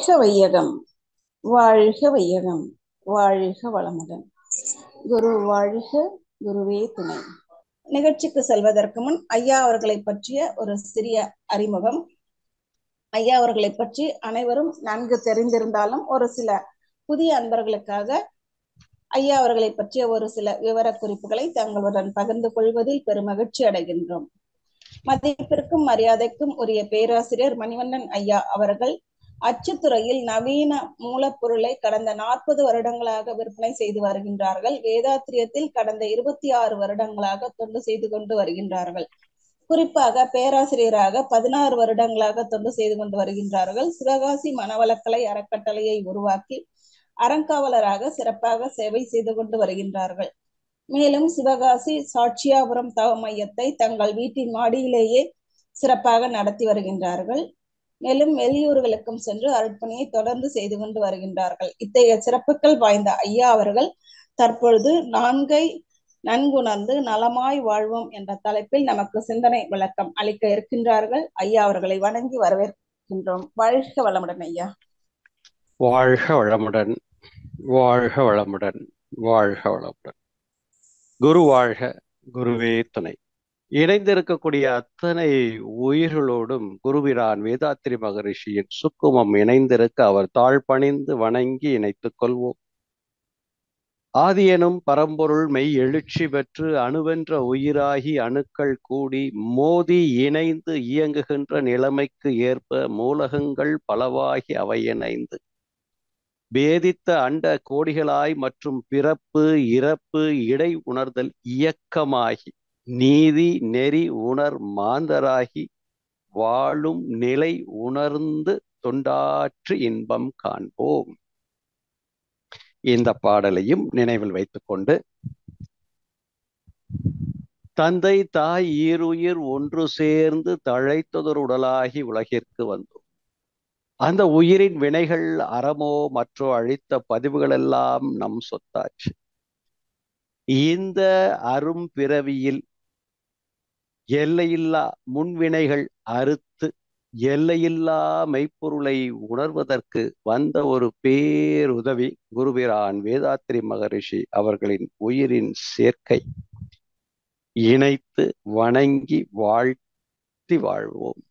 வாழ்க வையகம் வாழ்க வையகம் வாழ்க வளமுடன் குரு வாழ்க குருவே துணை நிகழ்ச்சிக்கு செல்வதற்கு முன் ஐயா அவர்களை பற்றிய ஒரு சிறிய அறிமுகம் ஐயா அவர்களை பற்றி அனைவரும் நன்கு தெரிந்திருந்தாலும் ஒரு சில புதிய அன்பர்களுக்காக ஐயா அவர்களை பற்றிய ஒரு சில விவர குறிப்புகளை தங்களுடன் பகிர்ந்து கொள்வதில் பெருமகிழ்ச்சி அடைகின்றோம் மதிப்பிற்கும் மரியாதைக்கும் உரிய பேராசிரியர் மணிவண்ணன் ஐயா அவர்கள் அச்சுத்துறையில் நவீன மூலப்பொருளை கடந்த நாற்பது வருடங்களாக விற்பனை செய்து வருகின்றார்கள் வேதாத்திரியத்தில் கடந்த இருபத்தி ஆறு வருடங்களாக தொண்டு செய்து கொண்டு வருகின்றார்கள் குறிப்பாக பேராசிரியராக பதினாறு வருடங்களாக தொண்டு செய்து கொண்டு வருகின்றார்கள் சிவகாசி மனவளக்கலை அறக்கட்டளையை உருவாக்கி அறங்காவலராக சிறப்பாக சேவை செய்து கொண்டு வருகின்றார்கள் மேலும் சிவகாசி சாட்சியாபுரம் தவ மையத்தை தங்கள் வீட்டின் மாடியிலேயே சிறப்பாக நடத்தி வருகின்றார்கள் மேலும் வெளியூர்களுக்கும் சென்று அருட்பணியை தொடர்ந்து செய்து கொண்டு வருகின்றார்கள் இத்தகைய சிறப்புகள் வாய்ந்த ஐயா அவர்கள் தற்பொழுது நான்கை நன்குணர்ந்து நலமாய் வாழ்வோம் என்ற தலைப்பில் நமக்கு சிந்தனை விளக்கம் அளிக்க இருக்கின்றார்கள் ஐயா அவர்களை வணங்கி வரவேற்கின்றோம் வாழ்க வளமுடன் ஐயா வாழ்க வளமுடன் வாழ்க வளமுடன் வாழ்க வளமுடன் குரு வாழ்க குருவே துணை இணைந்திருக்கக்கூடிய அத்தனை உயிர்களோடும் குருவிரான் வேதாத்திரி மகரிஷியின் சுக்குமம் இணைந்திருக்க அவர் தாழ்பணிந்து வணங்கி இணைத்துக் கொள்வோம் ஆதியனும் பரம்பொருள் மெய் எழுச்சி பெற்று அணுவென்ற உயிராகி அணுக்கள் கூடி மோதி இணைந்து இயங்குகின்ற நிலைமைக்கு ஏற்ப மூலகங்கள் பலவாகி அவை இணைந்து பேதித்த அண்ட கோடிகளாய் மற்றும் பிறப்பு இறப்பு இடை உணர்தல் இயக்கமாகி நீதி நெறி உணர் மாந்தராகி வாழும் நிலை உணர்ந்து தொண்டாற்று இன்பம் காண்போம் இந்த பாடலையும் நினைவில் வைத்துக்கொண்டு தந்தை தாய் ஈருயிர் ஒன்று சேர்ந்து தழைத்ததொரு உடலாகி உலகிற்கு வந்தோம் அந்த உயிரின் வினைகள் அறமோ மற்றோ அழித்த பதிவுகள் எல்லாம் நம் சொத்தாச்சு இந்த அரும் பிறவியில் எல்லையில்லா முன்வினைகள் அறுத்து எல்லையில்லா மெய்ப்பொருளை உணர்வதற்கு வந்த ஒரு பேருதவி குருபிரான் வேதாத்திரி மகரிஷி அவர்களின் உயிரின் சேர்க்கை இணைத்து வணங்கி வாழ்த்தி வாழ்வோம்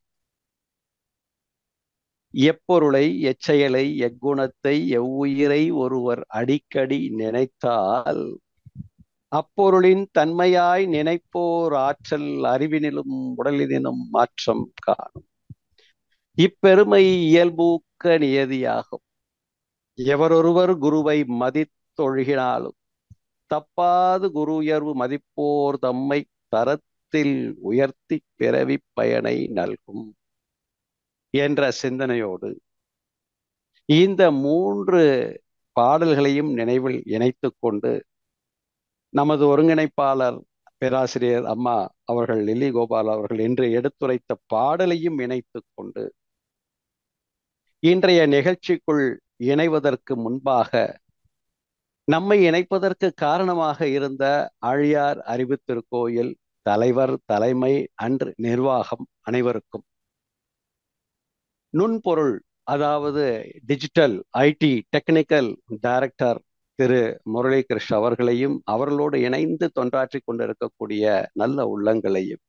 எப்பொருளை எச்செயலை எக்குணத்தை எவ்வுயிரை ஒருவர் அடிக்கடி நினைத்தால் அப்பொருளின் தன்மையாய் நினைப்போர் ஆற்றல் அறிவினிலும் உடலினிலும் மாற்றம் காணும் இப்பெருமை இயல்பூக்க நியதியாகும் எவரொருவர் குருவை மதித்தொழுகினாலும் தப்பாது குரு உயர்வு மதிப்போர் தம்மை தரத்தில் உயர்த்தி பிறவி பயனை நல்கும் என்ற சிந்தனையோடு இந்த மூன்று பாடல்களையும் நினைவில் இணைத்து கொண்டு நமது ஒருங்கிணைப்பாளர் பேராசிரியர் அம்மா அவர்கள் லில்லி கோபால் அவர்கள் இன்று எடுத்துரைத்த பாடலையும் இணைத்து கொண்டு இன்றைய நிகழ்ச்சிக்குள் இணைவதற்கு முன்பாக நம்மை இணைப்பதற்கு காரணமாக இருந்த ஆழியார் அறிவு திருக்கோயில் தலைவர் தலைமை அன்று நிர்வாகம் அனைவருக்கும் நுண்பொருள் அதாவது டிஜிட்டல் ஐடி டெக்னிக்கல் டைரக்டர் திரு முரளிகிருஷ்ண அவர்களையும் அவர்களோடு இணைந்து தொண்டாற்றி கொண்டிருக்கக்கூடிய நல்ல உள்ளங்களையும்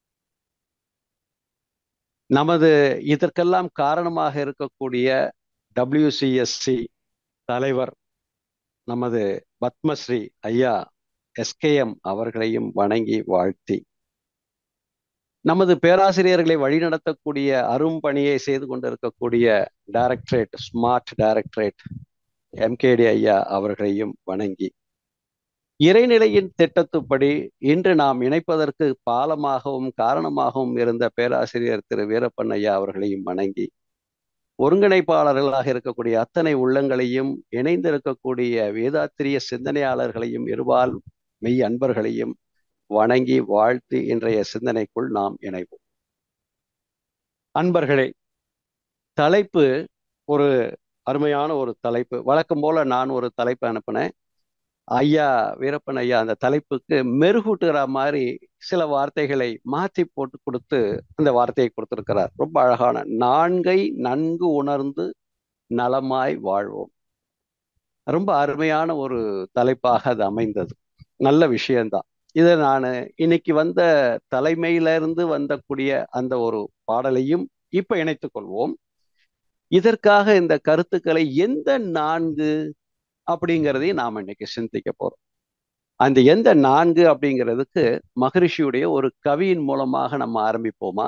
நமது இதற்கெல்லாம் காரணமாக இருக்கக்கூடிய டபிள்யூசிஎஸ்சி தலைவர் நமது பத்மஸ்ரீ ஐயா எஸ்கேஎம் அவர்களையும் வணங்கி வாழ்த்தி நமது பேராசிரியர்களை வழிநடத்தக்கூடிய அரும்பணியை செய்து கொண்டிருக்கக்கூடிய டைரக்டரேட் ஸ்மார்ட் டைரக்டரேட் எம்கேடி ஐயா அவர்களையும் வணங்கி இறைநிலையின் திட்டத்துப்படி இன்று நாம் இணைப்பதற்கு பாலமாகவும் காரணமாகவும் இருந்த பேராசிரியர் திரு வீரப்பன் ஐயா அவர்களையும் வணங்கி ஒருங்கிணைப்பாளர்களாக இருக்கக்கூடிய அத்தனை உள்ளங்களையும் இணைந்திருக்கக்கூடிய வேதாத்திரிய சிந்தனையாளர்களையும் இருபால் மெய் அன்பர்களையும் வணங்கி வாழ்த்து இன்றைய சிந்தனைக்குள் நாம் இணைவோம் அன்பர்களே தலைப்பு ஒரு அருமையான ஒரு தலைப்பு வழக்கம் போல நான் ஒரு தலைப்பு அனுப்பினேன் ஐயா வீரப்பன் ஐயா அந்த தலைப்புக்கு மெருகூட்டுகிற மாதிரி சில வார்த்தைகளை மாற்றி போட்டு கொடுத்து அந்த வார்த்தையை கொடுத்திருக்கிறார் ரொம்ப அழகான நான்கை நன்கு உணர்ந்து நலமாய் வாழ்வோம் ரொம்ப அருமையான ஒரு தலைப்பாக அது அமைந்தது நல்ல விஷயம்தான் இதை நான் இன்னைக்கு வந்த தலைமையில இருந்து வந்தக்கூடிய அந்த ஒரு பாடலையும் இப்ப இணைத்துக் கொள்வோம் இதற்காக இந்த கருத்துக்களை எந்த நான்கு அப்படிங்கிறதையும் நாம் இன்னைக்கு சிந்திக்க போறோம் அந்த எந்த நான்கு அப்படிங்கிறதுக்கு மகரிஷியுடைய ஒரு கவியின் மூலமாக நம்ம ஆரம்பிப்போமா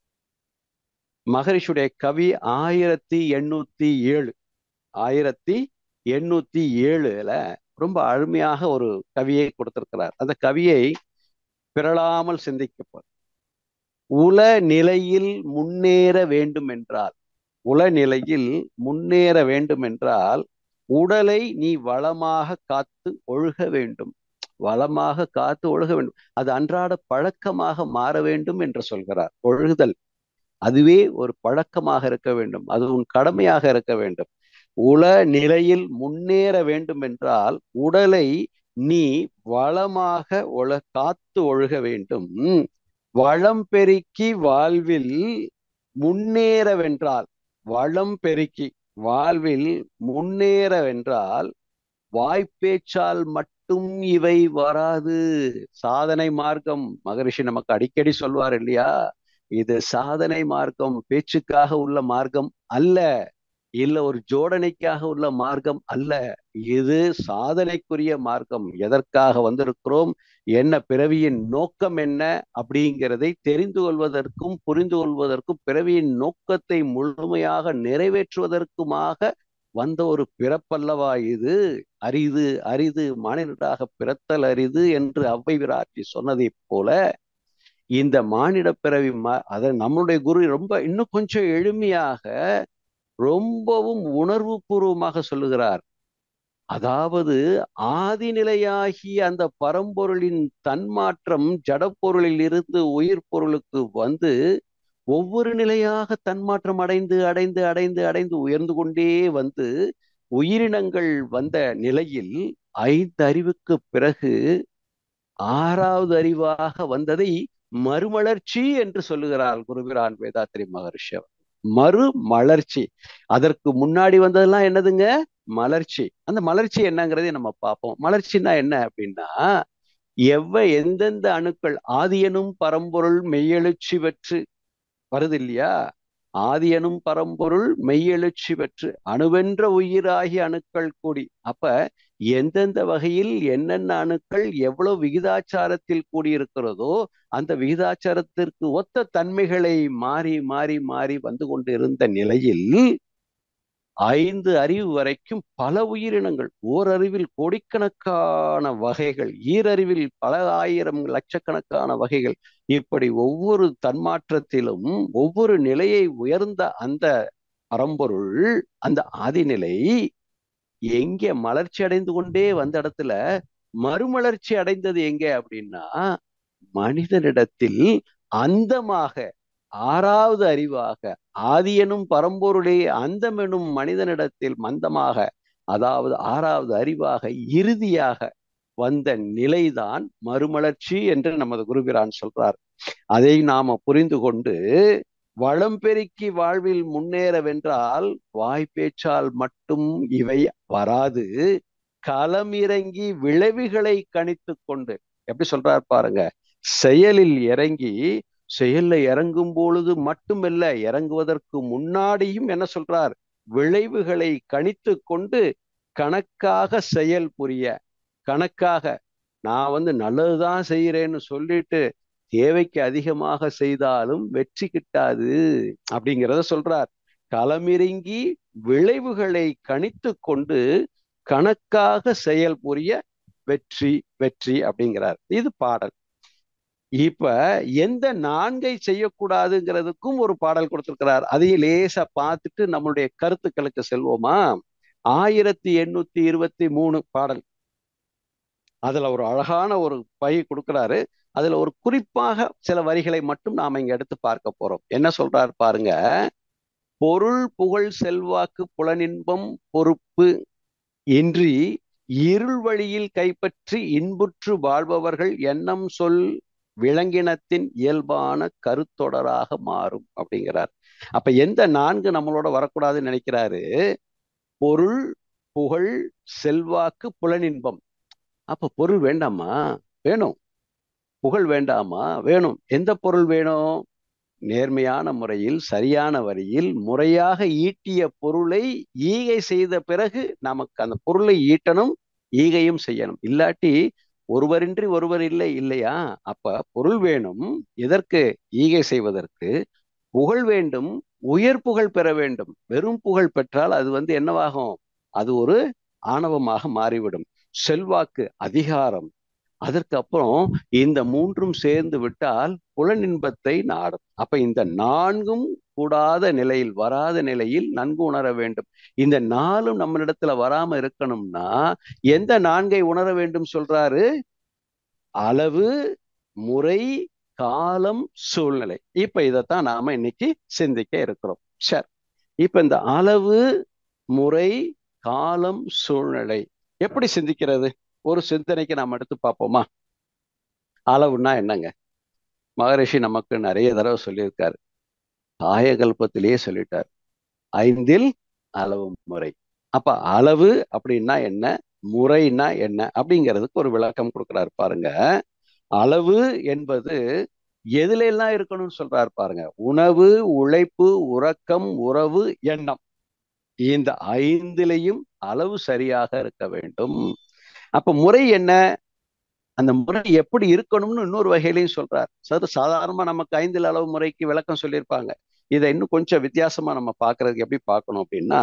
மகரிஷியுடைய கவி ஆயிரத்தி எண்ணூத்தி ஏழு ஆயிரத்தி எண்ணூத்தி ஏழுல ரொம்ப அருமையாக ஒரு கவியை கொடுத்திருக்கிறார் அந்த கவியை பிறளாமல் சிந்திக்கப்போம் உல நிலையில் முன்னேற வேண்டும் என்றால் உல நிலையில் முன்னேற வேண்டும் என்றால் உடலை நீ வளமாக காத்து ஒழுக வேண்டும் வளமாக காத்து ஒழுக வேண்டும் அது அன்றாட பழக்கமாக மாற வேண்டும் என்று சொல்கிறார் ஒழுகுதல் அதுவே ஒரு பழக்கமாக இருக்க வேண்டும் அது உன் கடமையாக இருக்க வேண்டும் உல நிலையில் முன்னேற வேண்டும் என்றால் உடலை நீ வளமாக ஒழ காத்து ஒழுக வேண்டும் வளம் பெருக்கி வாழ்வில் முன்னேறவென்றால் வளம் பெருக்கி வாழ்வில் முன்னேறவென்றால் வாய்ப்பேச்சால் மட்டும் இவை வராது சாதனை மார்க்கம் மகரிஷி நமக்கு அடிக்கடி சொல்வார் இல்லையா இது சாதனை மார்க்கம் பேச்சுக்காக உள்ள மார்க்கம் அல்ல இல்ல ஒரு ஜோடனைக்காக உள்ள மார்க்கம் அல்ல இது சாதனைக்குரிய மார்க்கம் எதற்காக வந்திருக்கிறோம் என்ன பிறவியின் நோக்கம் என்ன அப்படிங்கிறதை தெரிந்து கொள்வதற்கும் புரிந்து கொள்வதற்கும் பிறவியின் நோக்கத்தை முழுமையாக நிறைவேற்றுவதற்குமாக வந்த ஒரு பிறப்பல்லவா இது அரிது அரிது மானிடராக பிறத்தல் அரிது என்று அவ்வை விராட்சி சொன்னதை போல இந்த மானிட பிறவி அத நம்மளுடைய குரு ரொம்ப இன்னும் கொஞ்சம் எளிமையாக ரொம்பவும் உணர்வு பூர்வமாக சொல்லுகிறார் அதாவது ஆதிநிலையாகிய அந்த பரம்பொருளின் தன்மாற்றம் ஜடப்பொருளில் இருந்து உயிர் பொருளுக்கு வந்து ஒவ்வொரு நிலையாக தன்மாற்றம் அடைந்து அடைந்து அடைந்து அடைந்து உயர்ந்து கொண்டே வந்து உயிரினங்கள் வந்த நிலையில் ஐந்து அறிவுக்கு பிறகு ஆறாவது அறிவாக வந்ததை மறுமலர்ச்சி என்று சொல்லுகிறார் குருபிரான் வேதாத்திரி மகர்ஷி மறு மலர்ச்சி அதற்கு முன்னாடி வந்ததெல்லாம் என்னதுங்க மலர்ச்சி அந்த மலர்ச்சி என்னங்கிறதை நம்ம பார்ப்போம் மலர்ச்சின்னா என்ன அப்படின்னா எவ்வ எந்தெந்த அணுக்கள் ஆதியனும் பரம்பொருள் மெய்யெழுச்சி பெற்று வருது இல்லையா ஆதியனும் பரம்பொருள் மெய்யெழுச்சி பெற்று அணுவென்ற உயிராகிய அணுக்கள் கூடி அப்ப எந்தெந்த வகையில் என்னென்ன அணுக்கள் எவ்வளவு விகிதாச்சாரத்தில் கூடியிருக்கிறதோ அந்த விகிதாச்சாரத்திற்கு ஒத்த தன்மைகளை மாறி மாறி மாறி வந்து கொண்டு இருந்த நிலையில் ஐந்து அறிவு வரைக்கும் பல உயிரினங்கள் ஓரறிவில் கோடிக்கணக்கான வகைகள் ஈரறிவில் பல ஆயிரம் லட்சக்கணக்கான வகைகள் இப்படி ஒவ்வொரு தன்மாற்றத்திலும் ஒவ்வொரு நிலையை உயர்ந்த அந்த பரம்பொருள் அந்த ஆதிநிலை எங்கே மலர்ச்சி அடைந்து கொண்டே வந்த இடத்துல மறுமலர்ச்சி அடைந்தது எங்க அப்படின்னா மனிதனிடத்தில் அந்தமாக ஆறாவது அறிவாக ஆதியனும் பரம்பொருளே அந்தமெனும் மனிதனிடத்தில் மந்தமாக அதாவது ஆறாவது அறிவாக இறுதியாக வந்த நிலைதான் மறுமலர்ச்சி என்று நமது குருபிரான் சொல்றார் அதை நாம புரிந்து கொண்டு வளம் பெருக்கி வாழ்வில் முன்னேறவென்றால் வாய்ப்பேச்சால் மட்டும் இவை வராது களமிறங்கி விளைவுகளை கணித்து கொண்டு எப்படி சொல்றார் பாருங்க செயலில் இறங்கி செயல்ல இறங்கும் பொழுது மட்டுமல்ல இறங்குவதற்கு முன்னாடியும் என்ன சொல்றார் விளைவுகளை கணித்து கொண்டு கணக்காக செயல் புரிய கணக்காக நான் வந்து நல்லதுதான் செய்யறேன்னு சொல்லிட்டு தேவைக்கு அதிகமாக செய்தாலும் வெற்றி கிட்டாது அப்படிங்கிறத சொல்றார் களமிறங்கி விளைவுகளை கணித்து கொண்டு கணக்காக செயல் புரிய வெற்றி வெற்றி அப்படிங்கிறார் இது பாடல் இப்ப எந்த நான்கை செய்யக்கூடாதுங்கிறதுக்கும் ஒரு பாடல் கொடுத்திருக்கிறார் அதையும் லேசா பார்த்துட்டு நம்மளுடைய கருத்துக்களுக்கு செல்வோமா ஆயிரத்தி எண்ணூத்தி இருபத்தி மூணு பாடல் அதுல ஒரு அழகான ஒரு பை கொடுக்கிறாரு அதுல ஒரு குறிப்பாக சில வரிகளை மட்டும் நாம இங்க எடுத்து பார்க்க போறோம் என்ன சொல்றாரு பாருங்க பொருள் புகழ் செல்வாக்கு புலனின்பம் பொறுப்பு இன்றி இருள் வழியில் கைப்பற்றி இன்புற்று வாழ்பவர்கள் எண்ணம் சொல் விலங்கினத்தின் இயல்பான கருத்தொடராக மாறும் அப்படிங்கிறார் அப்ப எந்த நான்கு நம்மளோட வரக்கூடாதுன்னு நினைக்கிறாரு பொருள் புகழ் செல்வாக்கு புலனின்பம் அப்ப பொருள் வேண்டாமா வேணும் புகழ் வேண்டாமா வேணும் எந்த பொருள் வேணும் நேர்மையான முறையில் சரியான வரியில் முறையாக ஈட்டிய பொருளை ஈகை செய்த பிறகு நமக்கு அந்த பொருளை ஈட்டணும் ஈகையும் செய்யணும் இல்லாட்டி ஒருவரின்றி ஒருவர் இல்லை இல்லையா அப்ப பொருள் வேணும் எதற்கு ஈகை செய்வதற்கு புகழ் வேண்டும் உயர் புகழ் பெற வேண்டும் வெறும் புகழ் பெற்றால் அது வந்து என்னவாகும் அது ஒரு ஆணவமாக மாறிவிடும் செல்வாக்கு அதிகாரம் அதற்கு அப்புறம் இந்த மூன்றும் சேர்ந்து விட்டால் புலனின்பத்தை நாடும் அப்ப இந்த நான்கும் கூடாத நிலையில் வராத நிலையில் நன்கு உணர வேண்டும் இந்த நாளும் நம்மளிடத்துல வராம இருக்கணும்னா எந்த நான்கை உணர வேண்டும் சொல்றாரு அளவு முறை காலம் சூழ்நிலை இப்ப இதைத்தான் நாம இன்னைக்கு சிந்திக்க இருக்கிறோம் சரி இப்ப இந்த அளவு முறை காலம் சூழ்நிலை எப்படி சிந்திக்கிறது ஒரு சிந்தனைக்கு நாம் எடுத்து பார்ப்போமா அளவுன்னா என்னங்க மகரிஷி நமக்கு நிறைய தடவை சொல்லியிருக்காரு காயகல்பத்திலேயே சொல்லிட்டார் ஐந்தில் அளவு முறை அப்ப அளவு அப்படின்னா என்ன முறைனா என்ன அப்படிங்கிறதுக்கு ஒரு விளக்கம் கொடுக்குறாரு பாருங்க அளவு என்பது எதுல எல்லாம் இருக்கணும்னு சொல்றாரு பாருங்க உணவு உழைப்பு உறக்கம் உறவு எண்ணம் இந்த ஐந்திலையும் அளவு சரியாக இருக்க வேண்டும் அப்ப முறை என்ன அந்த முறை எப்படி இருக்கணும்னு இன்னொரு வகையிலையும் சொல்றார் சார் சாதாரணமா நமக்கு ஐந்தில் அளவு முறைக்கு விளக்கம் சொல்லியிருப்பாங்க இதை இன்னும் கொஞ்சம் வித்தியாசமா நம்ம பாக்குறதுக்கு எப்படி பார்க்கணும் அப்படின்னா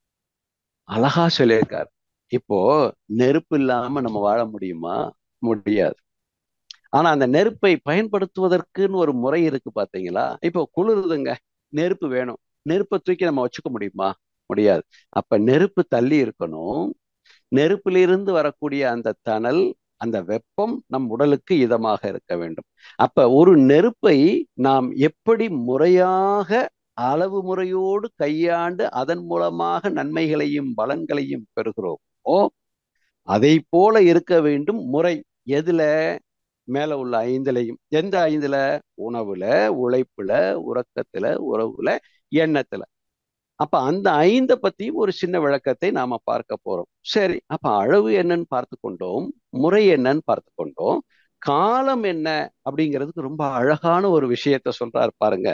அழகா சொல்லியிருக்காரு இப்போ நெருப்பு இல்லாம நம்ம வாழ முடியுமா முடியாது ஆனா அந்த நெருப்பை பயன்படுத்துவதற்குன்னு ஒரு முறை இருக்கு பாத்தீங்களா இப்போ குளிருதுங்க நெருப்பு வேணும் நெருப்பை தூக்கி நம்ம வச்சுக்க முடியுமா முடியாது அப்ப நெருப்பு தள்ளி இருக்கணும் நெருப்பிலிருந்து வரக்கூடிய அந்த தணல் அந்த வெப்பம் நம் உடலுக்கு இதமாக இருக்க வேண்டும் அப்ப ஒரு நெருப்பை நாம் எப்படி முறையாக அளவு முறையோடு கையாண்டு அதன் மூலமாக நன்மைகளையும் பலன்களையும் பெறுகிறோமோ அதை போல இருக்க வேண்டும் முறை எதுல மேல உள்ள ஐந்துலையும் எந்த ஐந்துல உணவுல உழைப்புல உறக்கத்துல உறவுல எண்ணத்துல அப்ப அந்த ஐந்த பத்தியும் ஒரு சின்ன விளக்கத்தை நாம பார்க்க போறோம் சரி அப்ப அளவு என்னன்னு பார்த்து கொண்டோம் முறை என்னன்னு பார்த்து கொண்டோம் காலம் என்ன அப்படிங்கிறதுக்கு ரொம்ப அழகான ஒரு விஷயத்த சொல்றாரு பாருங்க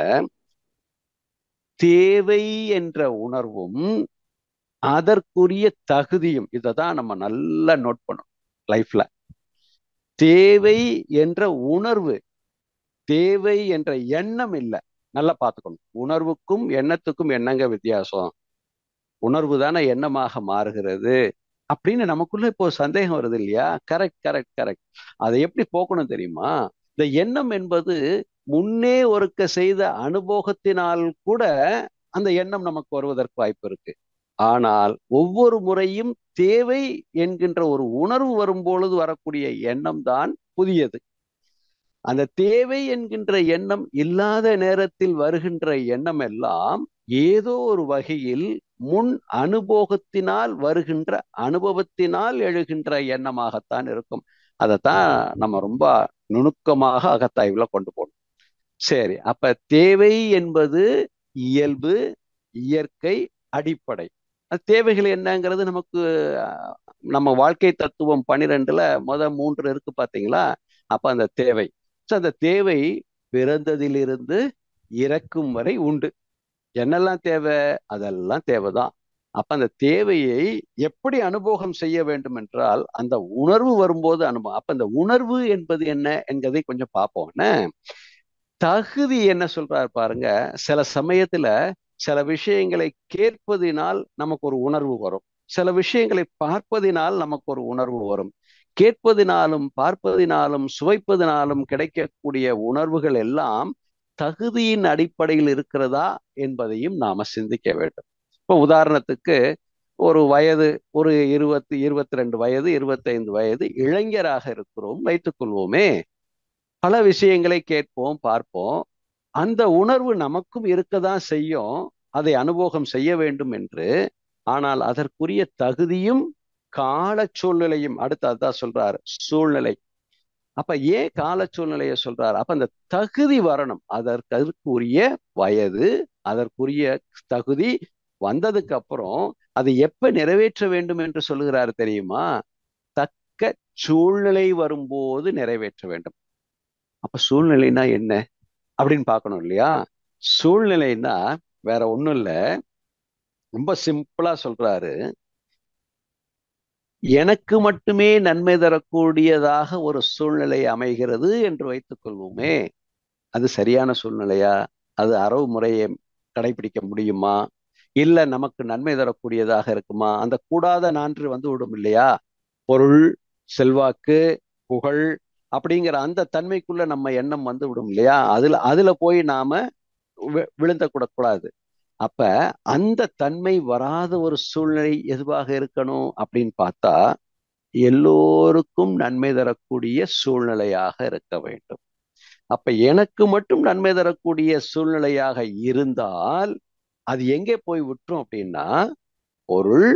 தேவை என்ற உணர்வும் அதற்குரிய தகுதியும் இதை தான் நம்ம நல்லா நோட் பண்ணோம் லைஃப்ல தேவை என்ற உணர்வு தேவை என்ற எண்ணம் இல்லை நல்லா பார்த்துக்கணும் உணர்வுக்கும் எண்ணத்துக்கும் என்னங்க வித்தியாசம் உணர்வு தானே எண்ணமாக மாறுகிறது அப்படின்னு நமக்குள்ள இப்போ சந்தேகம் வருது இல்லையா கரெக்ட் கரெக்ட் கரெக்ட் அதை எப்படி போக்கணும் தெரியுமா இந்த எண்ணம் என்பது முன்னே ஒருக்க செய்த அனுபவத்தினால் கூட அந்த எண்ணம் நமக்கு வருவதற்கு வாய்ப்பு இருக்கு ஆனால் ஒவ்வொரு முறையும் தேவை என்கின்ற ஒரு உணர்வு வரும்பொழுது வரக்கூடிய எண்ணம் தான் புதியது அந்த தேவை என்கின்ற எண்ணம் இல்லாத நேரத்தில் வருகின்ற எண்ணம் எல்லாம் ஏதோ ஒரு வகையில் முன் அனுபவத்தினால் வருகின்ற அனுபவத்தினால் எழுகின்ற எண்ணமாகத்தான் இருக்கும் அதைத்தான் நம்ம ரொம்ப நுணுக்கமாக அகத்தாய்வுல கொண்டு போகணும் சரி அப்ப தேவை என்பது இயல்பு இயற்கை அடிப்படை அது தேவைகள் என்னங்கிறது நமக்கு நம்ம வாழ்க்கை தத்துவம் பனிரெண்டுல முத மூன்று இருக்கு பாத்தீங்களா அப்ப அந்த தேவை ஸோ அந்த தேவை பிறந்ததிலிருந்து இறக்கும் வரை உண்டு என்னெல்லாம் தேவை அதெல்லாம் தேவைதான் அப்ப அந்த தேவையை எப்படி அனுபவம் செய்ய வேண்டும் என்றால் அந்த உணர்வு வரும்போது அனுபவம் அப்ப அந்த உணர்வு என்பது என்ன என்பதை கொஞ்சம் பார்ப்போம் தகுதி என்ன சொல்றாரு பாருங்க சில சமயத்துல சில விஷயங்களை கேட்பதினால் நமக்கு ஒரு உணர்வு வரும் சில விஷயங்களை பார்ப்பதினால் நமக்கு ஒரு உணர்வு வரும் கேட்பதினாலும் பார்ப்பதினாலும் சுவைப்பதினாலும் கிடைக்கக்கூடிய உணர்வுகள் எல்லாம் தகுதியின் அடிப்படையில் இருக்கிறதா என்பதையும் நாம சிந்திக்க வேண்டும் இப்போ உதாரணத்துக்கு ஒரு வயது ஒரு இருபத்தி இருபத்தி ரெண்டு வயது இருபத்தைந்து வயது இளைஞராக இருக்கிறோம் வைத்துக் கொள்வோமே பல விஷயங்களை கேட்போம் பார்ப்போம் அந்த உணர்வு நமக்கும் இருக்கதான் செய்யும் அதை அனுபவம் செய்ய வேண்டும் என்று ஆனால் அதற்குரிய தகுதியும் கால சூழ்நிலையும் அடுத்து அதான் சொல்றாரு சூழ்நிலை அப்ப ஏன் கால சூழ்நிலையை சொல்றாரு அப்ப அந்த தகுதி வரணும் அதற்கு அதற்குரிய வயது அதற்குரிய தகுதி வந்ததுக்கு அப்புறம் அதை எப்ப நிறைவேற்ற வேண்டும் என்று சொல்லுகிறார் தெரியுமா தக்க சூழ்நிலை வரும்போது நிறைவேற்ற வேண்டும் அப்ப சூழ்நிலைனா என்ன அப்படின்னு பார்க்கணும் இல்லையா சூழ்நிலைன்னா வேற ஒண்ணும் இல்ல ரொம்ப சிம்பிளா சொல்றாரு எனக்கு மட்டுமே நன்மை தரக்கூடியதாக ஒரு சூழ்நிலை அமைகிறது என்று வைத்துக் கொள்வோமே அது சரியான சூழ்நிலையா அது அரவு முறையை கடைபிடிக்க முடியுமா இல்ல நமக்கு நன்மை தரக்கூடியதாக இருக்குமா அந்த கூடாத நான்று வந்து விடும் இல்லையா பொருள் செல்வாக்கு புகழ் அப்படிங்கிற அந்த தன்மைக்குள்ள நம்ம எண்ணம் வந்து விடும் இல்லையா அதுல அதுல போய் நாம விழுந்த கூடாது அப்ப அந்த தன்மை வராத ஒரு சூழ்நிலை எதுவாக இருக்கணும் அப்படின்னு பார்த்தா எல்லோருக்கும் நன்மை தரக்கூடிய சூழ்நிலையாக இருக்க வேண்டும் அப்ப எனக்கு மட்டும் நன்மை தரக்கூடிய சூழ்நிலையாக இருந்தால் அது எங்கே போய் விட்டுரும் அப்படின்னா பொருள்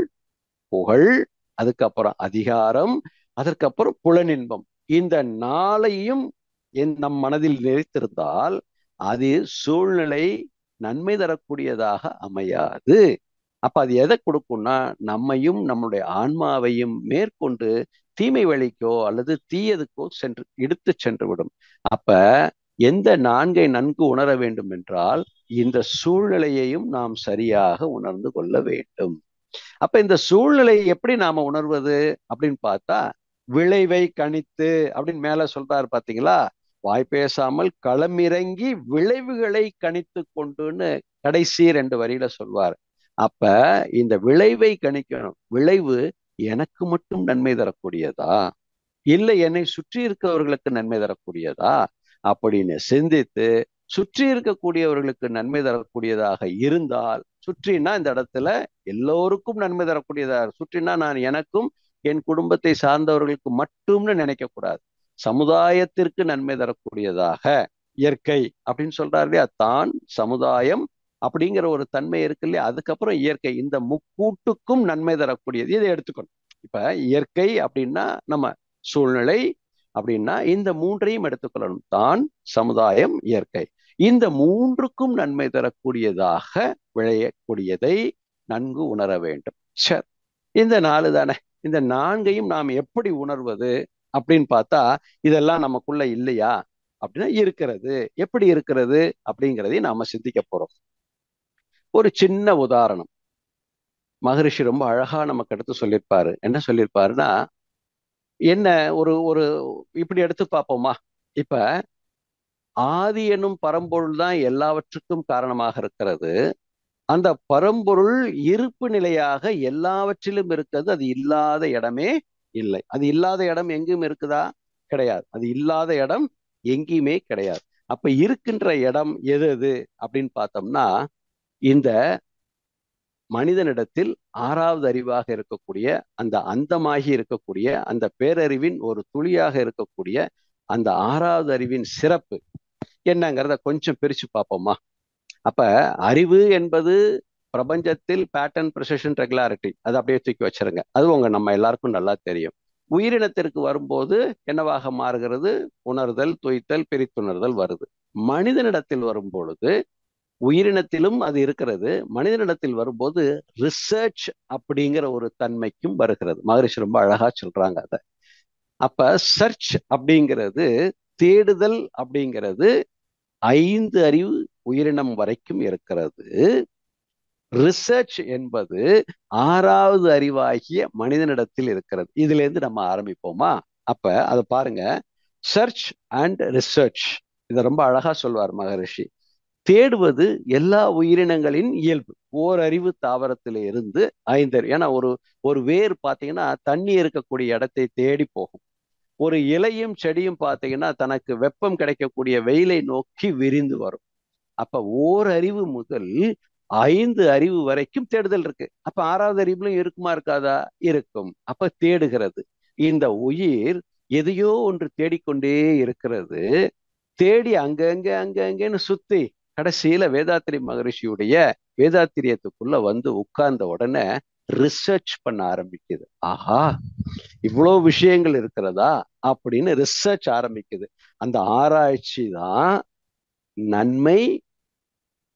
புகழ் அதுக்கப்புறம் அதிகாரம் அதற்கப்புறம் புலனின்பம் இந்த நாளையும் என் நம் மனதில் நினைத்திருந்தால் அது சூழ்நிலை நன்மை தரக்கூடியதாக அமையாது அப்ப அது எதை கொடுக்கும்னா நம்மையும் நம்முடைய ஆன்மாவையும் மேற்கொண்டு தீமை வழிக்கோ அல்லது தீயதுக்கோ சென்று இழுத்து சென்று விடும் அப்ப எந்த நான்கை நன்கு உணர வேண்டும் என்றால் இந்த சூழ்நிலையையும் நாம் சரியாக உணர்ந்து கொள்ள வேண்டும் அப்ப இந்த சூழ்நிலையை எப்படி நாம உணர்வது அப்படின்னு பார்த்தா விளைவை கணித்து அப்படின்னு மேல சொல்றாரு பாத்தீங்களா வாய் பேசாமல் களமிறங்கி விளைவுகளை கணித்து கொண்டுன்னு கடைசி ரெண்டு வரியில சொல்வார் அப்ப இந்த விளைவை கணிக்கணும் விளைவு எனக்கு மட்டும் நன்மை தரக்கூடியதா இல்லை என்னை சுற்றி இருக்கவர்களுக்கு நன்மை தரக்கூடியதா அப்படின்னு சிந்தித்து சுற்றி இருக்கக்கூடியவர்களுக்கு நன்மை தரக்கூடியதாக இருந்தால் சுற்றினா இந்த இடத்துல எல்லோருக்கும் நன்மை தரக்கூடியதா சுற்றினா நான் எனக்கும் என் குடும்பத்தை சார்ந்தவர்களுக்கு மட்டும்னு நினைக்க கூடாது சமுதாயத்திற்கு நன்மை தரக்கூடியதாக இயற்கை அப்படின்னு சொல்றாரு இல்லையா தான் சமுதாயம் அப்படிங்கிற ஒரு தன்மை இருக்கு இல்லையா அதுக்கப்புறம் இயற்கை இந்த முக்கூட்டுக்கும் நன்மை தரக்கூடியது இதை எடுத்துக்கணும் இப்ப இயற்கை அப்படின்னா நம்ம சூழ்நிலை அப்படின்னா இந்த மூன்றையும் எடுத்துக்கொள்ளணும் தான் சமுதாயம் இயற்கை இந்த மூன்றுக்கும் நன்மை தரக்கூடியதாக விளையக்கூடியதை நன்கு உணர வேண்டும் சரி இந்த நாலு தானே இந்த நான்கையும் நாம் எப்படி உணர்வது அப்படின்னு பார்த்தா இதெல்லாம் நமக்குள்ள இல்லையா அப்படின்னா இருக்கிறது எப்படி இருக்கிறது அப்படிங்கிறதையும் நாம சிந்திக்க போறோம் ஒரு சின்ன உதாரணம் மகரிஷி ரொம்ப அழகா நமக்கு எடுத்து சொல்லியிருப்பாரு என்ன சொல்லியிருப்பாருன்னா என்ன ஒரு ஒரு இப்படி எடுத்து பார்ப்போமா இப்ப ஆதி எனும் பரம்பொருள் தான் எல்லாவற்றுக்கும் காரணமாக இருக்கிறது அந்த பரம்பொருள் இருப்பு நிலையாக எல்லாவற்றிலும் இருக்கிறது அது இல்லாத இடமே இல்லை அது இல்லாத இடம் எங்கும் இருக்குதா கிடையாது அது இல்லாத இடம் எங்கேயுமே கிடையாது அப்ப இருக்கின்ற இடம் எது எது அப்படின்னு பார்த்தோம்னா இந்த மனிதனிடத்தில் ஆறாவது அறிவாக இருக்கக்கூடிய அந்த அந்தமாகி இருக்கக்கூடிய அந்த பேரறிவின் ஒரு துளியாக இருக்கக்கூடிய அந்த ஆறாவது அறிவின் சிறப்பு என்னங்கிறத கொஞ்சம் பிரிச்சு பார்ப்போமா அப்ப அறிவு என்பது பிரபஞ்சத்தில் பேட்டர்ன் ப்ரிசஷன் ரெகுலாரிட்டி அது அப்படியே தூக்கி வச்சிருங்க அது உங்க நம்ம எல்லாருக்கும் நல்லா தெரியும் உயிரினத்திற்கு வரும்போது என்னவாக மாறுகிறது உணர்தல் துய்த்தல் பிரித்துணர்தல் வருது மனிதனிடத்தில் வரும் பொழுது உயிரினத்திலும் அது இருக்கிறது மனிதனிடத்தில் வரும்போது ரிசர்ச் அப்படிங்கிற ஒரு தன்மைக்கும் வருகிறது மகரிஷி ரொம்ப அழகா சொல்றாங்க அதை அப்ப சர்ச் அப்படிங்கிறது தேடுதல் அப்படிங்கிறது ஐந்து அறிவு உயிரினம் வரைக்கும் இருக்கிறது ரிசர்ச் என்பது ஆறாவது அறிவாகிய மனிதனிடத்தில் இருக்கிறது இதுல இருந்து நம்ம ஆரம்பிப்போமா அப்ப அதை பாருங்க சர்ச் அண்ட் ரிசர்ச் இதை ரொம்ப அழகா சொல்வார் மகரிஷி தேடுவது எல்லா உயிரினங்களின் இயல்பு ஓரறிவு தாவரத்தில இருந்து ஐந்தறிவு ஏன்னா ஒரு ஒரு வேர் பார்த்தீங்கன்னா தண்ணி இருக்கக்கூடிய இடத்தை தேடி போகும் ஒரு இலையும் செடியும் பார்த்தீங்கன்னா தனக்கு வெப்பம் கிடைக்கக்கூடிய வெயிலை நோக்கி விரிந்து வரும் அப்ப ஓரறிவு முதல் ஐந்து அறிவு வரைக்கும் தேடுதல் இருக்கு அப்ப ஆறாவது அறிவுலும் இருக்குமா இருக்காதா இருக்கும் அப்ப தேடுகிறது இந்த உயிர் எதையோ ஒன்று தேடிக்கொண்டே இருக்கிறது தேடி அங்கங்க அங்கங்கன்னு சுத்தி கடைசியில வேதாத்திரி மகரிஷியுடைய வேதாத்திரியத்துக்குள்ள வந்து உட்கார்ந்த உடனே ரிசர்ச் பண்ண ஆரம்பிக்குது ஆஹா இவ்வளவு விஷயங்கள் இருக்கிறதா அப்படின்னு ரிசர்ச் ஆரம்பிக்குது அந்த ஆராய்ச்சி தான் நன்மை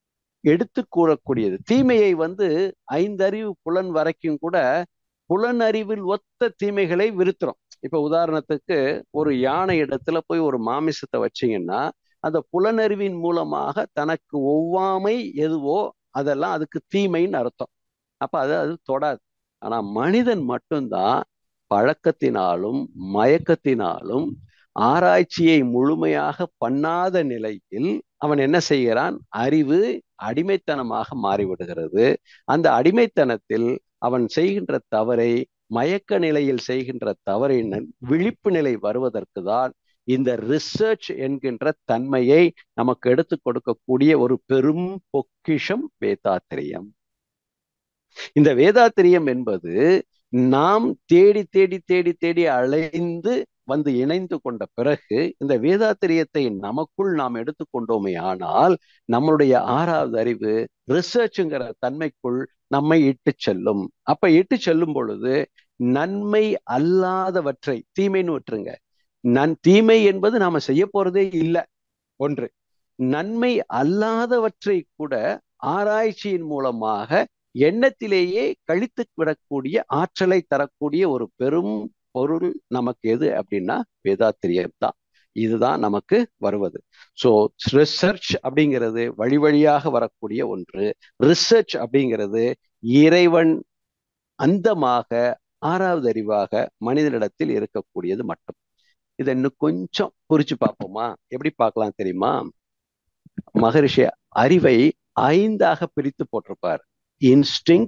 எடுத்து கூறக்கூடியது தீமையை வந்து ஐந்தறிவு புலன் வரைக்கும் கூட புலனறிவில் ஒத்த தீமைகளை விருத்துறோம் இப்ப உதாரணத்துக்கு ஒரு யானை இடத்துல போய் ஒரு மாமிசத்தை வச்சீங்கன்னா அந்த புலனறிவின் மூலமாக தனக்கு ஒவ்வாமை எதுவோ அதெல்லாம் அதுக்கு தீமைன்னு அர்த்தம் அப்ப அது அது தொடாது ஆனா மனிதன் மட்டும்தான் பழக்கத்தினாலும் மயக்கத்தினாலும் ஆராய்ச்சியை முழுமையாக பண்ணாத நிலையில் அவன் என்ன செய்கிறான் அறிவு அடிமைத்தனமாக மாறிவிடுகிறது அந்த அடிமைத்தனத்தில் அவன் செய்கின்ற தவறை மயக்க நிலையில் செய்கின்ற தவறின் விழிப்பு நிலை வருவதற்கு தான் இந்த ரிசர்ச் என்கின்ற தன்மையை நமக்கு எடுத்து கொடுக்கக்கூடிய ஒரு பெரும் பொக்கிஷம் வேதாத்திரியம் இந்த வேதாத்திரியம் என்பது நாம் தேடி தேடி தேடி தேடி அலைந்து வந்து இணைந்து கொண்ட பிறகு இந்த வேதாத்திரியத்தை நமக்குள் நாம் எடுத்துக்கொண்டோமே ஆனால் நம்மளுடைய ஆறாவது அறிவு ரிசர்ச்ங்கிற தன்மைக்குள் நம்மை இட்டு செல்லும் அப்ப இட்டு செல்லும் பொழுது நன்மை அல்லாதவற்றை தீமைன்னு விட்டுருங்க நன் தீமை என்பது நாம செய்ய போறதே இல்லை ஒன்று நன்மை அல்லாதவற்றை கூட ஆராய்ச்சியின் மூலமாக எண்ணத்திலேயே கழித்து விடக்கூடிய ஆற்றலை தரக்கூடிய ஒரு பெரும் பொருள் நமக்கு எது அப்படின்னா வேதாத்திரியம் தான் இதுதான் நமக்கு வருவது ஸோ ரிசர்ச் அப்படிங்கிறது வழி வழியாக வரக்கூடிய ஒன்று ரிசர்ச் அப்படிங்கிறது இறைவன் அந்தமாக ஆறாவது அறிவாக மனிதனிடத்தில் இருக்கக்கூடியது மட்டும் இதை இன்னும் கொஞ்சம் புரிச்சு பார்ப்போமா எப்படி பார்க்கலாம் தெரியுமா மகரிஷி அறிவை ஐந்தாக பிரித்து போட்டிருப்பார் instinct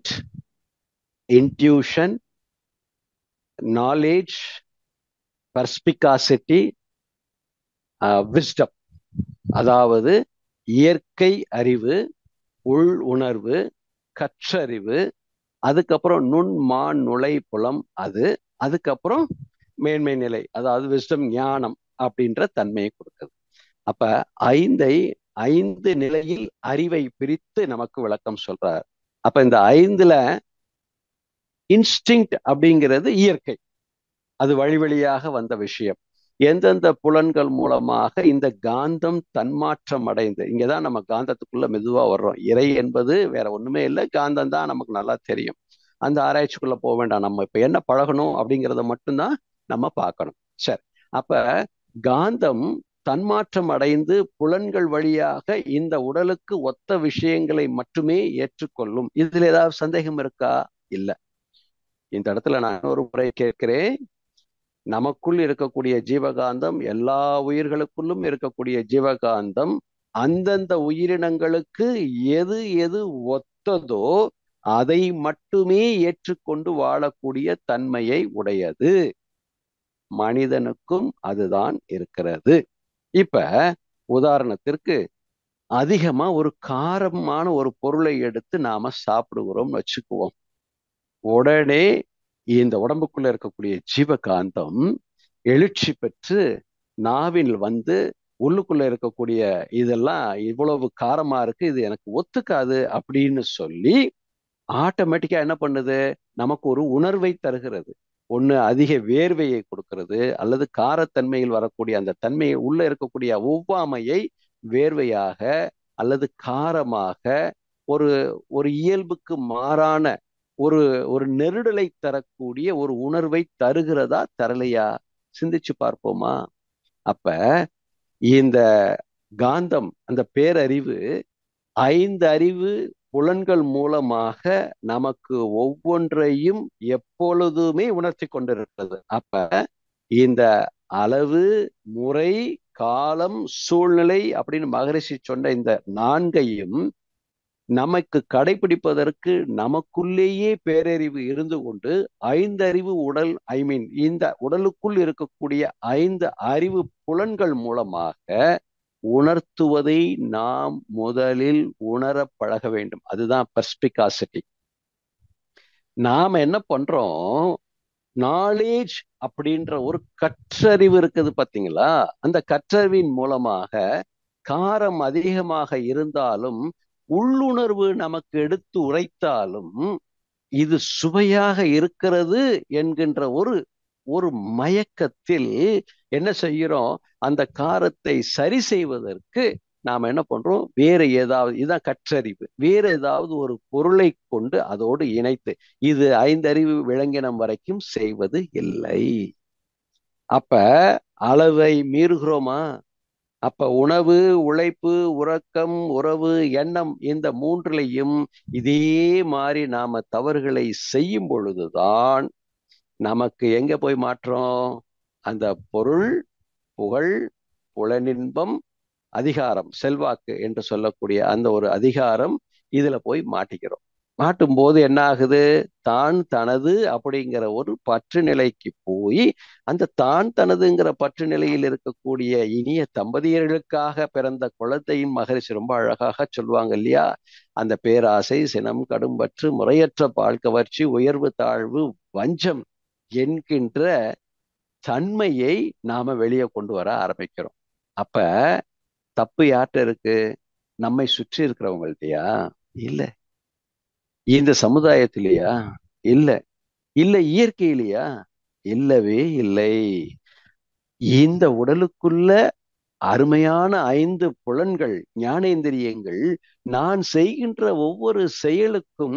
intuition knowledge perspicacity wisdom அதாவது இயற்கை அறிவு உள் உணர்வு கற்றறிவு அதுக்கப்புறம் நுண்மா நுழை புலம் அது அதுக்கப்புறம் மேன்மை நிலை அதாவது விஸ்டம் ஞானம் அப்படின்ற தன்மையை கொடுக்குது அப்ப ஐந்தை ஐந்து நிலையில் அறிவை பிரித்து நமக்கு விளக்கம் சொல்றார் அப்ப இந்த ஐந்துல இன்ஸ்டிங் அப்படிங்கிறது இயற்கை அது வழி வழியாக வந்த விஷயம் எந்தெந்த புலன்கள் மூலமாக இந்த காந்தம் தன்மாற்றம் அடைந்து இங்கதான் நம்ம காந்தத்துக்குள்ள மெதுவா வர்றோம் இறை என்பது வேற ஒண்ணுமே இல்லை காந்தம் தான் நமக்கு நல்லா தெரியும் அந்த ஆராய்ச்சிக்குள்ள போக வேண்டாம் நம்ம இப்ப என்ன பழகணும் அப்படிங்கிறத மட்டும்தான் நம்ம பார்க்கணும் சரி அப்ப காந்தம் தன்மாற்றம் அடைந்து புலன்கள் வழியாக இந்த உடலுக்கு ஒத்த விஷயங்களை மட்டுமே ஏற்றுக்கொள்ளும் இதுல ஏதாவது சந்தேகம் இருக்கா இல்ல இந்த இடத்துல நான் ஒரு முறை கேட்கிறேன் நமக்குள் இருக்கக்கூடிய ஜீவகாந்தம் எல்லா உயிர்களுக்குள்ளும் இருக்கக்கூடிய ஜீவகாந்தம் அந்தந்த உயிரினங்களுக்கு எது எது ஒத்ததோ அதை மட்டுமே ஏற்றுக்கொண்டு வாழக்கூடிய தன்மையை உடையது மனிதனுக்கும் அதுதான் இருக்கிறது இப்ப உதாரணத்திற்கு அதிகமா ஒரு காரமான ஒரு பொருளை எடுத்து நாம சாப்பிடுகிறோம்னு வச்சுக்குவோம் உடனே இந்த உடம்புக்குள்ள இருக்கக்கூடிய ஜீவகாந்தம் எழுச்சி பெற்று நாவில் வந்து உள்ளுக்குள்ள இருக்கக்கூடிய இதெல்லாம் இவ்வளவு காரமா இருக்கு இது எனக்கு ஒத்துக்காது அப்படின்னு சொல்லி ஆட்டோமேட்டிக்கா என்ன பண்ணுது நமக்கு ஒரு உணர்வை தருகிறது ஒண்ணு அதிக வேர்வையை கொடுக்கிறது அல்லது காரத்தன்மையில் வரக்கூடிய அந்த தன்மையை உள்ள இருக்கக்கூடிய ஒவ்வாமையை வேர்வையாக அல்லது காரமாக ஒரு ஒரு இயல்புக்கு மாறான ஒரு ஒரு நெருடலை தரக்கூடிய ஒரு உணர்வை தருகிறதா தரலையா சிந்திச்சு பார்ப்போமா அப்ப இந்த காந்தம் அந்த பேரறிவு ஐந்து அறிவு புலன்கள் மூலமாக நமக்கு ஒவ்வொன்றையும் எப்பொழுதுமே உணர்த்தி கொண்டிருக்கிறது அப்ப இந்த அளவு முறை காலம் சூழ்நிலை அப்படின்னு மகரிஷி சொன்ன இந்த நான்கையும் நமக்கு கடைபிடிப்பதற்கு நமக்குள்ளேயே பேரறிவு இருந்து கொண்டு ஐந்தறிவு உடல் ஐ மீன் இந்த உடலுக்குள் இருக்கக்கூடிய ஐந்து அறிவு புலன்கள் மூலமாக உணர்த்துவதை நாம் முதலில் உணர பழக வேண்டும் அதுதான் பர்ஸ்பிகாசிட்டி நாம என்ன பண்றோம் நாலேஜ் அப்படின்ற ஒரு கற்றறிவு இருக்குது பாத்தீங்களா அந்த கற்றறிவின் மூலமாக காரம் அதிகமாக இருந்தாலும் உள்ளுணர்வு நமக்கு எடுத்து உரைத்தாலும் இது சுவையாக இருக்கிறது என்கின்ற ஒரு ஒரு மயக்கத்தில் என்ன செய்கிறோம் அந்த காரத்தை சரி செய்வதற்கு நாம என்ன பண்றோம் வேற ஏதாவது இதுதான் கற்றறிவு வேற ஏதாவது ஒரு பொருளை கொண்டு அதோடு இணைத்து இது ஐந்தறிவு விளங்கினம் வரைக்கும் செய்வது இல்லை அப்ப அளவை மீறுகிறோமா அப்ப உணவு உழைப்பு உறக்கம் உறவு எண்ணம் இந்த மூன்றுலையும் இதே மாதிரி நாம தவறுகளை செய்யும் பொழுதுதான் நமக்கு எங்க போய் மாற்றோம் அந்த பொருள் புகழ் புலனின்பம் அதிகாரம் செல்வாக்கு என்று சொல்லக்கூடிய அந்த ஒரு அதிகாரம் இதுல போய் மாட்டிக்கிறோம் மாட்டும் போது என்ன ஆகுது தான் தனது அப்படிங்கிற ஒரு பற்று நிலைக்கு போய் அந்த தான் தனதுங்கிற பற்று நிலையில் இருக்கக்கூடிய இனிய தம்பதியர்களுக்காக பிறந்த குழந்தையின் மகரிஷி ரொம்ப அழகாக சொல்லுவாங்க இல்லையா அந்த பேராசை சினம் கடும்பற்று முறையற்ற பால் கவர்ச்சி உயர்வு தாழ்வு வஞ்சம் என்கின்ற தன்மையை நாம வெளியே கொண்டு வர ஆரம்பிக்கிறோம் அப்ப தப்பு யார்கிட்ட இருக்கு நம்மை சுற்றி இருக்கிறவங்கள்ட்டயா இல்ல இந்த சமுதாயத்திலேயா இல்ல இல்ல இயற்கையிலையா இல்லவே இல்லை இந்த உடலுக்குள்ள அருமையான ஐந்து புலன்கள் ஞானேந்திரியங்கள் நான் செய்கின்ற ஒவ்வொரு செயலுக்கும்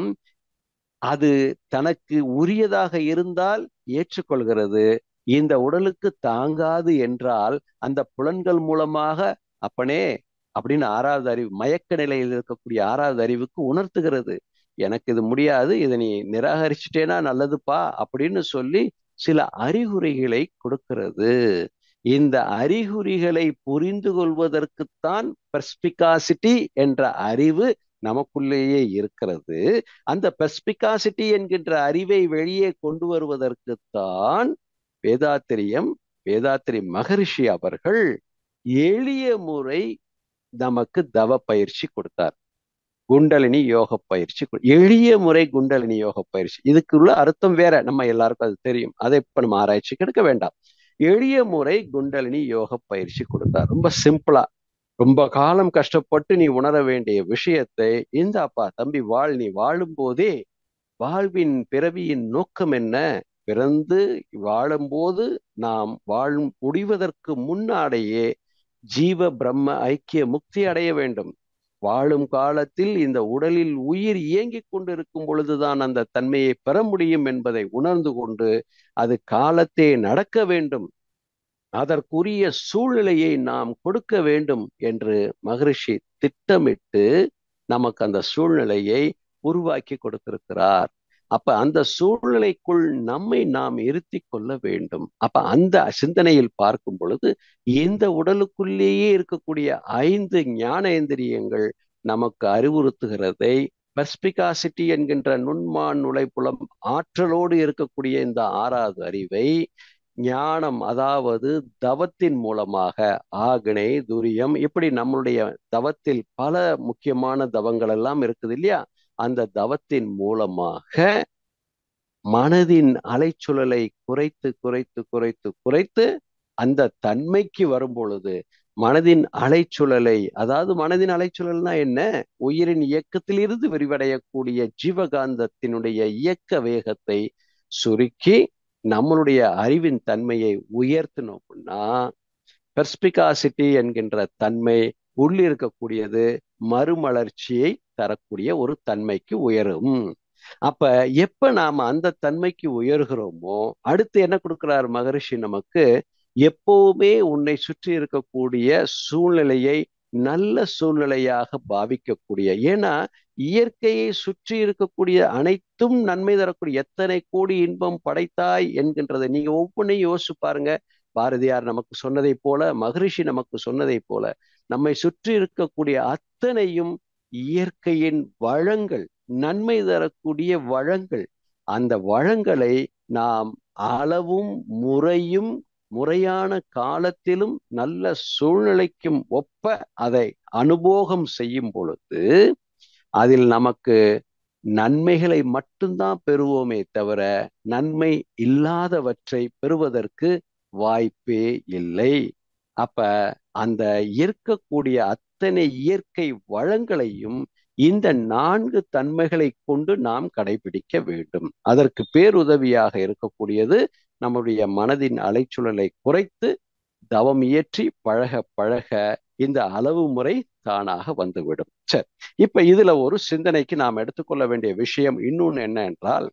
அது தனக்கு உரியதாக இருந்தால் ஏற்றுக்கொள்கிறது இந்த உடலுக்கு தாங்காது என்றால் அந்த புலன்கள் மூலமாக அப்பனே அப்படின்னு ஆறாவது அறிவு மயக்க நிலையில் இருக்கக்கூடிய ஆறாவது அறிவுக்கு உணர்த்துகிறது எனக்கு இது முடியாது இதை நீ நிராகரிச்சுட்டேனா நல்லதுப்பா அப்படின்னு சொல்லி சில அறிகுறிகளை கொடுக்கிறது இந்த அறிகுறிகளை புரிந்து கொள்வதற்குத்தான் பெர்ஸ்பிகாசிட்டி என்ற அறிவு நமக்குள்ளேயே இருக்கிறது அந்த பெர்ஸ்பிகாசிட்டி என்கின்ற அறிவை வெளியே கொண்டு வருவதற்குத்தான் வேதாத்திரியம் வேதாத்திரி மகரிஷி அவர்கள் எளிய முறை நமக்கு தவ பயிற்சி கொடுத்தார் குண்டலினி யோக பயிற்சி எளிய முறை குண்டலினி யோக பயிற்சி இதுக்குள்ள அர்த்தம் வேற நம்ம எல்லாருக்கும் அது தெரியும் அதை இப்ப நம்ம ஆராய்ச்சிக்கு எடுக்க வேண்டாம் எளிய முறை குண்டலினி யோக பயிற்சி கொடுத்தார் ரொம்ப சிம்பிளா ரொம்ப காலம் கஷ்டப்பட்டு நீ உணர வேண்டிய விஷயத்தை இந்தாப்பா தம்பி வாழ் நீ வாழும் போதே வாழ்வின் பிறவியின் நோக்கம் என்ன பிறந்து வாழும்போது நாம் வாழும் முடிவதற்கு முன்னாடியே ஜீவ பிரம்ம ஐக்கிய முக்தி அடைய வேண்டும் வாழும் காலத்தில் இந்த உடலில் உயிர் இயங்கிக் கொண்டிருக்கும் பொழுதுதான் அந்த தன்மையை பெற முடியும் என்பதை உணர்ந்து கொண்டு அது காலத்தே நடக்க வேண்டும் அதற்குரிய சூழ்நிலையை நாம் கொடுக்க வேண்டும் என்று மகரிஷி திட்டமிட்டு நமக்கு அந்த சூழ்நிலையை உருவாக்கி கொடுத்திருக்கிறார் அப்ப அந்த சூழ்நிலைக்குள் நம்மை நாம் இருத்தி கொள்ள வேண்டும் அப்ப அந்த சிந்தனையில் பார்க்கும் பொழுது இந்த உடலுக்குள்ளேயே இருக்கக்கூடிய ஐந்து ஞானேந்திரியங்கள் நமக்கு அறிவுறுத்துகிறதை பெர்ஸ்பிகாசிட்டி என்கின்ற நுண்மான் நுழைப்புலம் ஆற்றலோடு இருக்கக்கூடிய இந்த ஆறாவது அறிவை ஞானம் அதாவது தவத்தின் மூலமாக ஆகனை துரியம் இப்படி நம்மளுடைய தவத்தில் பல முக்கியமான தவங்கள் எல்லாம் இருக்குது இல்லையா அந்த தவத்தின் மூலமாக மனதின் அலைச்சுழலை குறைத்து குறைத்து குறைத்து குறைத்து அந்த தன்மைக்கு வரும் பொழுது மனதின் அலைச்சுழலை அதாவது மனதின் அலைச்சுழல்னா என்ன உயிரின் இயக்கத்திலிருந்து விரிவடையக்கூடிய ஜீவகாந்தத்தினுடைய இயக்க வேகத்தை சுருக்கி நம்மளுடைய அறிவின் தன்மையை உயர்த்தணும் அப்படின்னா பெர்ஸ்பிகாசிட்டி என்கின்ற தன்மை உள்ளிருக்கக்கூடியது மறுமலர்ச்சியை தரக்கூடிய ஒரு தன்மைக்கு உயரும் அப்ப எப்ப நாம அந்த தன்மைக்கு உயர்கிறோமோ அடுத்து என்ன கொடுக்கிறார் மகரிஷி நமக்கு எப்பவுமே உன்னை சுற்றி இருக்கக்கூடிய சூழ்நிலையை நல்ல சூழ்நிலையாக பாவிக்கக்கூடிய ஏன்னா இயற்கையை சுற்றி இருக்கக்கூடிய அனைத்தும் நன்மை தரக்கூடிய எத்தனை கோடி இன்பம் படைத்தாய் என்கின்றதை நீங்க ஒவ்வொன்றையும் யோசிச்சு பாருங்க பாரதியார் நமக்கு சொன்னதை போல மகரிஷி நமக்கு சொன்னதை போல நம்மை சுற்றி இருக்கக்கூடிய அத்தனையும் இயற்கையின் வளங்கள் நன்மை தரக்கூடிய வளங்கள் அந்த வளங்களை நாம் அளவும் முறையும் முறையான காலத்திலும் நல்ல சூழ்நிலைக்கும் ஒப்ப அதை அனுபோகம் செய்யும் பொழுது அதில் நமக்கு நன்மைகளை மட்டும்தான் பெறுவோமே தவிர நன்மை இல்லாதவற்றை பெறுவதற்கு வாய்ப்பே இல்லை அப்ப அந்த இருக்கக்கூடிய அத்தனை இயற்கை வளங்களையும் இந்த நான்கு தன்மைகளை கொண்டு நாம் கடைபிடிக்க வேண்டும் அதற்கு பேருதவியாக இருக்கக்கூடியது நம்முடைய மனதின் அலைச்சுழலை குறைத்து தவம் இயற்றி பழக பழக இந்த அளவு முறை தானாக வந்துவிடும் சரி இப்ப இதுல ஒரு சிந்தனைக்கு நாம் எடுத்துக்கொள்ள வேண்டிய விஷயம் இன்னொன்னு என்ன என்றால்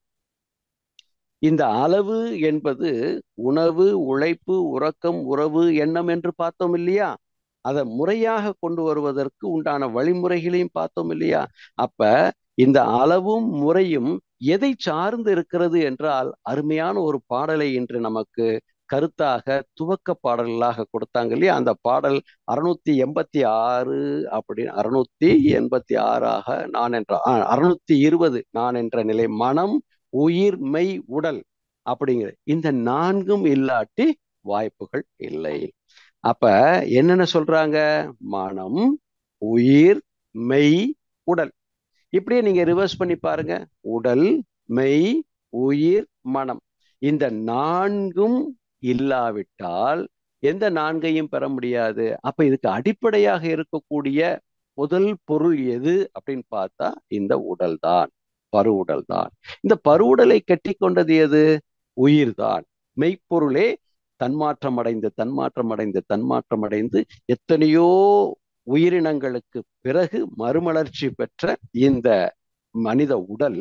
இந்த அளவு என்பது உணவு உழைப்பு உறக்கம் உறவு எண்ணம் என்று பார்த்தோம் இல்லையா அதை முறையாக கொண்டு வருவதற்கு உண்டான வழிமுறைகளையும் பார்த்தோம் இல்லையா அப்ப இந்த அளவும் முறையும் எதை சார்ந்து இருக்கிறது என்றால் அருமையான ஒரு பாடலை இன்று நமக்கு கருத்தாக துவக்க பாடல்களாக கொடுத்தாங்க இல்லையா அந்த பாடல் அறுநூத்தி எண்பத்தி ஆறு அப்படின்னு அறுநூத்தி எண்பத்தி ஆறாக நான் என்ற அறுநூத்தி இருபது நான் என்ற நிலை மனம் உயிர் மெய் உடல் அப்படிங்கிற இந்த நான்கும் இல்லாட்டி வாய்ப்புகள் இல்லை அப்ப என்னென்ன சொல்றாங்க மனம் உயிர் மெய் உடல் இப்படியே நீங்க ரிவர்ஸ் பண்ணி பாருங்க உடல் மெய் உயிர் மனம் இந்த நான்கும் இல்லாவிட்டால் எந்த நான்கையும் பெற முடியாது அப்ப இதுக்கு அடிப்படையாக இருக்கக்கூடிய முதல் பொருள் எது அப்படின்னு பார்த்தா இந்த உடல் தான் பருவுடல் தான் இந்த பருவுடலை கட்டி கொண்டது எது உயிர் தான் மெய்ப்பொருளே தன்மாற்றம் அடைந்து தன்மாற்றம் அடைந்து தன்மாற்றம் அடைந்து எத்தனையோ உயிரினங்களுக்கு பிறகு மறுமலர்ச்சி பெற்ற இந்த மனித உடல்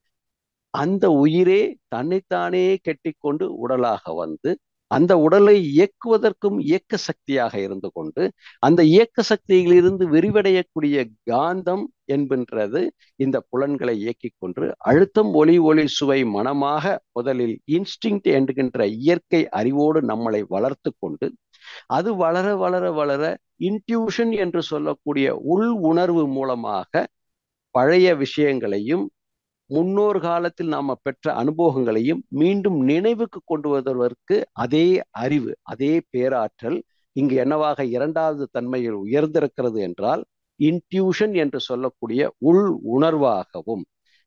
அந்த உயிரே தன்னைத்தானே கெட்டிக்கொண்டு உடலாக வந்து அந்த உடலை இயக்குவதற்கும் இயக்க சக்தியாக இருந்து கொண்டு அந்த இயக்க சக்தியிலிருந்து விரிவடையக்கூடிய காந்தம் என்கின்றது இந்த புலன்களை இயக்கிக் கொண்டு அழுத்தம் ஒளி ஒளி சுவை மனமாக முதலில் இன்ஸ்டிங் என்கின்ற இயற்கை அறிவோடு நம்மளை வளர்த்து கொண்டு அது வளர வளர வளர இன்ட்யூஷன் என்று சொல்லக்கூடிய உள் உணர்வு மூலமாக பழைய விஷயங்களையும் முன்னோர் காலத்தில் நாம பெற்ற அனுபவங்களையும் மீண்டும் நினைவுக்கு கொண்டு வருவதற்கு அதே அறிவு அதே பேராற்றல் இங்கு என்னவாக இரண்டாவது தன்மையில் உயர்ந்திருக்கிறது என்றால் இன்ட்யூஷன் என்று சொல்லக்கூடிய உள் உணர்வாகவும்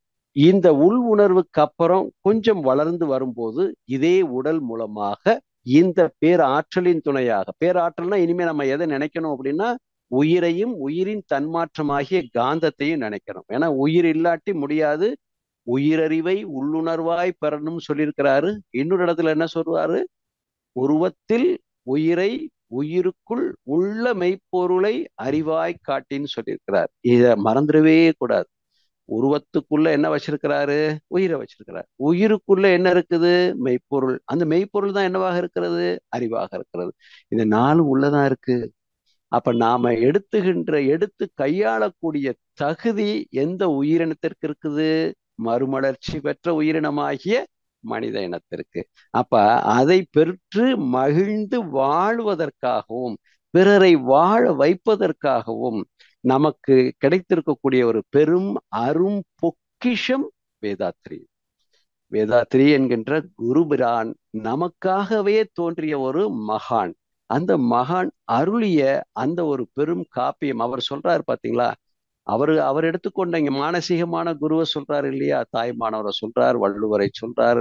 இந்த உள் உணர்வுக்கு அப்புறம் கொஞ்சம் வளர்ந்து வரும்போது இதே உடல் மூலமாக இந்த பேராற்றலின் துணையாக பேராற்றல்னா இனிமே நம்ம எதை நினைக்கணும் அப்படின்னா உயிரையும் உயிரின் தன்மாற்றமாகிய காந்தத்தையும் நினைக்கணும் ஏன்னா உயிர் இல்லாட்டி முடியாது உயிரறிவை உள்ளுணர்வாய் பெறணும்னு சொல்லியிருக்கிறாரு இன்னொரு இடத்துல என்ன சொல்றாரு உருவத்தில் உயிரை உயிருக்குள் உள்ள மெய்ப்பொருளை அறிவாய் காட்டின்னு சொல்லியிருக்கிறார் இத மறந்துடவே கூடாது உருவத்துக்குள்ள என்ன வச்சிருக்கிறாரு உயிரை வச்சிருக்கிறார் உயிருக்குள்ள என்ன இருக்குது மெய்ப்பொருள் அந்த மெய்ப்பொருள் தான் என்னவாக இருக்கிறது அறிவாக இருக்கிறது இந்த நாளும் உள்ளதான் இருக்கு அப்ப நாம எடுத்துகின்ற எடுத்து கையாளக்கூடிய தகுதி எந்த உயிரினத்திற்கு இருக்குது மறுமலர்ச்சி பெற்ற உயிரினமாகிய மனித இனத்திற்கு அப்ப அதை பெற்று மகிழ்ந்து வாழ்வதற்காகவும் பிறரை வாழ வைப்பதற்காகவும் நமக்கு கிடைத்திருக்கக்கூடிய ஒரு பெரும் அரும் பொக்கிஷம் வேதாத்ரி வேதாத்ரி என்கின்ற குருபிரான் நமக்காகவே தோன்றிய ஒரு மகான் அந்த மகான் அருளிய அந்த ஒரு பெரும் காப்பியம் அவர் சொல்றாரு பாத்தீங்களா அவரு அவர் எடுத்துக்கொண்ட இங்க மானசீகமான குருவை சொல்றாரு இல்லையா தாய்மானவரை சொல்றார் வள்ளுவரை சொல்றார்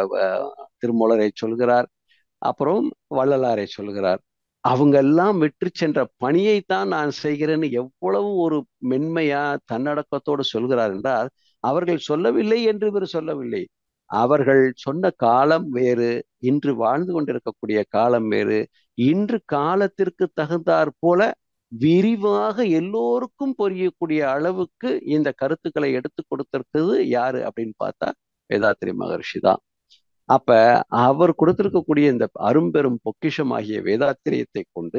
திருமூலரை சொல்கிறார் அப்புறம் வள்ளலாரை சொல்கிறார் அவங்க எல்லாம் வெற்றி சென்ற பணியைத்தான் நான் செய்கிறேன்னு எவ்வளவு ஒரு மென்மையா தன்னடக்கத்தோடு சொல்கிறார் என்றால் அவர்கள் சொல்லவில்லை என்று இவர் சொல்லவில்லை அவர்கள் சொன்ன காலம் வேறு இன்று வாழ்ந்து கொண்டிருக்கக்கூடிய காலம் வேறு இன்று காலத்திற்கு தகுந்தாற் போல விரிவாக எல்லோருக்கும் புரியக்கூடிய அளவுக்கு இந்த கருத்துக்களை எடுத்து கொடுத்திருக்கிறது யாரு அப்படின்னு பார்த்தா வேதாத்திரி மகர்ஷி தான் அப்ப அவர் கொடுத்திருக்கக்கூடிய இந்த அரும்பெரும் பொக்கிஷமாகிய வேதாத்திரியத்தை கொண்டு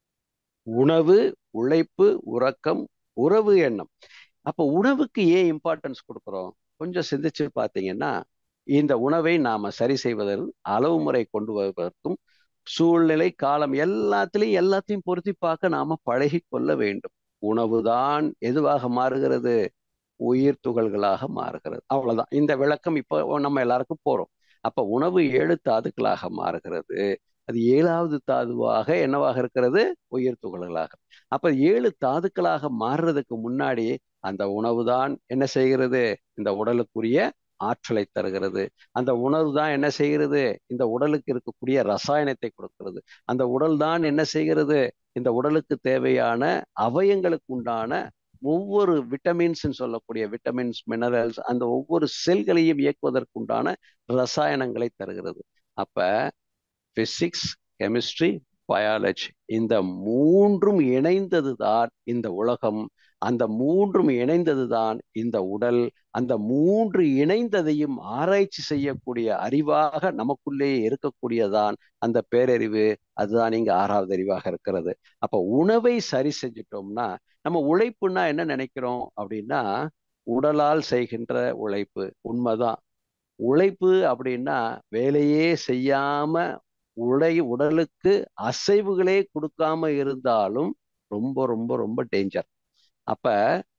உணவு உழைப்பு உறக்கம் உறவு எண்ணம் அப்ப உணவுக்கு ஏன் இம்பார்ட்டன்ஸ் கொடுக்குறோம் கொஞ்சம் சிந்திச்சு பார்த்தீங்கன்னா இந்த உணவை நாம சரி செய்வதற்கு அளவு முறை கொண்டு வருவதற்கும் சூழ்நிலை காலம் எல்லாத்திலையும் எல்லாத்தையும் பொருத்தி பார்க்க நாம பழகி கொள்ள வேண்டும் உணவுதான் எதுவாக மாறுகிறது உயிர் துகள்களாக மாறுகிறது அவ்வளவுதான் இந்த விளக்கம் இப்போ நம்ம எல்லாருக்கும் போறோம் அப்ப உணவு ஏழு தாதுக்களாக மாறுகிறது அது ஏழாவது தாதுவாக என்னவாக இருக்கிறது உயிர் துகள்களாக அப்ப ஏழு தாதுக்களாக மாறுறதுக்கு முன்னாடி அந்த உணவு தான் என்ன செய்கிறது இந்த உடலுக்குரிய ஆற்றலை தருகிறது அந்த உணவு தான் என்ன செய்கிறது இந்த உடலுக்கு இருக்கக்கூடிய ரசாயனத்தை கொடுக்கிறது அந்த உடல் தான் என்ன செய்கிறது இந்த உடலுக்கு தேவையான அவயங்களுக்கு உண்டான ஒவ்வொரு விட்டமின்ஸ் சொல்லக்கூடிய விட்டமின்ஸ் மினரல்ஸ் அந்த ஒவ்வொரு செல்களையும் இயக்குவதற்கு உண்டான ரசாயனங்களை தருகிறது அப்ப பிசிக்ஸ் கெமிஸ்ட்ரி பயாலஜி இந்த மூன்றும் இணைந்ததுதான் இந்த உலகம் அந்த மூன்றும் இணைந்ததுதான் இந்த உடல் அந்த மூன்று இணைந்ததையும் ஆராய்ச்சி செய்யக்கூடிய அறிவாக நமக்குள்ளேயே இருக்கக்கூடியதான் அந்த பேரறிவு அதுதான் இங்க ஆறாவது அறிவாக இருக்கிறது அப்ப உணவை சரி செஞ்சிட்டோம்னா நம்ம உழைப்புன்னா என்ன நினைக்கிறோம் அப்படின்னா உடலால் செய்கின்ற உழைப்பு உண்மைதான் உழைப்பு அப்படின்னா வேலையே செய்யாம உடை உடலுக்கு அசைவுகளே கொடுக்காம இருந்தாலும் ரொம்ப ரொம்ப ரொம்ப டேஞ்சர் அப்ப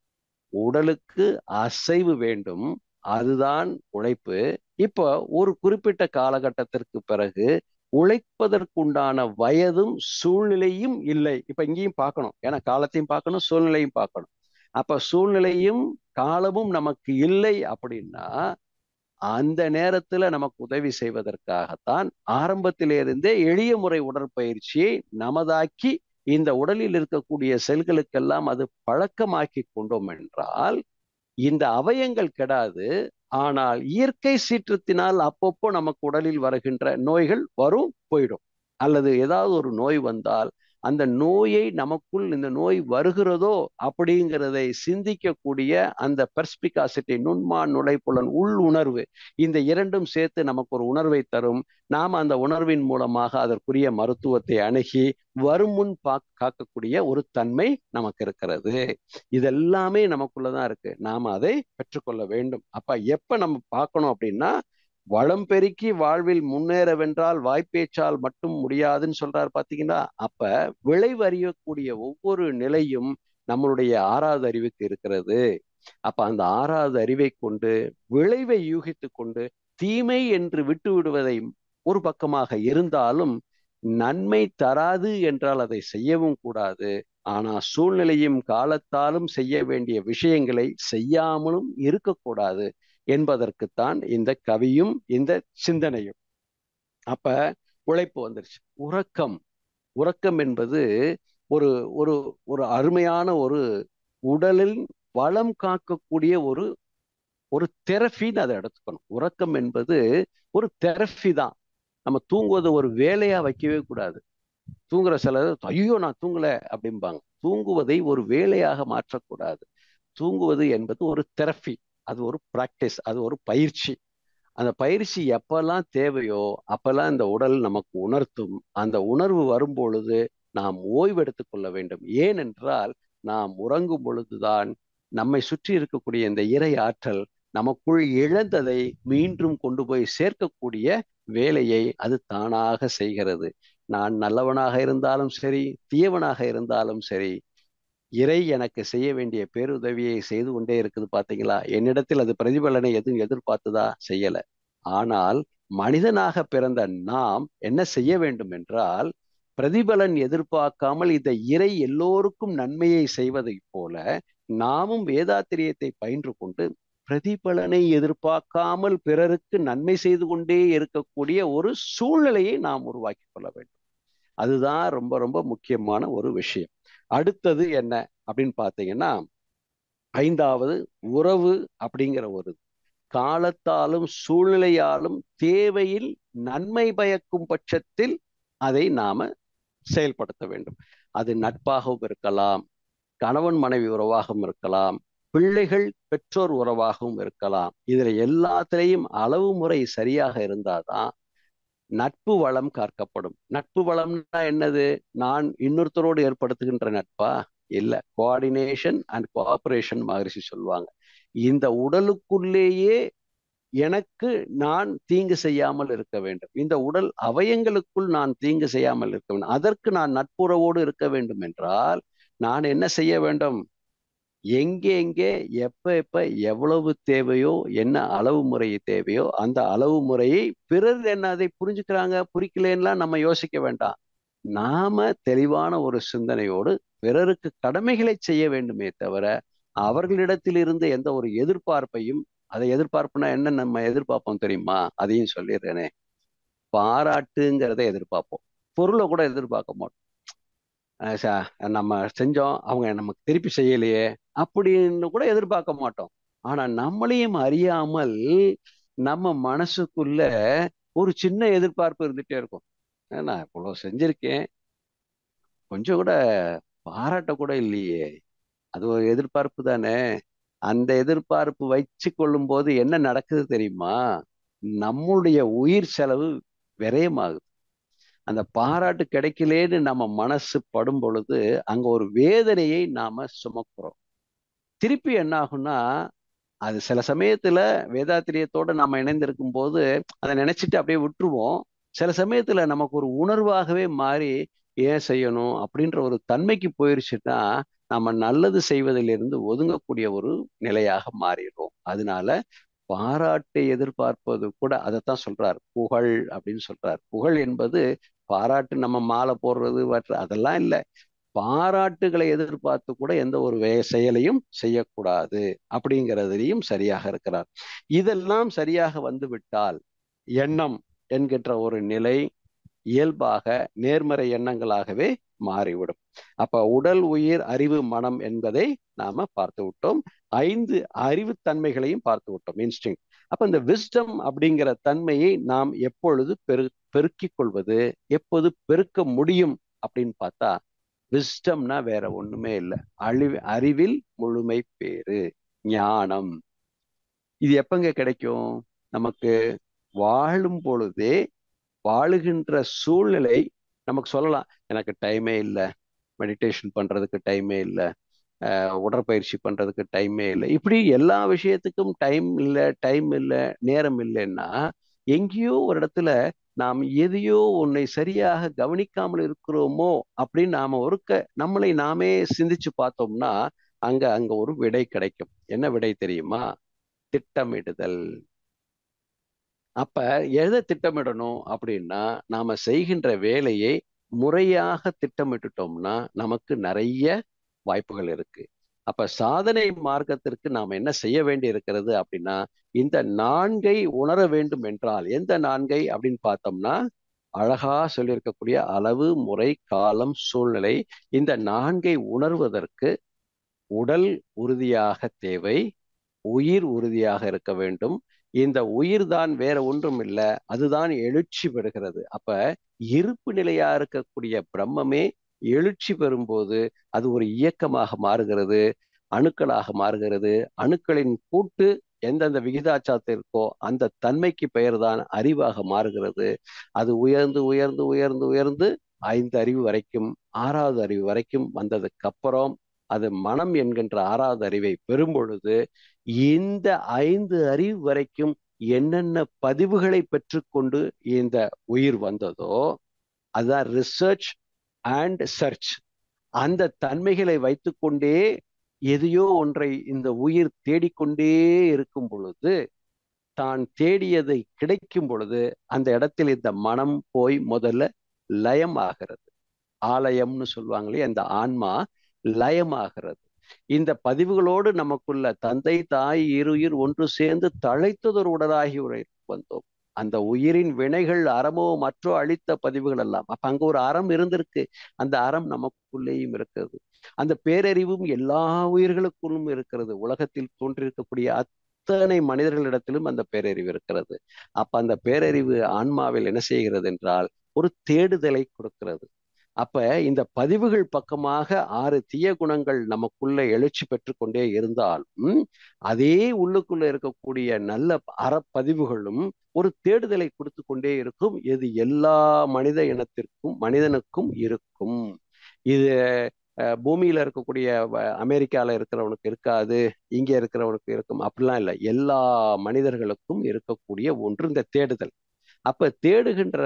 உடலுக்கு அசைவு வேண்டும் அதுதான் உழைப்பு இப்போ ஒரு குறிப்பிட்ட காலகட்டத்திற்கு பிறகு உழைப்பதற்குண்டான வயதும் சூழ்நிலையும் இல்லை இப்ப இங்கேயும் பார்க்கணும் ஏன்னா காலத்தையும் பார்க்கணும் சூழ்நிலையும் பார்க்கணும் அப்ப சூழ்நிலையும் காலமும் நமக்கு இல்லை அப்படின்னா அந்த நேரத்துல நமக்கு உதவி செய்வதற்காகத்தான் ஆரம்பத்திலிருந்தே எளிய முறை உடற்பயிற்சியை நமதாக்கி இந்த உடலில் இருக்கக்கூடிய செல்களுக்கெல்லாம் அது பழக்கமாக்கி கொண்டோம் என்றால் இந்த அவயங்கள் கெடாது ஆனால் இயற்கை சீற்றத்தினால் அப்பப்போ நமக்கு உடலில் வருகின்ற நோய்கள் வரும் போயிடும் அல்லது ஏதாவது ஒரு நோய் வந்தால் அந்த நோயை நமக்குள் இந்த நோய் வருகிறதோ அப்படிங்கிறதை சிந்திக்கக்கூடிய அந்த பெர்ஸ்பிகாசிட்டி நுண்மா நுழைப்புலன் உள் உணர்வு இந்த இரண்டும் சேர்த்து நமக்கு ஒரு உணர்வை தரும் நாம் அந்த உணர்வின் மூலமாக அதற்குரிய மருத்துவத்தை அணுகி வரும் முன் பா காக்கக்கூடிய ஒரு தன்மை நமக்கு இருக்கிறது இதெல்லாமே நமக்குள்ளதான் இருக்கு நாம அதை பெற்றுக்கொள்ள வேண்டும் அப்ப எப்ப நம்ம பார்க்கணும் அப்படின்னா வளம் பெருக்கி வாழ்வில் முன்னேறவென்றால் வாய்ப்பேச்சால் மட்டும் முடியாதுன்னு சொல்றாரு பாத்தீங்கன்னா அப்ப விளைவு அறியக்கூடிய ஒவ்வொரு நிலையும் நம்மளுடைய ஆறாவது அறிவுக்கு இருக்கிறது அப்ப அந்த ஆறாவது அறிவை கொண்டு விளைவை யூகித்து கொண்டு தீமை என்று விட்டு விடுவதை ஒரு பக்கமாக இருந்தாலும் நன்மை தராது என்றால் அதை செய்யவும் கூடாது ஆனா சூழ்நிலையும் காலத்தாலும் செய்ய வேண்டிய விஷயங்களை செய்யாமலும் இருக்கக்கூடாது என்பதற்குத்தான் இந்த கவியும் இந்த சிந்தனையும் அப்ப உழைப்பு வந்துருச்சு உறக்கம் உறக்கம் என்பது ஒரு ஒரு ஒரு அருமையான ஒரு உடலில் வளம் காக்கக்கூடிய ஒரு ஒரு தெரபின்னு அதை எடுத்துக்கணும் உறக்கம் என்பது ஒரு தெரபி தான் நம்ம தூங்குவதை ஒரு வேலையா வைக்கவே கூடாது தூங்குற சிலர் ஐயோ நான் தூங்கல அப்படிம்பாங்க தூங்குவதை ஒரு வேலையாக மாற்றக்கூடாது தூங்குவது என்பது ஒரு தெரபி அது ஒரு பிராக்டிஸ் அது ஒரு பயிற்சி அந்த பயிற்சி எப்பெல்லாம் தேவையோ அப்பெல்லாம் இந்த உடல் நமக்கு உணர்த்தும் அந்த உணர்வு வரும் பொழுது நாம் ஓய்வெடுத்து கொள்ள வேண்டும் ஏனென்றால் நாம் உறங்கும் பொழுதுதான் நம்மை சுற்றி இருக்கக்கூடிய இந்த இறை ஆற்றல் நமக்குள் இழந்ததை மீண்டும் கொண்டு போய் சேர்க்கக்கூடிய வேலையை அது தானாக செய்கிறது நான் நல்லவனாக இருந்தாலும் சரி தீயவனாக இருந்தாலும் சரி இறை எனக்கு செய்ய வேண்டிய பேருதவியை செய்து கொண்டே இருக்குது பாத்தீங்களா என்னிடத்தில் அது பிரதிபலனை எதுவும் எதிர்பார்த்துதா செய்யல ஆனால் மனிதனாக பிறந்த நாம் என்ன செய்ய வேண்டும் என்றால் பிரதிபலன் எதிர்பார்க்காமல் இந்த இறை எல்லோருக்கும் நன்மையை செய்வதை போல நாமும் வேதாத்திரியத்தை பயின்று கொண்டு பிரதிபலனை எதிர்பார்க்காமல் பிறருக்கு நன்மை செய்து கொண்டே இருக்கக்கூடிய ஒரு சூழ்நிலையை நாம் உருவாக்கி கொள்ள வேண்டும் அதுதான் ரொம்ப ரொம்ப முக்கியமான ஒரு விஷயம் அடுத்தது என்ன அப்படின்னு பார்த்தீங்கன்னா ஐந்தாவது உறவு அப்படிங்கிற ஒரு காலத்தாலும் சூழ்நிலையாலும் தேவையில் நன்மை பயக்கும் பட்சத்தில் அதை நாம செயல்படுத்த வேண்டும் அது நட்பாகவும் இருக்கலாம் கணவன் மனைவி உறவாகவும் இருக்கலாம் பிள்ளைகள் பெற்றோர் உறவாகவும் இருக்கலாம் இதுல எல்லாத்திலையும் அளவு முறை சரியாக இருந்தாதான் நட்பு வளம் காக்கப்படும் நட்பு வளம்னா என்னது நான் இன்னொருத்தரோடு ஏற்படுத்துகின்ற நட்பா இல்ல கோஆர்டினேஷன் அண்ட் கோஆபரேஷன் மகரிஷி சொல்லுவாங்க இந்த உடலுக்குள்ளேயே எனக்கு நான் தீங்கு செய்யாமல் இருக்க வேண்டும் இந்த உடல் அவயங்களுக்குள் நான் தீங்கு செய்யாமல் இருக்க வேண்டும் அதற்கு நான் நட்புறவோடு இருக்க வேண்டும் என்றால் நான் என்ன செய்ய வேண்டும் எங்கே எங்கே எப்ப எப்ப எவ்வளவு தேவையோ என்ன அளவு முறை தேவையோ அந்த அளவு முறையை பிறர் என்ன அதை புரிஞ்சுக்கிறாங்க புரிக்கலன்னா நம்ம யோசிக்க வேண்டாம் நாம தெளிவான ஒரு சிந்தனையோடு பிறருக்கு கடமைகளை செய்ய வேண்டுமே தவிர அவர்களிடத்தில் இருந்து எந்த ஒரு எதிர்பார்ப்பையும் அதை எதிர்பார்ப்புனா என்ன நம்ம எதிர்பார்ப்போம் தெரியுமா அதையும் சொல்லிடுறேனே பாராட்டுங்கிறத எதிர்பார்ப்போம் பொருளை கூட எதிர்பார்க்க மாட்டோம் நம்ம செஞ்சோம் அவங்க நமக்கு திருப்பி செய்யலையே அப்படின்னு கூட எதிர்பார்க்க மாட்டோம் ஆனா நம்மளையும் அறியாமல் நம்ம மனசுக்குள்ள ஒரு சின்ன எதிர்பார்ப்பு இருந்துட்டே இருக்கும் நான் இவ்வளவு செஞ்சிருக்கேன் கொஞ்சம் கூட பாராட்ட கூட இல்லையே அது ஒரு எதிர்பார்ப்பு தானே அந்த எதிர்பார்ப்பு வச்சு கொள்ளும் போது என்ன நடக்குது தெரியுமா நம்முடைய உயிர் செலவு விரயமாகுது அந்த பாராட்டு கிடைக்கலேன்னு நம்ம மனசு படும் பொழுது அங்க ஒரு வேதனையை நாம சுமக்கிறோம் திருப்பி என்ன ஆகும்னா அது சில சமயத்துல வேதாத்திரியத்தோட நம்ம இணைந்திருக்கும் போது அதை நினைச்சிட்டு அப்படியே விட்டுருவோம் சில சமயத்துல நமக்கு ஒரு உணர்வாகவே மாறி ஏன் செய்யணும் அப்படின்ற ஒரு தன்மைக்கு போயிருச்சுன்னா நம்ம நல்லது செய்வதிலிருந்து ஒதுங்கக்கூடிய ஒரு நிலையாக மாறிடுவோம் அதனால பாராட்டை எதிர்பார்ப்பது கூட அதைத்தான் சொல்றார் புகழ் அப்படின்னு சொல்றார் புகழ் என்பது பாராட்டு நம்ம மாலை போடுறது மற்ற அதெல்லாம் இல்லை பாராட்டுகளை எதிர்பார்த்து கூட எந்த ஒரு வே செயலையும் செய்யக்கூடாது அப்படிங்கிறதுலையும் சரியாக இருக்கிறார் இதெல்லாம் சரியாக வந்துவிட்டால் எண்ணம் என்கின்ற ஒரு நிலை இயல்பாக நேர்மறை எண்ணங்களாகவே மாறிவிடும் அப்ப உடல் உயிர் அறிவு மனம் என்பதை நாம பார்த்து விட்டோம் ஐந்து அறிவு தன்மைகளையும் பார்த்து விட்டோம் இன்ஸ்டிங் அப்ப இந்த விஸ்டம் அப்படிங்கிற தன்மையை நாம் எப்பொழுது பெரு பெருக்கிக் கொள்வது எப்போது பெருக்க முடியும் அப்படின்னு பார்த்தா விஸ்டம்னா வேற ஒண்ணுமே இல்லை அழிவு அறிவில் முழுமை பேரு ஞானம் இது எப்பங்க கிடைக்கும் நமக்கு வாழும் பொழுதே வாழுகின்ற சூழ்நிலை நமக்கு சொல்லலாம் எனக்கு டைமே இல்லை மெடிடேஷன் பண்றதுக்கு டைமே இல்லை உடற்பயிற்சி பண்றதுக்கு டைமே இல்லை இப்படி எல்லா விஷயத்துக்கும் டைம் இல்லை டைம் இல்லை நேரம் இல்லைன்னா எங்கேயோ ஒரு இடத்துல நாம் எதையோ உன்னை சரியாக கவனிக்காமல் இருக்கிறோமோ அப்படின்னு நாம ஒருக்க நம்மளை நாமே சிந்திச்சு பார்த்தோம்னா அங்க அங்க ஒரு விடை கிடைக்கும் என்ன விடை தெரியுமா திட்டமிடுதல் அப்ப எதை திட்டமிடணும் அப்படின்னா நாம செய்கின்ற வேலையை முறையாக திட்டமிட்டுட்டோம்னா நமக்கு நிறைய வாய்ப்புகள் இருக்கு அப்ப சாதனை மார்க்கத்திற்கு நாம் என்ன செய்ய வேண்டி இருக்கிறது அப்படின்னா இந்த நான்கை உணர வேண்டும் என்றால் எந்த நான்கை அப்படின்னு பார்த்தோம்னா அழகா சொல்லியிருக்கக்கூடிய அளவு முறை காலம் சூழ்நிலை இந்த நான்கை உணர்வதற்கு உடல் உறுதியாக தேவை உயிர் உறுதியாக இருக்க வேண்டும் இந்த உயிர் தான் வேற ஒன்றும் இல்லை அதுதான் எழுச்சி பெறுகிறது அப்ப இருப்பு நிலையா இருக்கக்கூடிய பிரம்மமே எழுச்சி பெறும்போது அது ஒரு இயக்கமாக மாறுகிறது அணுக்களாக மாறுகிறது அணுக்களின் கூட்டு எந்தெந்த விகிதாச்சாரத்திற்கோ அந்த தன்மைக்கு பெயர் தான் அறிவாக மாறுகிறது அது உயர்ந்து உயர்ந்து உயர்ந்து உயர்ந்து ஐந்து அறிவு வரைக்கும் ஆறாவது அறிவு வரைக்கும் வந்ததுக்கு அப்புறம் அது மனம் என்கின்ற ஆறாவது அறிவை பெறும் பொழுது இந்த ஐந்து அறிவு வரைக்கும் என்னென்ன பதிவுகளை பெற்றுக்கொண்டு இந்த உயிர் வந்ததோ அதுதான் ரிசர்ச் அண்ட் சர்ச் அந்த தன்மைகளை வைத்துக்கொண்டே எதையோ ஒன்றை இந்த உயிர் தேடிக்கொண்டே இருக்கும் பொழுது தான் தேடியதை கிடைக்கும் பொழுது அந்த இடத்தில் இந்த மனம் போய் முதல்ல லயம் ஆகிறது ஆலயம்னு சொல்லுவாங்களே அந்த ஆன்மா லயமாகிறது இந்த பதிவுகளோடு நமக்குள்ள தந்தை தாய் இருயிர் ஒன்று சேர்ந்து தழைத்ததொரு உடலாகி வந்தோம் அந்த உயிரின் வினைகள் அறமோ மற்றோ அழித்த பதிவுகள் எல்லாம் அப்ப அங்க ஒரு அறம் இருந்திருக்கு அந்த அறம் நமக்குள்ளேயும் இருக்கிறது அந்த பேரறிவும் எல்லா உயிர்களுக்குள்ளும் இருக்கிறது உலகத்தில் தோன்றிருக்கக்கூடிய அத்தனை மனிதர்களிடத்திலும் அந்த பேரறிவு இருக்கிறது அப்ப அந்த பேரறிவு ஆன்மாவில் என்ன செய்கிறது என்றால் ஒரு தேடுதலை கொடுக்கிறது அப்ப இந்த பதிவுகள் பக்கமாக ஆறு தீய குணங்கள் நமக்குள்ள எழுச்சி பெற்று கொண்டே இருந்தாலும் அதே உள்ளுக்குள்ள இருக்கக்கூடிய நல்ல அறப்பதிவுகளும் ஒரு தேடுதலை கொடுத்து கொண்டே இருக்கும் இது எல்லா மனித இனத்திற்கும் மனிதனுக்கும் இருக்கும் இது பூமியில இருக்கக்கூடிய அமெரிக்கால இருக்கிறவனுக்கு இருக்காது இங்க இருக்கிறவனுக்கு இருக்கும் அப்படிலாம் இல்லை எல்லா மனிதர்களுக்கும் இருக்கக்கூடிய ஒன்று இந்த தேடுதல் அப்ப தேடுகின்ற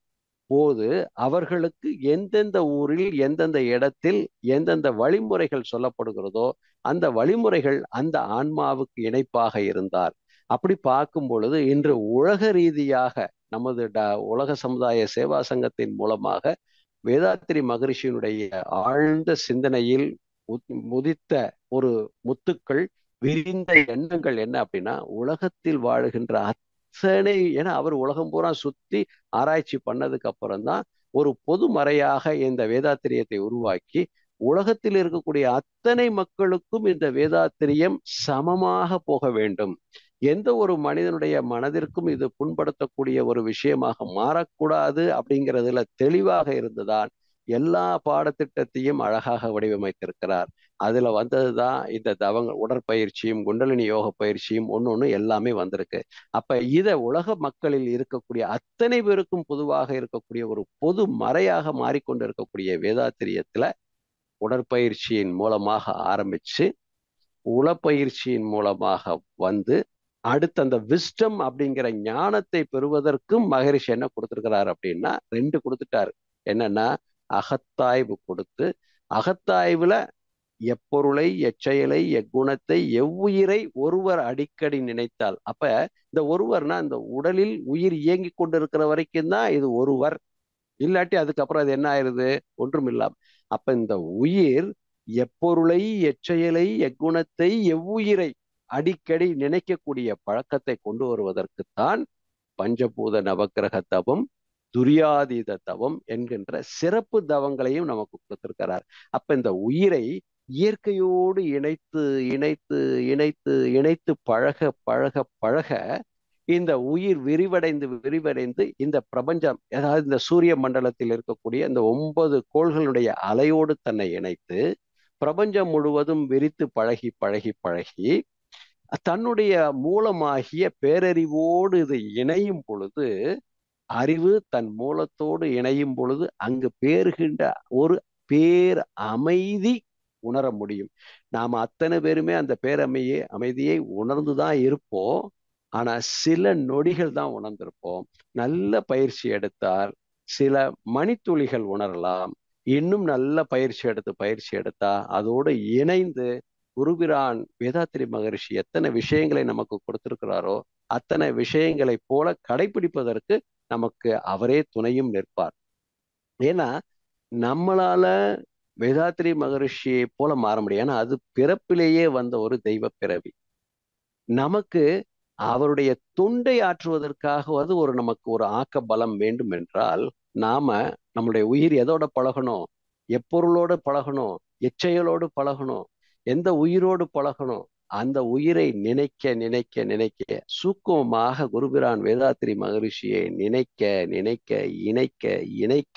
போது அவர்களுக்கு எந்தெந்த ஊரில் எந்தெந்த இடத்தில் எந்தெந்த வழிமுறைகள் சொல்லப்படுகிறதோ அந்த வழிமுறைகள் அந்த ஆன்மாவுக்கு இணைப்பாக இருந்தார் அப்படி பார்க்கும் பொழுது இன்று உலக ரீதியாக நமது ட உலக சமுதாய சேவா சங்கத்தின் மூலமாக வேதாத்திரி மகரிஷியினுடைய ஆழ்ந்த சிந்தனையில் முதித்த ஒரு முத்துக்கள் விரிந்த எண்ணங்கள் என்ன அப்படின்னா உலகத்தில் வாழுகின்ற அத்தனை ஏன்னா அவர் உலகம் பூரா சுத்தி ஆராய்ச்சி பண்ணதுக்கு அப்புறம் தான் ஒரு பொது மறையாக இந்த வேதாத்திரியத்தை உருவாக்கி உலகத்தில் இருக்கக்கூடிய அத்தனை மக்களுக்கும் இந்த வேதாத்திரியம் சமமாக போக வேண்டும் எந்த ஒரு மனிதனுடைய மனதிற்கும் இது புண்படுத்தக்கூடிய ஒரு விஷயமாக மாறக்கூடாது அப்படிங்கிறதுல தெளிவாக இருந்துதான் எல்லா பாடத்திட்டத்தையும் அழகாக வடிவமைத்திருக்கிறார் அதுல வந்ததுதான் இந்த தவங்க உடற்பயிற்சியும் குண்டலினி யோக பயிற்சியும் ஒன்று ஒன்று எல்லாமே வந்திருக்கு அப்ப இத உலக மக்களில் இருக்கக்கூடிய அத்தனை பேருக்கும் பொதுவாக இருக்கக்கூடிய ஒரு பொது மறையாக மாறிக்கொண்டு இருக்கக்கூடிய வேதாத்திரியத்துல உடற்பயிற்சியின் மூலமாக ஆரம்பிச்சு உளப்பயிற்சியின் மூலமாக வந்து அடுத்து அந்த விஸ்டம் அப்படிங்கிற ஞானத்தை பெறுவதற்கும் மகரிஷி என்ன கொடுத்திருக்கிறார் அப்படின்னா ரெண்டு கொடுத்துட்டாரு என்னன்னா அகத்தாய்வு கொடுத்து அகத்தாய்வுல எப்பொருளை எச்செயலை எக்குணத்தை எவ்வுயிரை ஒருவர் அடிக்கடி நினைத்தால் அப்ப இந்த ஒருவர்னா இந்த உடலில் உயிர் இயங்கி கொண்டிருக்கிற வரைக்கும் தான் இது ஒருவர் இல்லாட்டி அதுக்கப்புறம் அது என்ன ஆயிருது ஒன்றும் இல்லாம அப்ப இந்த உயிர் எப்பொருளை எச்செயலை எக்குணத்தை எவ்வுயிரை அடிக்கடி நினைக்கக்கூடிய பழக்கத்தை கொண்டு வருவதற்குத்தான் பஞ்சபூத நவக்கிரக தவம் துரியாதீத தவம் என்கின்ற சிறப்பு தவங்களையும் நமக்கு கொடுத்திருக்கிறார் அப்ப இந்த உயிரை இயற்கையோடு இணைத்து இணைத்து இணைத்து இணைத்து பழக பழக பழக இந்த உயிர் விரிவடைந்து விரிவடைந்து இந்த பிரபஞ்சம் அதாவது இந்த சூரிய மண்டலத்தில் இருக்கக்கூடிய இந்த ஒன்பது கோள்களுடைய அலையோடு தன்னை இணைத்து பிரபஞ்சம் முழுவதும் விரித்து பழகி பழகி பழகி தன்னுடைய மூலமாகிய பேரறிவோடு இது இணையும் பொழுது அறிவு தன் மூலத்தோடு இணையும் பொழுது அங்கு பேறுகின்ற ஒரு பேர் அமைதி உணர முடியும் நாம அத்தனை பேருமே அந்த பேரமையை அமைதியை உணர்ந்துதான் இருப்போம் ஆனா சில நொடிகள் தான் உணர்ந்திருப்போம் நல்ல பயிற்சி எடுத்தால் சில மணித்துளிகள் உணரலாம் இன்னும் நல்ல பயிற்சி எடுத்து பயிற்சி எடுத்தா அதோடு இணைந்து குருபிரான் வேதாத்திரி மகரிஷி எத்தனை விஷயங்களை நமக்கு கொடுத்திருக்கிறாரோ அத்தனை விஷயங்களை போல கடைபிடிப்பதற்கு நமக்கு அவரே துணையும் நிற்பார் ஏன்னா நம்மளால வேதாத்திரி மகரிஷியை போல மாற முடியும் ஏன்னா அது பிறப்பிலேயே வந்த ஒரு தெய்வ பிறவி நமக்கு அவருடைய தொண்டை ஆற்றுவதற்காகவது ஒரு நமக்கு ஒரு ஆக்க பலம் வேண்டும் என்றால் நாம நம்மளுடைய உயிர் எதோட பழகணும் எப்பொருளோட பழகணும் எச்செயலோடு பழகணும் எந்த உயிரோடு பழகணும் அந்த உயிரை நினைக்க நினைக்க நினைக்க சூக்குமமாக குருபிரான் வேதாத்திரி மகரிஷியை நினைக்க நினைக்க இணைக்க இணைக்க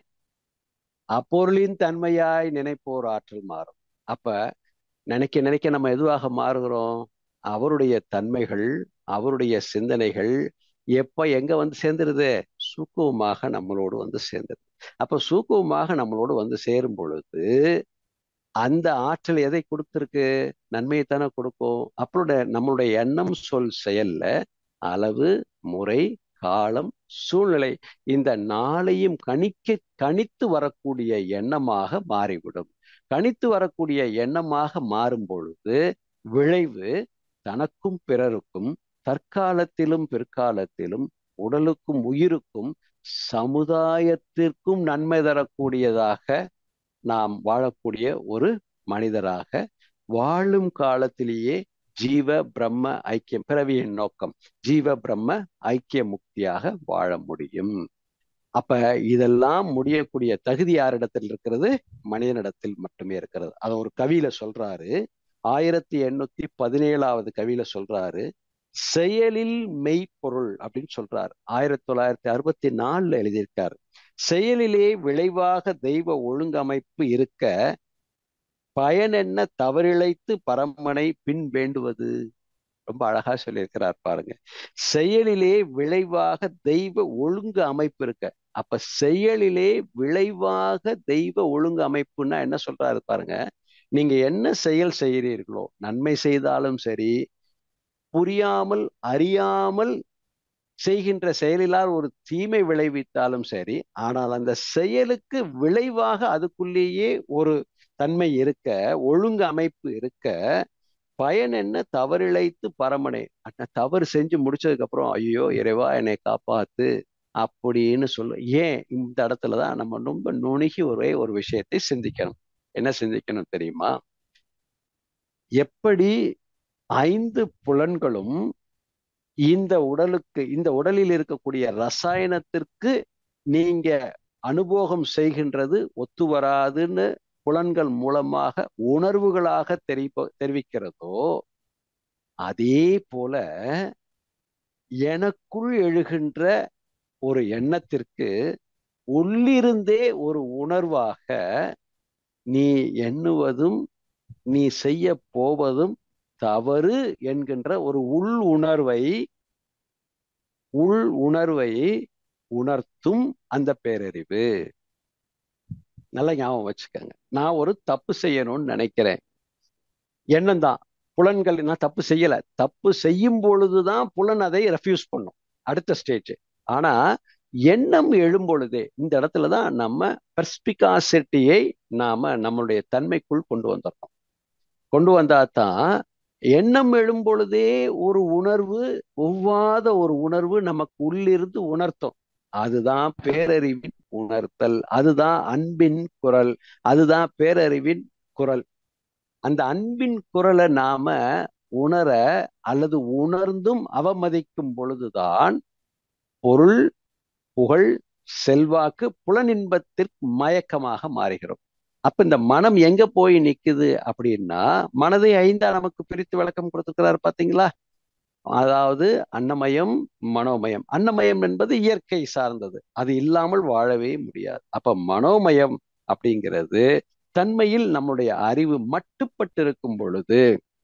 அப்பொருளின் தன்மையாய் நினைப்போர் ஆற்றல் மாறும் அப்ப நினைக்க நினைக்க நம்ம எதுவாக மாறுகிறோம் அவருடைய தன்மைகள் அவருடைய சிந்தனைகள் எப்ப எங்க வந்து சேர்ந்துருது சூக்குவமாக நம்மளோடு வந்து சேர்ந்துருது அப்ப சூக்குவமாக நம்மளோடு வந்து சேரும் பொழுது அந்த ஆற்றல் எதை கொடுத்திருக்கு நன்மையை தானே கொடுக்கும் அப்பளுடைய நம்மளுடைய எண்ணம் சொல் செயல்ல அளவு முறை காலம் சூழ்நிலை இந்த நாளையும் கணிக்க கணித்து வரக்கூடிய எண்ணமாக மாறிவிடும் கணித்து வரக்கூடிய எண்ணமாக மாறும் பொழுது விளைவு தனக்கும் பிறருக்கும் தற்காலத்திலும் பிற்காலத்திலும் உடலுக்கும் உயிருக்கும் சமுதாயத்திற்கும் நன்மை தரக்கூடியதாக நாம் வாழக்கூடிய ஒரு மனிதராக வாழும் காலத்திலேயே ஜீவ பிரம்ம ஐக்கியம் பிறவியின் நோக்கம் ஜீவ பிரம்ம ஐக்கிய முக்தியாக வாழ முடியும் அப்ப இதெல்லாம் முடியக்கூடிய தகுதி யாரிடத்தில் இருக்கிறது மனிதனிடத்தில் மட்டுமே இருக்கிறது அதை ஒரு கவியில சொல்றாரு ஆயிரத்தி எண்ணூத்தி பதினேழாவது கவியில சொல்றாரு செயலில் மெய்ப்பொருள் அப்படின்னு சொல்றாரு ஆயிரத்தி தொள்ளாயிரத்தி அறுபத்தி நாலுல எழுதியிருக்காரு செயலிலே விளைவாக தெய்வ ஒழுங்கமைப்பு இருக்க பயனென்ன தவறிழைத்து பரமனை பின் வேண்டுவது ரொம்ப அழகா சொல்லியிருக்கிறார் பாருங்க செயலிலே விளைவாக தெய்வ ஒழுங்கு அமைப்பு இருக்க அப்ப செயலிலே விளைவாக தெய்வ ஒழுங்கு அமைப்புன்னா என்ன சொல்றாரு பாருங்க நீங்க என்ன செயல் செய்கிறீர்களோ நன்மை செய்தாலும் சரி புரியாமல் அறியாமல் செய்கின்ற செயலிலால் ஒரு தீமை விளைவித்தாலும் சரி ஆனால் அந்த செயலுக்கு விளைவாக அதுக்குள்ளேயே ஒரு தன்மை இருக்க ஒழுங்கு அமைப்பு இருக்க பயன் என்ன தவறிழைத்து பரமனே தவறு செஞ்சு முடிச்சதுக்கு அப்புறம் ஐயோ இறைவா என்னை காப்பாத்து அப்படின்னு சொல்ல ஏன் இந்த இடத்துலதான் நம்ம ரொம்ப நுணுகி ஒரே ஒரு விஷயத்தை சிந்திக்கணும் என்ன சிந்திக்கணும் தெரியுமா எப்படி ஐந்து புலன்களும் இந்த உடலுக்கு இந்த உடலில் இருக்கக்கூடிய ரசாயனத்திற்கு நீங்க அனுபவம் செய்கின்றது ஒத்து வராதுன்னு புலன்கள் மூலமாக உணர்வுகளாக தெரிவிப்ப தெரிவிக்கிறதோ அதே போல எனக்குள் எழுகின்ற ஒரு எண்ணத்திற்கு உள்ளிருந்தே ஒரு உணர்வாக நீ எண்ணுவதும் நீ செய்ய போவதும் தவறு என்கின்ற ஒரு உள் உணர்வை உள் உணர்வை உணர்த்தும் அந்த பேரறிவு நல்லா ஞாபகம் வச்சுக்கோங்க நான் ஒரு தப்பு செய்யணும்னு நினைக்கிறேன் எண்ணம் தான் புலன்கள் நான் தப்பு செய்யல தப்பு செய்யும் பொழுதுதான் புலன் அதை ரெஃப்யூஸ் பண்ணும் அடுத்த ஸ்டேஜ் ஆனா எண்ணம் எழும் பொழுதே இந்த இடத்துலதான் நம்ம பெர்ஸ்பிகாசிட்டியை நாம நம்மளுடைய தன்மைக்குள் கொண்டு வந்துடணும் கொண்டு வந்தா தான் எண்ணம் எழும் பொழுதே ஒரு உணர்வு ஒவ்வாத ஒரு உணர்வு நமக்கு உள்ளிருந்து உணர்த்தும் அதுதான் பேரறிவின் உணர்த்தல் அதுதான் அன்பின் குரல் அதுதான் பேரறிவின் குரல் அந்த அன்பின் குரலை நாம உணர அல்லது உணர்ந்தும் அவமதிக்கும் பொழுதுதான் பொருள் புகழ் செல்வாக்கு புலனின்பத்திற்கு மயக்கமாக மாறுகிறோம் அப்ப இந்த மனம் எங்க போய் நிக்குது அப்படின்னா மனதை ஐந்தா நமக்கு பிரித்து விளக்கம் கொடுத்துருக்கிறாரு பாத்தீங்களா அதாவது அன்னமயம் மனோமயம் அன்னமயம் என்பது இயற்கை சார்ந்தது அது இல்லாமல் வாழவே முடியாது அப்ப மனோமயம் அப்படிங்கிறது தன்மையில் நம்முடைய அறிவு மட்டுப்பட்டிருக்கும் பொழுது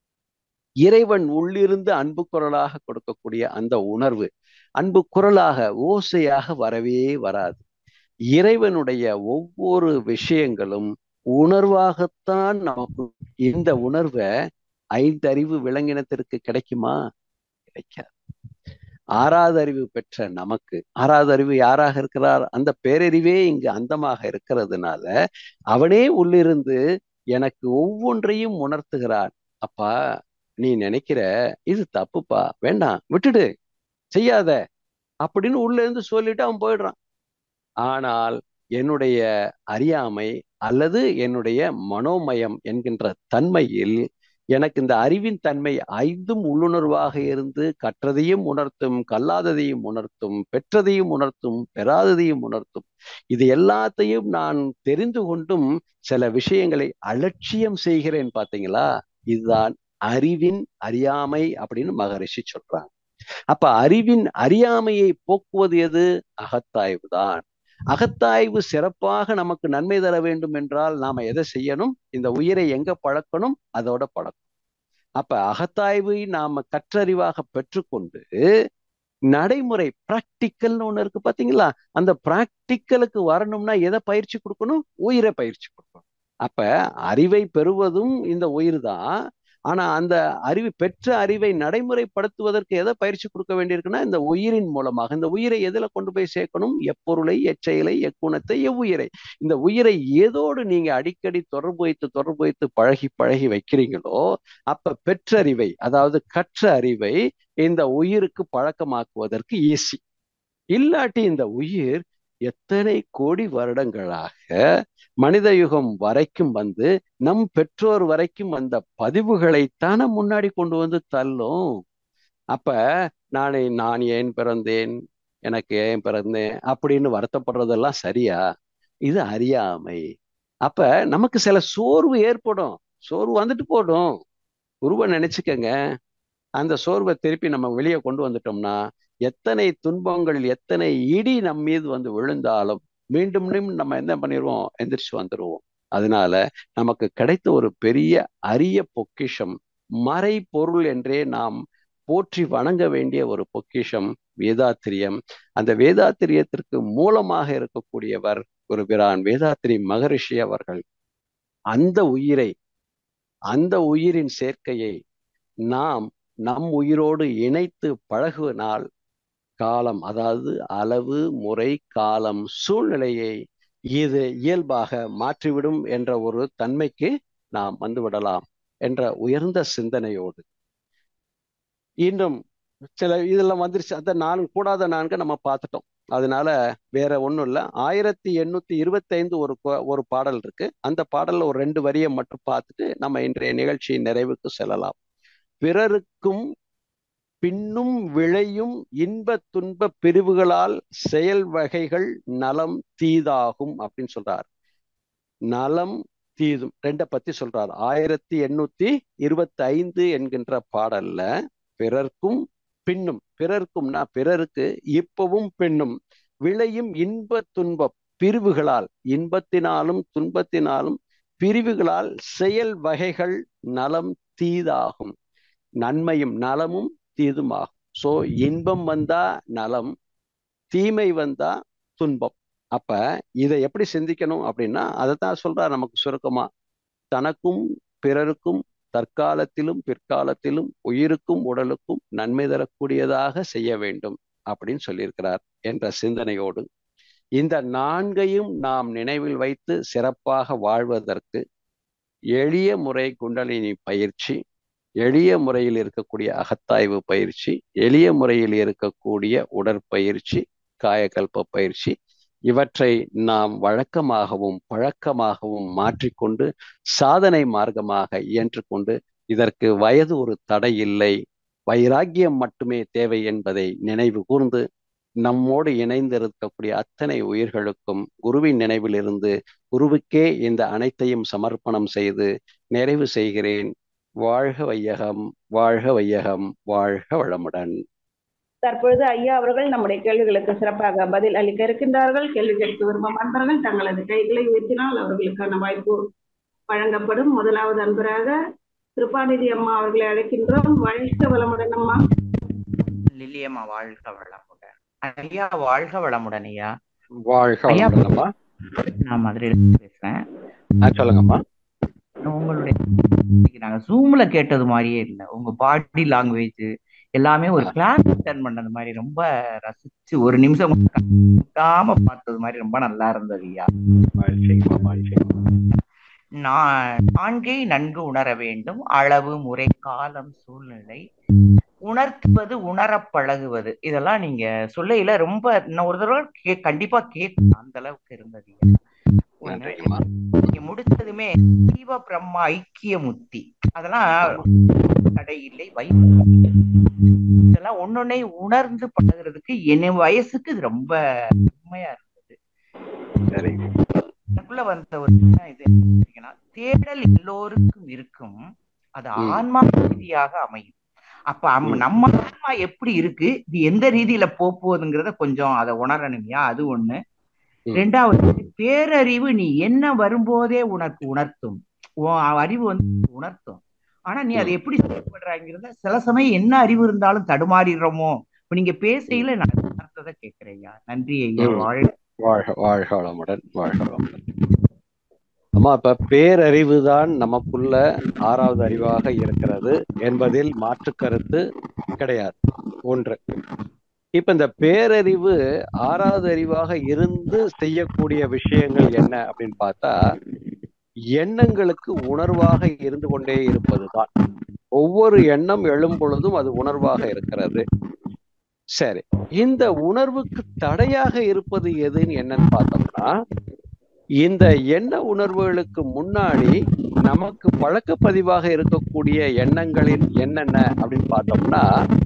இறைவன் உள்ளிருந்து அன்பு குரலாக கொடுக்கக்கூடிய அந்த உணர்வு அன்பு குரலாக ஓசையாக வரவே வராது இறைவனுடைய ஒவ்வொரு விஷயங்களும் உணர்வாகத்தான் நமக்கு இந்த உணர்வை ஐந்தறிவு விலங்கினத்திற்கு கிடைக்குமா கிடைக்காது ஆறாவது அறிவு பெற்ற நமக்கு ஆறாவது அறிவு யாராக இருக்கிறார் அந்த பேரறிவே இங்கு அந்தமாக இருக்கிறதுனால அவனே உள்ளிருந்து எனக்கு ஒவ்வொன்றையும் உணர்த்துகிறான் அப்பா நீ நினைக்கிற இது தப்புப்பா வேண்டாம் விட்டுடு செய்யாத அப்படின்னு உள்ள இருந்து சொல்லிட்டு அவன் போயிடுறான் ஆனால் என்னுடைய அறியாமை அல்லது என்னுடைய மனோமயம் என்கின்ற தன்மையில் எனக்கு இந்த அறிவின் தன்மை ஐந்தும் உள்ளுணர்வாக இருந்து கற்றதையும் உணர்த்தும் கல்லாததையும் உணர்த்தும் பெற்றதையும் உணர்த்தும் பெறாததையும் உணர்த்தும் இது எல்லாத்தையும் நான் தெரிந்து கொண்டும் சில விஷயங்களை அலட்சியம் செய்கிறேன் பாத்தீங்களா இதுதான் அறிவின் அறியாமை அப்படின்னு மகரிஷி சொல்றாங்க அப்ப அறிவின் அறியாமையை போக்குவது எது அகத்தாய்வு தான் அகத்தாய்வு சிறப்பாக நமக்கு நன்மை தர வேண்டும் என்றால் நாம எதை செய்யணும் இந்த உயிரை எங்க பழக்கணும் அதோட பழக்கணும் அப்ப அகத்தாய்வை நாம கற்றறிவாக பெற்றுக்கொண்டு நடைமுறை பிராக்டிக்கல்னு ஒண்ணு இருக்கு பாத்தீங்களா அந்த பிராக்டிக்கலுக்கு வரணும்னா எதை பயிற்சி கொடுக்கணும் உயிரை பயிற்சி கொடுக்கணும் அப்ப அறிவை பெறுவதும் இந்த உயிர் தான் ஆனா அந்த அறிவு பெற்ற அறிவை நடைமுறைப்படுத்துவதற்கு எதை பயிற்சி கொடுக்க வேண்டியிருக்குன்னா இந்த உயிரின் மூலமாக இந்த உயிரை எதுல கொண்டு போய் சேர்க்கணும் எப்பொருளை எச்செயலை எக்குணத்தை எவ்வுயிரை இந்த உயிரை ஏதோடு நீங்க அடிக்கடி தொடர்பு வைத்து தொடர்பு வைத்து பழகி பழகி வைக்கிறீங்களோ அப்ப பெற்றறிவை அதாவது கற்ற அறிவை இந்த உயிருக்கு பழக்கமாக்குவதற்கு ஈஸி இல்லாட்டி இந்த உயிர் எத்தனை கோடி வருடங்களாக மனித யுகம் வரைக்கும் வந்து நம் பெற்றோர் வரைக்கும் வந்த பதிவுகளைத்தானே முன்னாடி கொண்டு வந்து தள்ளும் அப்ப நானே நான் ஏன் பிறந்தேன் எனக்கு ஏன் பிறந்தேன் அப்படின்னு வருத்தப்படுறதெல்லாம் சரியா இது அறியாமை அப்ப நமக்கு சில சோர்வு ஏற்படும் சோர்வு வந்துட்டு போடும் உருவ நினைச்சுக்கங்க அந்த சோர்வை திருப்பி நம்ம வெளியே கொண்டு வந்துட்டோம்னா எத்தனை துன்பங்கள் எத்தனை இடி நம் மீது வந்து விழுந்தாலும் மீண்டும் மீண்டும் நம்ம என்ன பண்ணிடுவோம் எந்திரிச்சு வந்துடுவோம் அதனால நமக்கு கிடைத்த ஒரு பெரிய அரிய பொக்கிஷம் மறை பொருள் என்றே நாம் போற்றி வணங்க வேண்டிய ஒரு பொக்கிஷம் வேதாத்திரியம் அந்த வேதாத்திரியத்திற்கு மூலமாக இருக்கக்கூடியவர் ஒரு பிரான் வேதாத்திரி மகரிஷி அவர்கள் அந்த உயிரை அந்த உயிரின் சேர்க்கையை நாம் நம் உயிரோடு இணைத்து பழகுவனால் காலம் அதாவது அளவு முறை காலம் சூழ்நிலையை இது இயல்பாக மாற்றிவிடும் என்ற ஒரு தன்மைக்கு நாம் வந்துவிடலாம் என்ற உயர்ந்த சிந்தனையோடு இன்னும் சில இதெல்லாம் வந்துருச்சு அந்த நான்கு கூடாத நான்கு நம்ம பார்த்துட்டோம் அதனால வேற ஒன்றும் இல்லை ஆயிரத்தி எண்ணூத்தி இருபத்தி ஐந்து ஒரு ஒரு பாடல் இருக்கு அந்த பாடல்ல ஒரு ரெண்டு வரியை மட்டும் பார்த்துட்டு நம்ம இன்றைய நிகழ்ச்சியின் நிறைவுக்கு செல்லலாம் பிறருக்கும் பின்னும் விளையும் இன்ப துன்ப பிரிவுகளால் செயல் வகைகள் நலம் தீதாகும் அப்படின்னு சொல்றார் நலம் தீதும் ரெண்ட பத்தி சொல்றார் ஆயிரத்தி எண்ணூத்தி இருபத்தி ஐந்து என்கின்ற பாடல்ல பிறர்க்கும் பின்னும் பிறர்க்கும்னா பிறருக்கு இப்பவும் பின்னும் விளையும் இன்ப துன்பம் பிரிவுகளால் இன்பத்தினாலும் துன்பத்தினாலும் பிரிவுகளால் செயல் வகைகள் நலம் தீதாகும் நன்மையும் நலமும் தீதுமாகும் சோ இன்பம் வந்தா நலம் தீமை வந்தா துன்பம் அப்ப இதை எப்படி சிந்திக்கணும் அப்படின்னா அதைத்தான் சொல்றார் நமக்கு சுருக்கமா தனக்கும் பிறருக்கும் தற்காலத்திலும் பிற்காலத்திலும் உயிருக்கும் உடலுக்கும் நன்மை தரக்கூடியதாக செய்ய வேண்டும் அப்படின்னு சொல்லியிருக்கிறார் என்ற சிந்தனையோடு இந்த நான்கையும் நாம் நினைவில் வைத்து சிறப்பாக வாழ்வதற்கு எளிய முறை குண்டலினி பயிற்சி எளிய முறையில் இருக்கக்கூடிய அகத்தாய்வு பயிற்சி எளிய முறையில் இருக்கக்கூடிய உடற்பயிற்சி காயக்கல்ப பயிற்சி இவற்றை நாம் வழக்கமாகவும் பழக்கமாகவும் மாற்றிக்கொண்டு சாதனை மார்க்கமாக இயன்றுகொண்டு இதற்கு வயது ஒரு தடை இல்லை வைராக்கியம் மட்டுமே தேவை என்பதை நினைவு கூர்ந்து நம்மோடு இணைந்து இருக்கக்கூடிய அத்தனை உயிர்களுக்கும் குருவின் நினைவில் இருந்து குருவுக்கே இந்த அனைத்தையும் சமர்ப்பணம் செய்து நிறைவு செய்கிறேன் வாழ்க வையகம் வாழ்க வையகம் வாழ்க வளமுடன் தற்பொழுது ஐயா அவர்கள் நம்முடைய கேள்விகளுக்கு சிறப்பாக பதில் அளிக்க இருக்கின்றார்கள் கேள்வி கேட்க விரும்பும் அன்பர்கள் தங்களது கைகளை உயர்த்தினால் அவர்களுக்கான வாய்ப்பு வழங்கப்படும் முதலாவது அன்பராக கிருபாநிதி அம்மா அவர்களை அழைக்கின்றோம் வாழ்க வளமுடன் அம்மா லில்லியம்மா வாழ்க வளமுடன் ஐயா வாழ்க வளமுடன் ஐயா வாழ்க ஐயா. வளமுடன்மா நான் மதுரையில பேசுறேன் சொல்லுங்கம்மா உங்களுடைய இன்னைக்கு நாங்க ஜூம்ல கேட்டது மாதிரியே இல்லை உங்க பாடி லாங்குவேஜ் எல்லாமே ஒரு கிளாஸ் அட்டன் பண்ணது மாதிரி ரொம்ப ரசிச்சு ஒரு நிமிஷம் விடாம பார்த்தது மாதிரி ரொம்ப நல்லா இருந்தது ஐயா வாழ்க்கைங்கம்மா வாழ்க்கைங்கம்மா நான் நான்கை நன்கு உணர வேண்டும் அளவு முறை காலம் சூழ்நிலை உணர்த்துவது உணரப் பழகுவது இதெல்லாம் நீங்க சொல்லையில ரொம்ப இன்னும் ஒரு தடவை கே கண்டிப்பா கேட்கணும் அந்த அளவுக்கு இருந்தது ஐயா. ஒண்ணு. நன்றிங்கம்மா நீங்க முடிச்சதுமே ஜீவ பிரம்மா ஐக்கிய முத்தி அதெல்லாம் தடை இல்லை வைப்பு இதெல்லாம் ஒன்னொன்னே உணர்ந்து பழகுறதுக்கு என் வயசுக்கு இது ரொம்ப உண்மையா இருந்தது சரி எனக்குள்ள வந்த ஒரு விஷயம் இது என்ன கேட்டீங்கன்னா, தேடல் எல்லோருக்கும் இருக்கும் அது ம். ஆன்மா ரீதியாக அமையும் அப்ப அம்- ம். நம்ம ஆன்மா எப்படி இருக்கு இது எந்த ரீதியில போப் போகுதுங்கிறத கொஞ்சம் அதை உணரணும்யா அது ஒண்ணு ம். ரெண்டாவது பேரறிவு நீ என்ன வரும்போதே உனக்கு உணர்த்தும் உன் அறிவு வந்து உணர்த்தும் ஆனா நீ அதை எப்படி செயல்படுறாங்கிறத சில சமயம் என்ன அறிவு இருந்தாலும் தடுமாறிடுறோமோ இப்ப நீங்க பேசையில நான் அர்த்தத்தை கேட்கிறேன் ஐயா நன்றி ஐயா ம். வாழ்க வாழ்க வாழ்க வளமுடன் வாழ்க வளமுடன் அம்மா இப்ப பேரறிவு தான் நமக்குள்ள ஆறாவது அறிவாக இருக்கிறது என்பதில் மாற்று கருத்து கிடையாது ஒன்று இப்ப இந்த பேரறிவு ஆறாவது அறிவாக இருந்து செய்யக்கூடிய விஷயங்கள் என்ன அப்படின்னு பார்த்தா எண்ணங்களுக்கு உணர்வாக இருந்து கொண்டே இருப்பதுதான் ஒவ்வொரு எண்ணம் எழும் பொழுதும் அது உணர்வாக இருக்கிறது சரி இந்த உணர்வுக்கு தடையாக இருப்பது எதுன்னு என்னன்னு பார்த்தோம்னா இந்த எண்ண உணர்வுகளுக்கு முன்னாடி நமக்கு பழக்கப்பதிவாக இருக்கக்கூடிய எண்ணங்களின் என்னென்ன அப்படின்னு பார்த்தோம்னா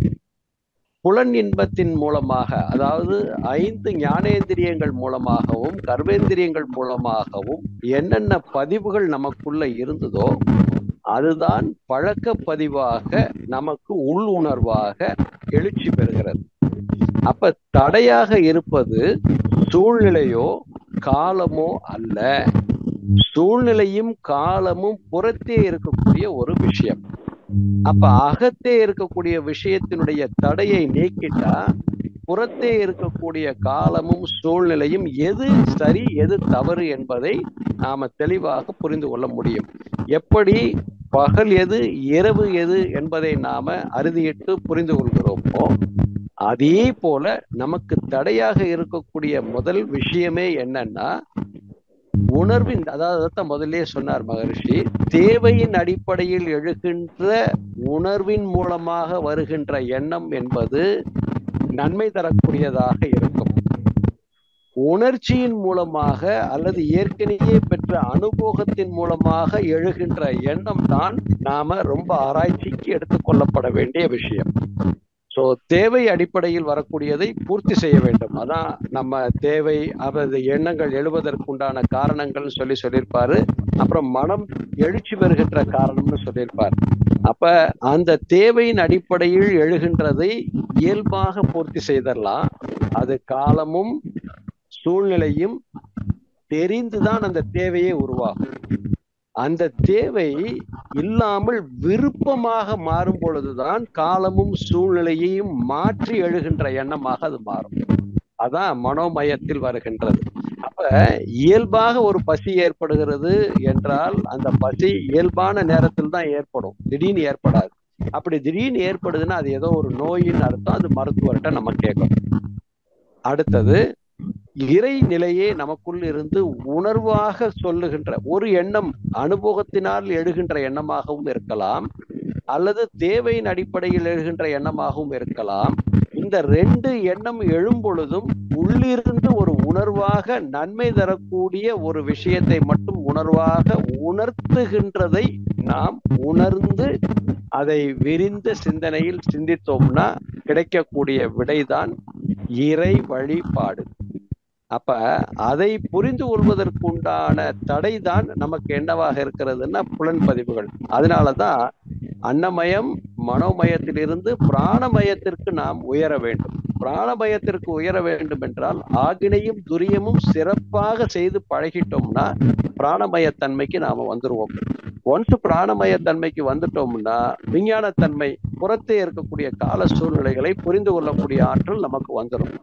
புலன் இன்பத்தின் மூலமாக அதாவது ஐந்து ஞானேந்திரியங்கள் மூலமாகவும் கர்மேந்திரியங்கள் மூலமாகவும் என்னென்ன பதிவுகள் நமக்குள்ள இருந்ததோ அதுதான் பழக்க பதிவாக நமக்கு உள் உணர்வாக எழுச்சி பெறுகிறது அப்ப தடையாக இருப்பது சூழ்நிலையோ காலமோ அல்ல சூழ்நிலையும் காலமும் புறத்தே இருக்கக்கூடிய ஒரு விஷயம் அப்ப அகத்தே இருக்கக்கூடிய விஷயத்தினுடைய தடையை நீக்கிட்டா புறத்தே இருக்கக்கூடிய காலமும் சூழ்நிலையும் எது சரி எது தவறு என்பதை நாம தெளிவாக புரிந்து கொள்ள முடியும் எப்படி பகல் எது இரவு எது என்பதை நாம அறுதியிட்டு புரிந்து கொள்கிறோமோ அதே போல நமக்கு தடையாக இருக்கக்கூடிய முதல் விஷயமே என்னன்னா உணர்வின் அதாவது அதைத்தான் முதல்லயே சொன்னார் மகரிஷி தேவையின் அடிப்படையில் எழுகின்ற உணர்வின் மூலமாக வருகின்ற எண்ணம் என்பது நன்மை தரக்கூடியதாக இருக்கும் உணர்ச்சியின் மூலமாக அல்லது ஏற்கனவே பெற்ற அனுபவத்தின் மூலமாக எழுகின்ற எண்ணம் தான் நாம ரொம்ப ஆராய்ச்சிக்கு எடுத்துக்கொள்ளப்பட வேண்டிய விஷயம் சோ தேவை அடிப்படையில் வரக்கூடியதை பூர்த்தி செய்ய வேண்டும் அதான் நம்ம தேவை அவரது எண்ணங்கள் எழுவதற்குண்டான காரணங்கள் சொல்லி சொல்லியிருப்பாரு அப்புறம் மனம் எழுச்சி பெறுகின்ற காரணம்னு சொல்லியிருப்பார் அப்ப அந்த தேவையின் அடிப்படையில் எழுகின்றதை இயல்பாக பூர்த்தி செய்தரலாம் அது காலமும் சூழ்நிலையும் தெரிந்துதான் அந்த தேவையே உருவாகும் அந்த தேவை இல்லாமல் விருப்பமாக மாறும் பொழுதுதான் காலமும் சூழ்நிலையையும் மாற்றி எழுகின்ற எண்ணமாக அது மாறும் அதான் மனோமயத்தில் வருகின்றது அப்ப இயல்பாக ஒரு பசி ஏற்படுகிறது என்றால் அந்த பசி இயல்பான நேரத்தில் தான் ஏற்படும் திடீர்னு ஏற்படாது அப்படி திடீர்னு ஏற்படுதுன்னா அது ஏதோ ஒரு நோயின் அர்த்தம் அது மருத்துவர்கிட்ட நம்ம கேட்கணும் அடுத்தது இறை நிலையே நமக்குள் இருந்து உணர்வாக சொல்லுகின்ற ஒரு எண்ணம் அனுபவத்தினால் எழுகின்ற எண்ணமாகவும் இருக்கலாம் அல்லது தேவையின் அடிப்படையில் எழுகின்ற எண்ணமாகவும் இருக்கலாம் இந்த ரெண்டு எண்ணம் எழும் பொழுதும் உள்ளிருந்து ஒரு உணர்வாக நன்மை தரக்கூடிய ஒரு விஷயத்தை மட்டும் உணர்வாக உணர்த்துகின்றதை நாம் உணர்ந்து அதை விரிந்த சிந்தனையில் சிந்தித்தோம்னா கிடைக்கக்கூடிய விடைதான் இறை வழிபாடு அப்ப அதை புரிந்து கொள்வதற்கு உண்டான தடை தான் நமக்கு என்னவாக இருக்கிறதுன்னா புலன்பதிவுகள் அதனாலதான் அன்னமயம் மனோமயத்திலிருந்து பிராணமயத்திற்கு நாம் உயர வேண்டும் பிராணமயத்திற்கு உயர வேண்டும் என்றால் ஆகினையும் துரியமும் சிறப்பாக செய்து பழகிட்டோம்னா பிராணமயத்தன்மைக்கு நாம வந்துருவோம் ஒன்ஸ் பிராணமயத்தன்மைக்கு வந்துட்டோம்னா விஞ்ஞானத்தன்மை புறத்தே இருக்கக்கூடிய கால சூழ்நிலைகளை புரிந்து கொள்ளக்கூடிய ஆற்றல் நமக்கு வந்துடும்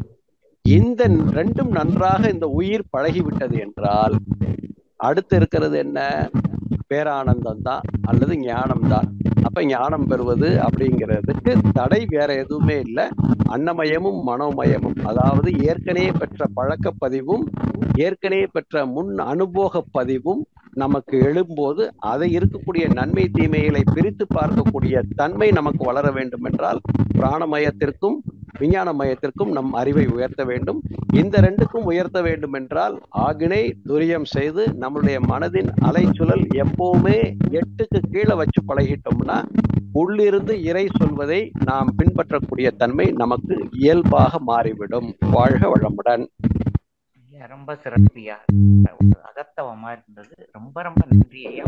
இந்த ரெண்டும் நன்றாக இந்த உயிர் பழகிவிட்டது என்றால் அடுத்து இருக்கிறது என்ன பேரானந்தம் தான் அல்லது ஞானம் தான் அப்ப ஞானம் பெறுவது அப்படிங்கிறதுக்கு தடை வேற எதுவுமே இல்லை அன்னமயமும் மனோமயமும் அதாவது ஏற்கனவே பெற்ற பழக்க பதிவும் ஏற்கனவே பெற்ற முன் அனுபவ பதிவும் நமக்கு எழும்போது அதை இருக்கக்கூடிய நன்மை தீமைகளை பிரித்து பார்க்கக்கூடிய தன்மை நமக்கு வளர வேண்டும் என்றால் பிராணமயத்திற்கும் விஞ்ஞான மயத்திற்கும் நம் அறிவை உயர்த்த வேண்டும் இந்த ரெண்டுக்கும் உயர்த்த வேண்டும் என்றால் ஆகினை துரியம் செய்து நம்மளுடைய மனதின் அலைச்சுழல் எப்பவுமே எட்டுக்கு கீழே வச்சு பழகிட்டோம்னா உள்ளிருந்து இறை சொல்வதை நாம் பின்பற்றக்கூடிய தன்மை நமக்கு இயல்பாக மாறிவிடும் வாழ்க வளமுடன் ஐயா ரொம்ப சிறப்பியா அகத்தவமா இருந்தது ரொம்ப ரொம்ப நன்றி ஐயா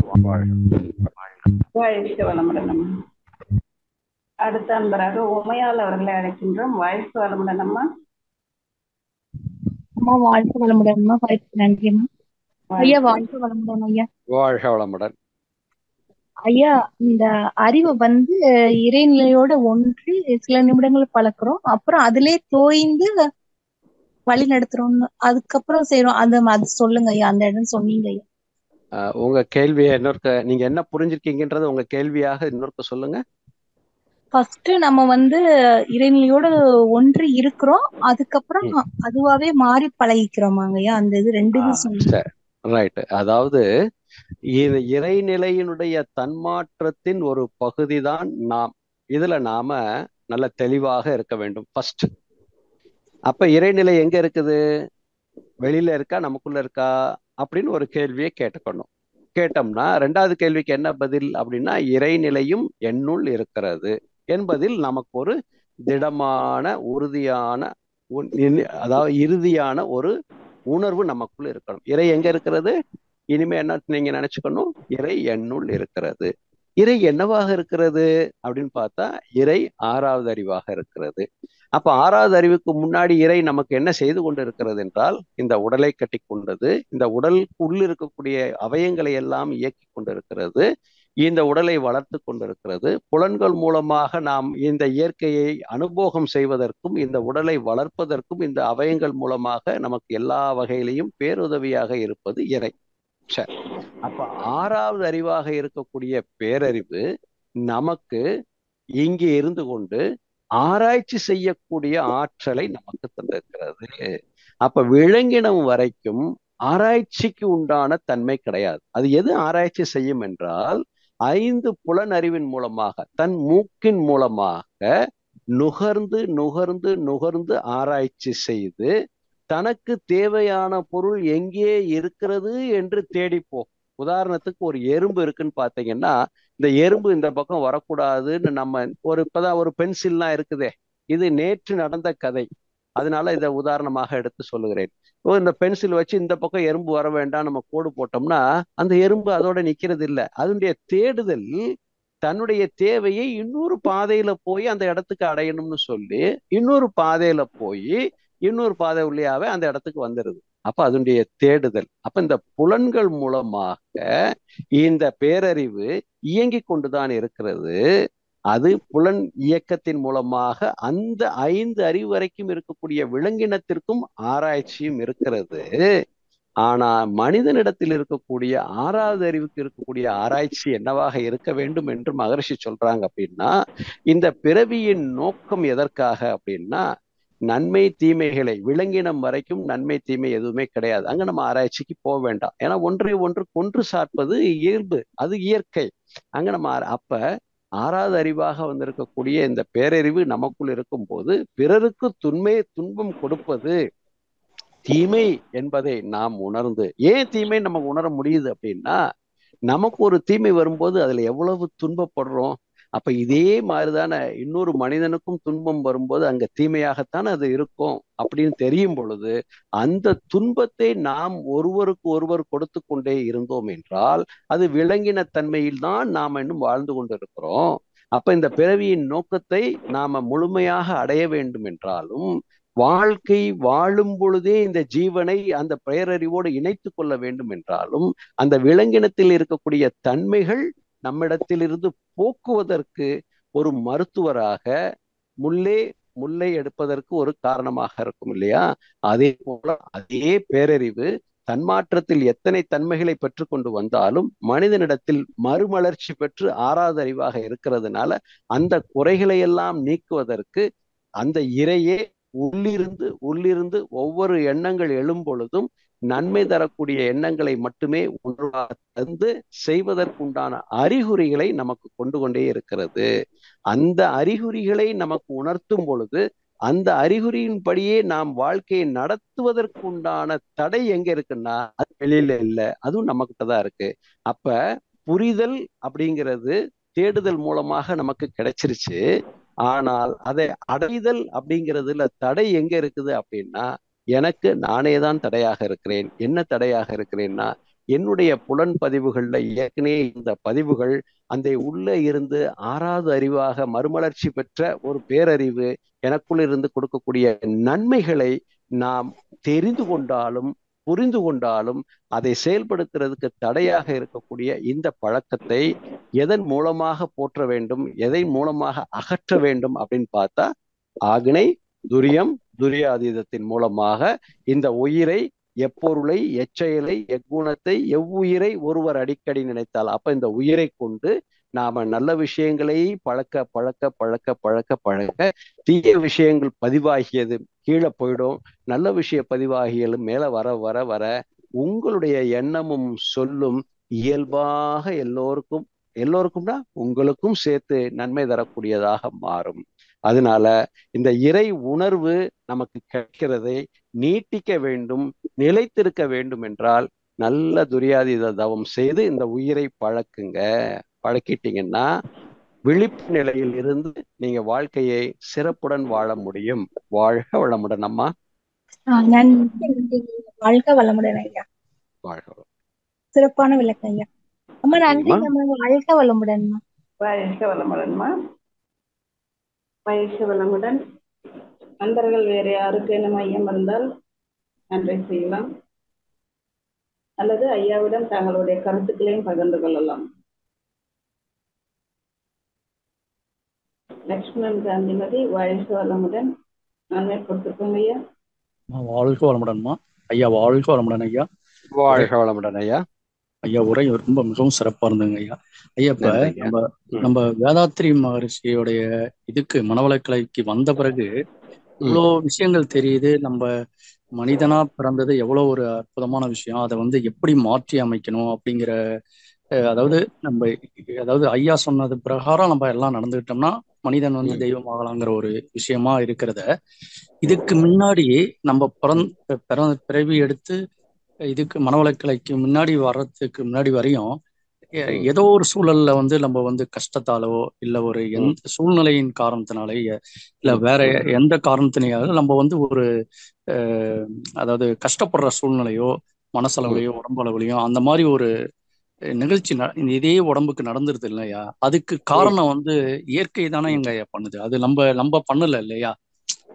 வாழ்க வளமுடன் அம்மா அடுத்த அன்பராக உமையால் அவர்களை அழைக்கின்றோம் வாழ்க வளமுடன் அம்மா அம்மா வாழ்க வளமுடன் அம்மா வாய்ப்பு நன்றி அம்மா ஐயா வாழ்க வளமுடன் ஐயா வாழ்க வளமுடன் ஐயா இந்த அறிவை வந்து இறைநிலையோட ஒன்றி சில நிமிடங்கள் பழக்கிறோம் அப்புறம் அதிலே தோய்ந்து வழி நடத்துறோம்னு அதுக்கப்புறம் செய்யறோம் அந்த அது சொல்லுங்க ஐயா அந்த இடம் சொன்னீங்க ஐயா அஹ் உங்க கேள்வியை இன்னொருக்க நீங்க என்ன புரிஞ்சிருக்கீங்கன்றத உங்க கேள்வியாக இன்னொருக்க சொல்லுங்க ஃபர்ஸ்ட் நம்ம வந்து இறைநிலையோட ஒன்றி இருக்கிறோம் அதுக்கப்புறம் அதுவாவே மாறி பழகிக்கிறோமாங்க ஐயா அந்த இது ரெண்டு இது சொன்னீங்க சரி ரைட் அதாவது இது இறைநிலையினுடைய தன்மாற்றத்தின் ஒரு பகுதி தான் நாம் இதுல நாம நல்ல தெளிவாக இருக்க வேண்டும் ஃபர்ஸ்ட் அப்ப இறைநிலை எங்க இருக்குது வெளியில இருக்கா நமக்குள்ள இருக்கா அப்படின்னு ஒரு கேள்வியை கேட்டுக்கணும் கேட்டோம்னா ரெண்டாவது கேள்விக்கு என்ன பதில் அப்படின்னா இறைநிலையும் என்னுள் இருக்கிறது என்பதில் நமக்கு ஒரு திடமான உறுதியான உன்- இனி- அதாவது இறுதியான ஒரு உணர்வு நமக்குள்ள இருக்கணும் இறை எங்க இருக்கிறது இனிமே என்ன நீங்க நினைச்சுக்கணும் இறை என்னுள் இருக்கிறது இறை என்னவாக இருக்கிறது அப்படின்னு பார்த்தா இறை ஆறாவது அறிவாக இருக்கிறது அப்ப ஆறாவது அறிவுக்கு முன்னாடி இறை நமக்கு என்ன செய்து கொண்டு இருக்கிறது என்றால் இந்த உடலை கட்டி கொண்டது இந்த உடலுக்குள் இருக்கக்கூடிய அவயங்களை எல்லாம் இயக்கி கொண்டிருக்கிறது இந்த உடலை வளர்த்து கொண்டிருக்கிறது புலன்கள் மூலமாக நாம் இந்த இயற்கையை அனுபோகம் செய்வதற்கும் இந்த உடலை வளர்ப்பதற்கும் இந்த அவயங்கள் மூலமாக நமக்கு எல்லா வகையிலையும் பேருதவியாக இருப்பது இறை சரி அப்ப ஆறாவது அறிவாக இருக்கக்கூடிய பேரறிவு நமக்கு இங்கே இருந்து கொண்டு ஆராய்ச்சி செய்யக்கூடிய ஆற்றலை நமக்கு தந்திருக்கிறது அப்ப விலங்கினம் வரைக்கும் ஆராய்ச்சிக்கு உண்டான தன்மை கிடையாது அது எது ஆராய்ச்சி செய்யும் என்றால் ஐந்து புலனறிவின் மூலமாக தன் மூக்கின் மூலமாக நுகர்ந்து நுகர்ந்து நுகர்ந்து ஆராய்ச்சி செய்து தனக்கு தேவையான பொருள் எங்கே இருக்கிறது என்று தேடிப்போ உதாரணத்துக்கு ஒரு எறும்பு இருக்குன்னு பாத்தீங்கன்னா இந்த எறும்பு இந்த பக்கம் வரக்கூடாதுன்னு நம்ம ஒரு இப்பதான் ஒரு பென்சில்லாம் இருக்குதே இது நேற்று நடந்த கதை அதனால இதை உதாரணமாக எடுத்து சொல்லுகிறேன் இப்போ இந்த பென்சில் வச்சு இந்த பக்கம் எறும்பு வர வேண்டாம் நம்ம கோடு போட்டோம்னா அந்த எறும்பு அதோட நிக்கிறது இல்லை அதனுடைய தேடுதல் தன்னுடைய தேவையை இன்னொரு பாதையில போய் அந்த இடத்துக்கு அடையணும்னு சொல்லி இன்னொரு பாதையில போய் இன்னொரு பாதை வழியாவே அந்த இடத்துக்கு வந்துடுது அப்ப அதனுடைய தேடுதல் அப்ப இந்த புலன்கள் மூலமாக இந்த பேரறிவு இயங்கிக் கொண்டுதான் இருக்கிறது அது புலன் இயக்கத்தின் மூலமாக அந்த ஐந்து அறிவு வரைக்கும் இருக்கக்கூடிய விலங்கினத்திற்கும் ஆராய்ச்சியும் இருக்கிறது ஆனா மனிதனிடத்தில் இருக்கக்கூடிய ஆறாவது அறிவுக்கு இருக்கக்கூடிய ஆராய்ச்சி என்னவாக இருக்க வேண்டும் என்று மகரிஷி சொல்றாங்க அப்படின்னா இந்த பிறவியின் நோக்கம் எதற்காக அப்படின்னா நன்மை தீமைகளை விலங்கினம் வரைக்கும் நன்மை தீமை எதுவுமே கிடையாது அங்க நம்ம ஆராய்ச்சிக்கு போக வேண்டாம் ஏன்னா ஒன்றை ஒன்று கொன்று சார்ப்பது இயல்பு அது இயற்கை அங்க நம்ம அப்ப ஆறாவது அறிவாக வந்திருக்கக்கூடிய இந்த பேரறிவு நமக்குள் இருக்கும்போது பிறருக்கு துன்மை துன்பம் கொடுப்பது தீமை என்பதை நாம் உணர்ந்து ஏன் தீமை நமக்கு உணர முடியுது அப்படின்னா நமக்கு ஒரு தீமை வரும்போது அதுல எவ்வளவு துன்பப்படுறோம் அப்ப இதே மாதிரிதானே இன்னொரு மனிதனுக்கும் துன்பம் வரும்போது அங்க தீமையாகத்தான் அது இருக்கும் அப்படின்னு தெரியும் பொழுது அந்த துன்பத்தை நாம் ஒருவருக்கு ஒருவர் கொடுத்து கொண்டே இருந்தோம் என்றால் அது விலங்கின தன்மையில் தான் நாம் இன்னும் வாழ்ந்து கொண்டிருக்கிறோம் அப்ப இந்த பிறவியின் நோக்கத்தை நாம முழுமையாக அடைய வேண்டும் என்றாலும் வாழ்க்கை வாழும் பொழுதே இந்த ஜீவனை அந்த பேரறிவோடு இணைத்து கொள்ள வேண்டும் என்றாலும் அந்த விலங்கினத்தில் இருக்கக்கூடிய தன்மைகள் நம்மிடத்திலிருந்து போக்குவதற்கு ஒரு மருத்துவராக முல்லே முல்லை எடுப்பதற்கு ஒரு காரணமாக இருக்கும் இல்லையா அதே போல அதே பேரறிவு தன்மாற்றத்தில் எத்தனை தன்மைகளை பெற்று கொண்டு வந்தாலும் மனிதனிடத்தில் மறுமலர்ச்சி பெற்று ஆறாவது அறிவாக இருக்கிறதுனால அந்த குறைகளை எல்லாம் நீக்குவதற்கு அந்த இறையே உள்ளிருந்து உள்ளிருந்து ஒவ்வொரு எண்ணங்கள் எழும் பொழுதும் நன்மை தரக்கூடிய எண்ணங்களை மட்டுமே ஒன்றாக தந்து செய்வதற்குண்டான அறிகுறிகளை நமக்கு கொண்டு கொண்டே இருக்கிறது அந்த அறிகுறிகளை நமக்கு உணர்த்தும் பொழுது அந்த அறிகுறியின்படியே நாம் வாழ்க்கையை நடத்துவதற்கு உண்டான தடை எங்க இருக்குன்னா அது வெளியில இல்லை அதுவும் நம்மகிட்ட தான் இருக்கு அப்ப புரிதல் அப்படிங்கிறது தேடுதல் மூலமாக நமக்கு கிடைச்சிருச்சு ஆனால் அதை அடைதல் அப்படிங்கிறதுல தடை எங்க இருக்குது அப்படின்னா எனக்கு நானே தான் தடையாக இருக்கிறேன் என்ன தடையாக இருக்கிறேன்னா என்னுடைய புலன் பதிவுகள்ல ஏற்கனவே இந்த பதிவுகள் அந்த உள்ள இருந்து ஆறாவது அறிவாக மறுமலர்ச்சி பெற்ற ஒரு பேரறிவு எனக்குள்ள இருந்து கொடுக்கக்கூடிய நன்மைகளை நாம் தெரிந்து கொண்டாலும் புரிந்து கொண்டாலும் அதை செயல்படுத்துறதுக்கு தடையாக இருக்கக்கூடிய இந்த பழக்கத்தை எதன் மூலமாக போற்ற வேண்டும் எதை மூலமாக அகற்ற வேண்டும் அப்படின்னு பார்த்தா ஆகினை துரியம் துரியாதீதத்தின் மூலமாக இந்த உயிரை எப்பொருளை எச்செயலை எக்குணத்தை எவ்வுயிரை ஒருவர் அடிக்கடி நினைத்தால் அப்ப இந்த உயிரை கொண்டு நாம நல்ல விஷயங்களை பழக்க பழக்க பழக்க பழக்க பழக்க தீய விஷயங்கள் பதிவாகியது கீழே போயிடும் நல்ல விஷய பதிவாகியலும் மேல வர வர வர உங்களுடைய எண்ணமும் சொல்லும் இயல்பாக எல்லோருக்கும் எல்லோருக்கும்னா உங்களுக்கும் சேர்த்து நன்மை தரக்கூடியதாக மாறும் அதனால இந்த இறை உணர்வு நமக்கு கிடைக்கிறதை நீட்டிக்க வேண்டும் நிலைத்திருக்க வேண்டும் என்றால் நல்ல துரியாதீத தவம் செய்து இந்த உயிரை பழக்குங்க பழக்கிட்டீங்கன்னா விழிப்பு நிலையில் இருந்து நீங்க வாழ்க்கையை சிறப்புடன் வாழ முடியும் வாழ்க வளமுடன் அம்மா நன்றி வாழ்க வளமுடன் ஐயா வாழ்க வளம் சிறப்பான விளக்கம் ஐயா அம்மா நன்றி நம்ம வாழ்க வளமுடன் வாழ்க வளமுடன்மா வாழ்க வளமுடன் நண்பர்கள் வேற யாருக்கு என்ன மையம் இருந்தால் நன்றி செய்யலாம் அல்லது ஐயாவிடம் தங்களுடைய கருத்துக்களையும் பகிர்ந்து கொள்ளலாம் லக்ஷ்மணன் காந்திமதி வாழ்க வளமுடன் நன்மை கொடுத்துருக்கோங்க ஐயா வாழ்க வளமுடன்மா ஐயா வாழ்க வளமுடன் ஐயா வாழ்க வளமுடன் ஐயா ஐயா உரை ரொம்ப மிகவும் சிறப்பா இருந்ததுங்க ஐயா ஐயா இப்ப நன்றிங்க. நம்ம நம்ம வேதாத்ரி மகரிஷியோடைய இதுக்கு மனவளக்கலைக்கு வந்த பிறகு இவ்வளோ விஷயங்கள் தெரியுது நம்ம மனிதனா பிறந்தது எவ்வளவு ஒரு அற்புதமான விஷயம் அதை வந்து எப்படி மாற்றி அமைக்கணும் அப்படிங்கிற அஹ், அதாவது நம்ம அதாவது ஐயா சொன்னது பிரகாரம் நம்ம எல்லாம் நடந்துக்கிட்டோம்னா மனிதன் வந்து தெய்வமாகலாங்கிற ஒரு விஷயமா இருக்கிறத இதுக்கு முன்னாடி நம்ம பிறந்த பிற பிறவி எடுத்து இதுக்கு மனவளக்கலைக்கு முன்னாடி வர்றதுக்கு முன்னாடி வரையும் எ- ம். ஏதோ ஒரு சூழல்ல வந்து நம்ம வந்து கஷ்டத்தாலோ இல்ல ஒரு எந்த சூழ்நிலையின் காரணத்தினாலே எ- இல்ல வேற எந்த காரணத்தினாலும் நம்ம வந்து ஒரு அஹ், அதாவது கஷ்டப்படுற சூழ்நிலையோ மனசளவுலையோ உடம்பளவுலையோ அந்த மாதிரி ஒரு அஹ், நிகழ்ச்சி ந- இந்த இதே உடம்புக்கு நடந்துருது இல்லையா அதுக்கு காரணம் வந்து இயற்கை தானே எங்க பண்ணுது அது நம்ம நம்ம பண்ணல இல்லையா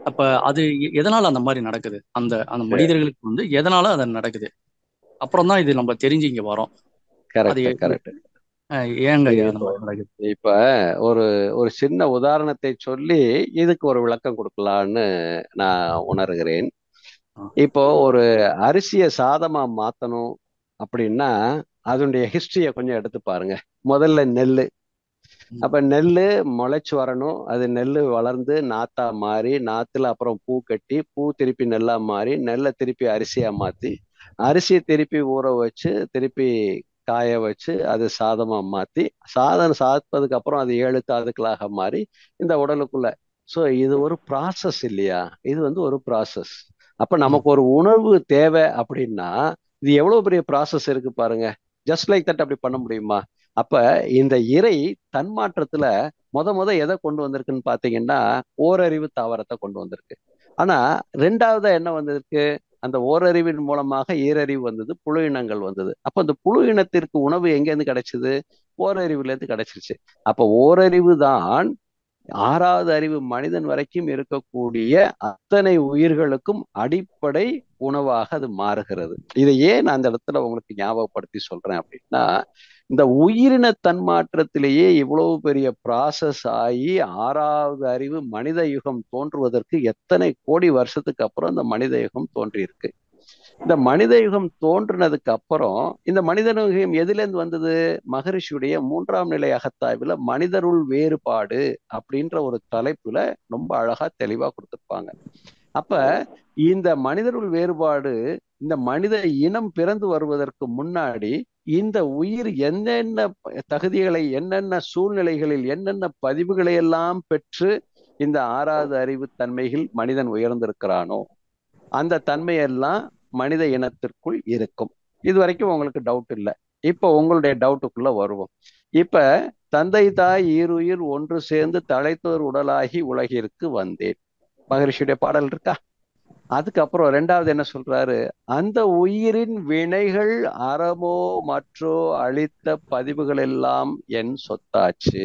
அப்ப அது எ- எதனால அந்த மாதிரி நடக்குது அந்த அந்த மனிதர்களுக்கு வந்து எதனால அது நடக்குது அப்புறம் தான் இது நம்ம தெரிஞ்சு இங்க வரோம் அது கரெக்ட் எ- கரெக்ட் அஹ் ஏங்க ஐயா அந்த இப்போ மாதிரி நடக்குது இப்ப ஒரு ஒரு சின்ன உதாரணத்தை சொல்லி இதுக்கு ஒரு விளக்கம் கொடுக்கலான்னு நான் உணர்கிறேன் ஆ, இப்போ ஒரு அரிசியை சாதமா மாத்தணும் அப்படின்னா அதனுடைய ஹிஸ்டரியை கொஞ்சம் எடுத்து பாருங்க முதல்ல நெல் ம், அப்ப நெல்லு முளைச்சு வரணும் அது நெல்லு வளர்ந்து நாத்தா மாறி நாத்துல அப்புறம் பூ கட்டி பூ திருப்பி நெல்லா மாறி நெல்லை திருப்பி அரிசியா மாத்தி அரிசியை திருப்பி ஊற வச்சு திருப்பி காய வச்சு அது சாதமா மாத்தி சாதம் சாப்பிட்டதுக்கு அப்புறம் அது ஏழு தாதுக்களாக மாறி இந்த உடலுக்குள்ள சோ இது ஒரு ப்ராசஸ் இல்லையா இது வந்து ஒரு ப்ராசஸ் அப்ப ம், நமக்கு ஒரு உணவு தேவை அப்படின்னா இது எவ்வளவு பெரிய ப்ராசஸ் இருக்கு பாருங்க ஜஸ்ட் லைக் தட் அப்படி பண்ண முடியுமா அப்ப இந்த இறை தன்மாற்றத்துல முத முத எதை கொண்டு வந்திருக்குன்னு பாத்தீங்கன்னா ஓரறிவு தாவரத்தை கொண்டு வந்திருக்கு ஆனா ரெண்டாவதா என்ன வந்திருக்கு அந்த ஓரறிவின் மூலமாக ஈரறிவு வந்தது புழு இனங்கள் வந்தது அப்ப அந்த புழு இனத்திற்கு உணவு எங்க இருந்து கிடைச்சது ஓரறிவுல இருந்து கிடைச்சிருச்சு அப்ப ஓரறிவு தான் ஆறாவது அறிவு மனிதன் வரைக்கும் இருக்கக்கூடிய அத்தனை உயிர்களுக்கும் அடிப்படை உணவாக அது மாறுகிறது இதை ஏன் நான் அந்த இடத்துல உங்களுக்கு ஞாபகப்படுத்தி சொல்றேன் அப்படின்னா இந்த உயிரின தன்மாற்றத்திலேயே இவ்வளவு பெரிய ப்ராசஸ் ஆகி ஆறாவது அறிவு மனித யுகம் தோன்றுவதற்கு எத்தனை கோடி வருஷத்துக்கு அப்புறம் இந்த மனித யுகம் தோன்றியிருக்கு இந்த மனித யுகம் தோன்றினதுக்கு அப்புறம் இந்த மனித யுகம் எதுல இருந்து வந்தது மகரிஷியுடைய மூன்றாம் நிலை அகத்தாய்வுல மனிதருள் வேறுபாடு அப்படின்ற ஒரு தலைப்புல ரொம்ப அழகா தெளிவா கொடுத்திருப்பாங்க அப்ப இந்த மனிதருள் வேறுபாடு இந்த மனித இனம் பிறந்து வருவதற்கு முன்னாடி இந்த உயிர் என்னென்ன தகுதிகளை என்னென்ன சூழ்நிலைகளில் என்னென்ன பதிவுகளை எல்லாம் பெற்று இந்த ஆறாவது அறிவு தன்மைகள் மனிதன் உயர்ந்திருக்கிறானோ அந்த தன்மையெல்லாம் மனித இனத்திற்குள் இருக்கும் இது வரைக்கும் உங்களுக்கு டவுட் இல்லை இப்ப உங்களுடைய டவுட்டுக்குள்ள வருவோம் இப்ப தந்தை தாய் ஈருயிர் ஒன்று சேர்ந்து தலைத்தோர் உடலாகி உலகிற்கு வந்தேன் மகரிஷியுடைய பாடல் இருக்கா அதுக்கப்புறம் ரெண்டாவது என்ன சொல்றாரு அந்த உயிரின் வினைகள் அறமோ மற்றோ அளித்த பதிவுகள் எல்லாம் என் சொத்தாச்சு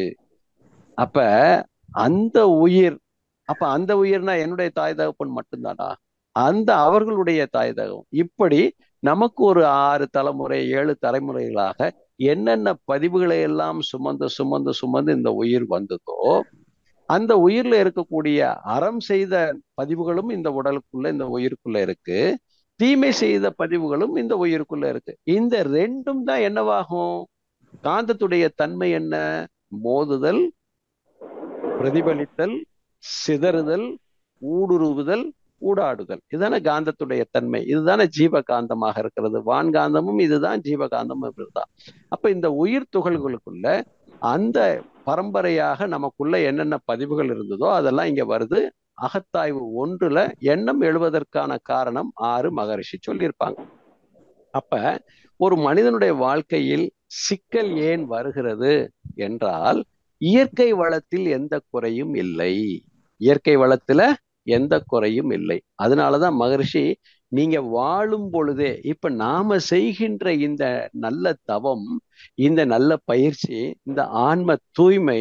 அப்ப அந்த உயிர் அப்ப அந்த உயிர்னா என்னுடைய தாய் தகப்பன் மட்டும்தானா அந்த அவர்களுடைய தாய் தகவம் இப்படி நமக்கு ஒரு ஆறு தலைமுறை ஏழு தலைமுறைகளாக என்னென்ன பதிவுகளை எல்லாம் சுமந்து சுமந்து சுமந்து இந்த உயிர் வந்ததோ அந்த உயிர்ல இருக்கக்கூடிய அறம் செய்த பதிவுகளும் இந்த உடலுக்குள்ள இந்த உயிருக்குள்ள இருக்கு தீமை செய்த பதிவுகளும் இந்த உயிருக்குள்ள இருக்கு இந்த ரெண்டும் தான் என்னவாகும் காந்தத்துடைய தன்மை என்ன மோதுதல் பிரதிபலித்தல் சிதறுதல் ஊடுருவுதல் ஊடாடுதல் இதுதானே காந்தத்துடைய தன்மை இதுதானே ஜீவகாந்தமாக இருக்கிறது வான்காந்தமும் இதுதான் ஜீவகாந்தமும் இதுதான் அப்ப இந்த உயிர் துகள்களுக்குள்ள அந்த பரம்பரையாக நமக்குள்ள என்னென்ன பதிவுகள் இருந்ததோ அதெல்லாம் இங்க வருது அகத்தாய்வு ஒன்றுல எண்ணம் எழுவதற்கான காரணம் ஆறு மகரிஷி சொல்லியிருப்பாங்க அப்ப ஒரு மனிதனுடைய வாழ்க்கையில் சிக்கல் ஏன் வருகிறது என்றால் இயற்கை வளத்தில் எந்த குறையும் இல்லை இயற்கை வளத்துல எந்த குறையும் இல்லை அதனாலதான் மகரிஷி நீங்க வாழும் பொழுதே இப்ப நாம செய்கின்ற இந்த நல்ல தவம் இந்த நல்ல பயிற்சி இந்த ஆன்ம தூய்மை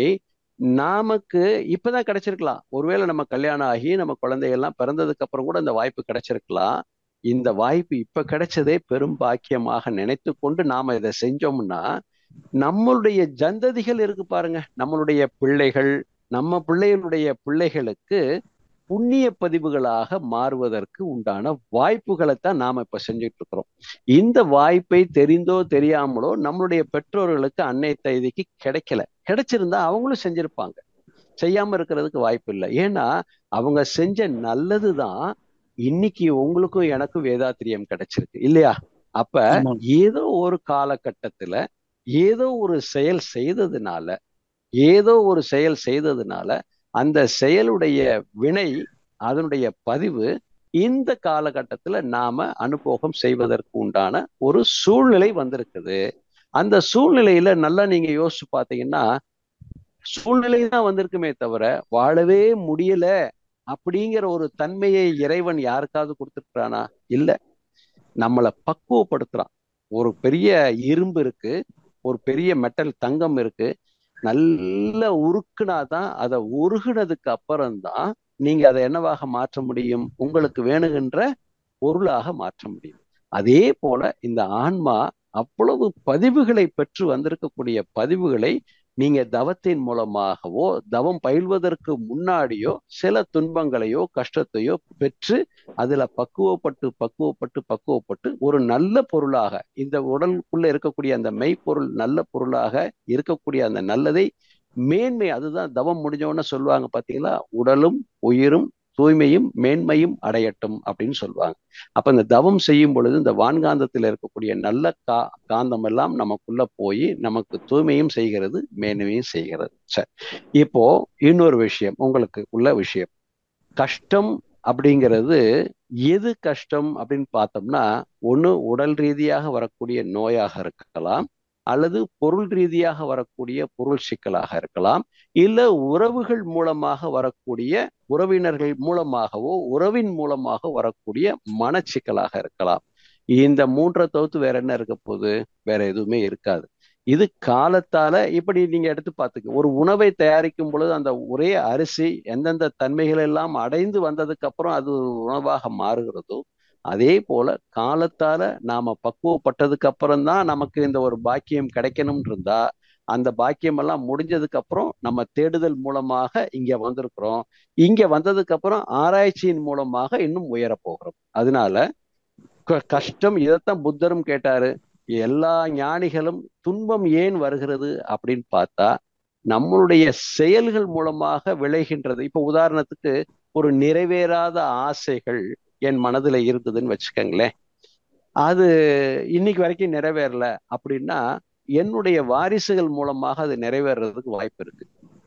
நமக்கு இப்பதான் கிடைச்சிருக்கலாம் ஒருவேளை நம்ம கல்யாணம் ஆகி நம்ம குழந்தைகள்லாம் பிறந்ததுக்கு அப்புறம் கூட இந்த வாய்ப்பு கிடைச்சிருக்கலாம் இந்த வாய்ப்பு இப்ப கிடைச்சதே பெரும் பாக்கியமாக நினைத்து கொண்டு நாம இதை செஞ்சோம்னா நம்மளுடைய ஜந்ததிகள் இருக்கு பாருங்க நம்மளுடைய பிள்ளைகள் நம்ம பிள்ளைகளுடைய பிள்ளைகளுக்கு புண்ணிய பதிவுகளாக மாறுவதற்கு உண்டான வாய்ப்புகளை தான் நாம இப்ப செஞ்சுட்டு இருக்கிறோம் இந்த வாய்ப்பை தெரிந்தோ தெரியாமலோ நம்மளுடைய பெற்றோர்களுக்கு அன்னை தைதிக்கு கிடைக்கல கிடைச்சிருந்தா அவங்களும் செஞ்சிருப்பாங்க செய்யாம இருக்கிறதுக்கு வாய்ப்பு இல்லை ஏன்னா அவங்க செஞ்ச நல்லதுதான் இன்னைக்கு உங்களுக்கும் எனக்கும் வேதாத்திரியம் கிடைச்சிருக்கு இல்லையா அப்ப ஆமாம் ஏதோ ஒரு காலகட்டத்துல ஏதோ ஒரு செயல் செய்ததுனால ஏதோ ஒரு செயல் செய்ததுனால அந்த செயலுடைய வினை அதனுடைய பதிவு இந்த காலகட்டத்துல நாம அனுபவம் செய்வதற்கு உண்டான ஒரு சூழ்நிலை வந்திருக்குது அந்த சூழ்நிலையில நல்லா நீங்க யோசிச்சு பாத்தீங்கன்னா சூழ்நிலை தான் வந்திருக்குமே தவிர வாழவே முடியல அப்படிங்கிற ஒரு தன்மையை இறைவன் யாருக்காவது கொடுத்துருக்கானா இல்ல நம்மளை பக்குவப்படுத்துறான் ஒரு பெரிய இரும்பு இருக்கு ஒரு பெரிய மெட்டல் தங்கம் இருக்கு நல்ல உருக்குனாதான் அதை உருகுனதுக்கு அப்புறம்தான் நீங்க அதை என்னவாக மாற்ற முடியும் உங்களுக்கு வேணுகின்ற பொருளாக மாற்ற முடியும் அதே போல இந்த ஆன்மா அவ்வளவு பதிவுகளை பெற்று வந்திருக்கக்கூடிய பதிவுகளை நீங்க தவத்தின் மூலமாகவோ தவம் பயில்வதற்கு முன்னாடியோ சில துன்பங்களையோ கஷ்டத்தையோ பெற்று அதுல பக்குவப்பட்டு பக்குவப்பட்டு பக்குவப்பட்டு ஒரு நல்ல பொருளாக இந்த உடலுக்குள்ள இருக்கக்கூடிய அந்த மெய்ப்பொருள் நல்ல பொருளாக இருக்கக்கூடிய அந்த நல்லதை மேன்மை அதுதான் தவம் முடிஞ்சவொன்னு சொல்லுவாங்க பாத்தீங்களா உடலும் உயிரும் தூய்மையும் மேன்மையும் அடையட்டும் அப்படின்னு சொல்லுவாங்க அப்ப இந்த தவம் செய்யும் பொழுது இந்த வான்காந்தத்தில் இருக்கக்கூடிய நல்ல கா காந்தம் எல்லாம் நமக்குள்ள போய் நமக்கு தூய்மையும் செய்கிறது மேன்மையும் செய்கிறது சரி இப்போ இன்னொரு விஷயம் உங்களுக்கு உள்ள விஷயம் கஷ்டம் அப்படிங்கிறது எது கஷ்டம் அப்படின்னு பார்த்தோம்னா ஒண்ணு உடல் ரீதியாக வரக்கூடிய நோயாக இருக்கலாம் அல்லது பொருள் ரீதியாக வரக்கூடிய பொருள் சிக்கலாக இருக்கலாம் இல்ல உறவுகள் மூலமாக வரக்கூடிய உறவினர்கள் மூலமாகவோ உறவின் மூலமாக வரக்கூடிய மனச்சிக்கலாக இருக்கலாம் இந்த மூன்றை தவிர்த்து வேற என்ன இருக்க போகுது வேற எதுவுமே இருக்காது இது காலத்தால இப்படி நீங்க எடுத்து பார்த்துக்க ஒரு உணவை தயாரிக்கும் பொழுது அந்த ஒரே அரிசி எந்தெந்த தன்மைகள் எல்லாம் அடைந்து வந்ததுக்கு அப்புறம் அது ஒரு உணவாக மாறுகிறதோ அதே போல காலத்தால நாம பக்குவப்பட்டதுக்கு அப்புறம் தான் நமக்கு இந்த ஒரு பாக்கியம் கிடைக்கணும்னு இருந்தா அந்த பாக்கியம் எல்லாம் முடிஞ்சதுக்கு அப்புறம் நம்ம தேடுதல் மூலமாக இங்க வந்திருக்கிறோம் இங்க வந்ததுக்கு அப்புறம் ஆராய்ச்சியின் மூலமாக இன்னும் உயர போகிறோம் அதனால கஷ்டம் இதைத்தான் புத்தரும் கேட்டாரு எல்லா ஞானிகளும் துன்பம் ஏன் வருகிறது அப்படின்னு பார்த்தா நம்மளுடைய செயல்கள் மூலமாக விளைகின்றது இப்ப உதாரணத்துக்கு ஒரு நிறைவேறாத ஆசைகள் என் மனதுல இருந்ததுன்னு வச்சுக்கோங்களேன் அது இன்னைக்கு வரைக்கும் நிறைவேறல அப்படின்னா என்னுடைய வாரிசுகள் மூலமாக அது நிறைவேறதுக்கு வாய்ப்பு இருக்கு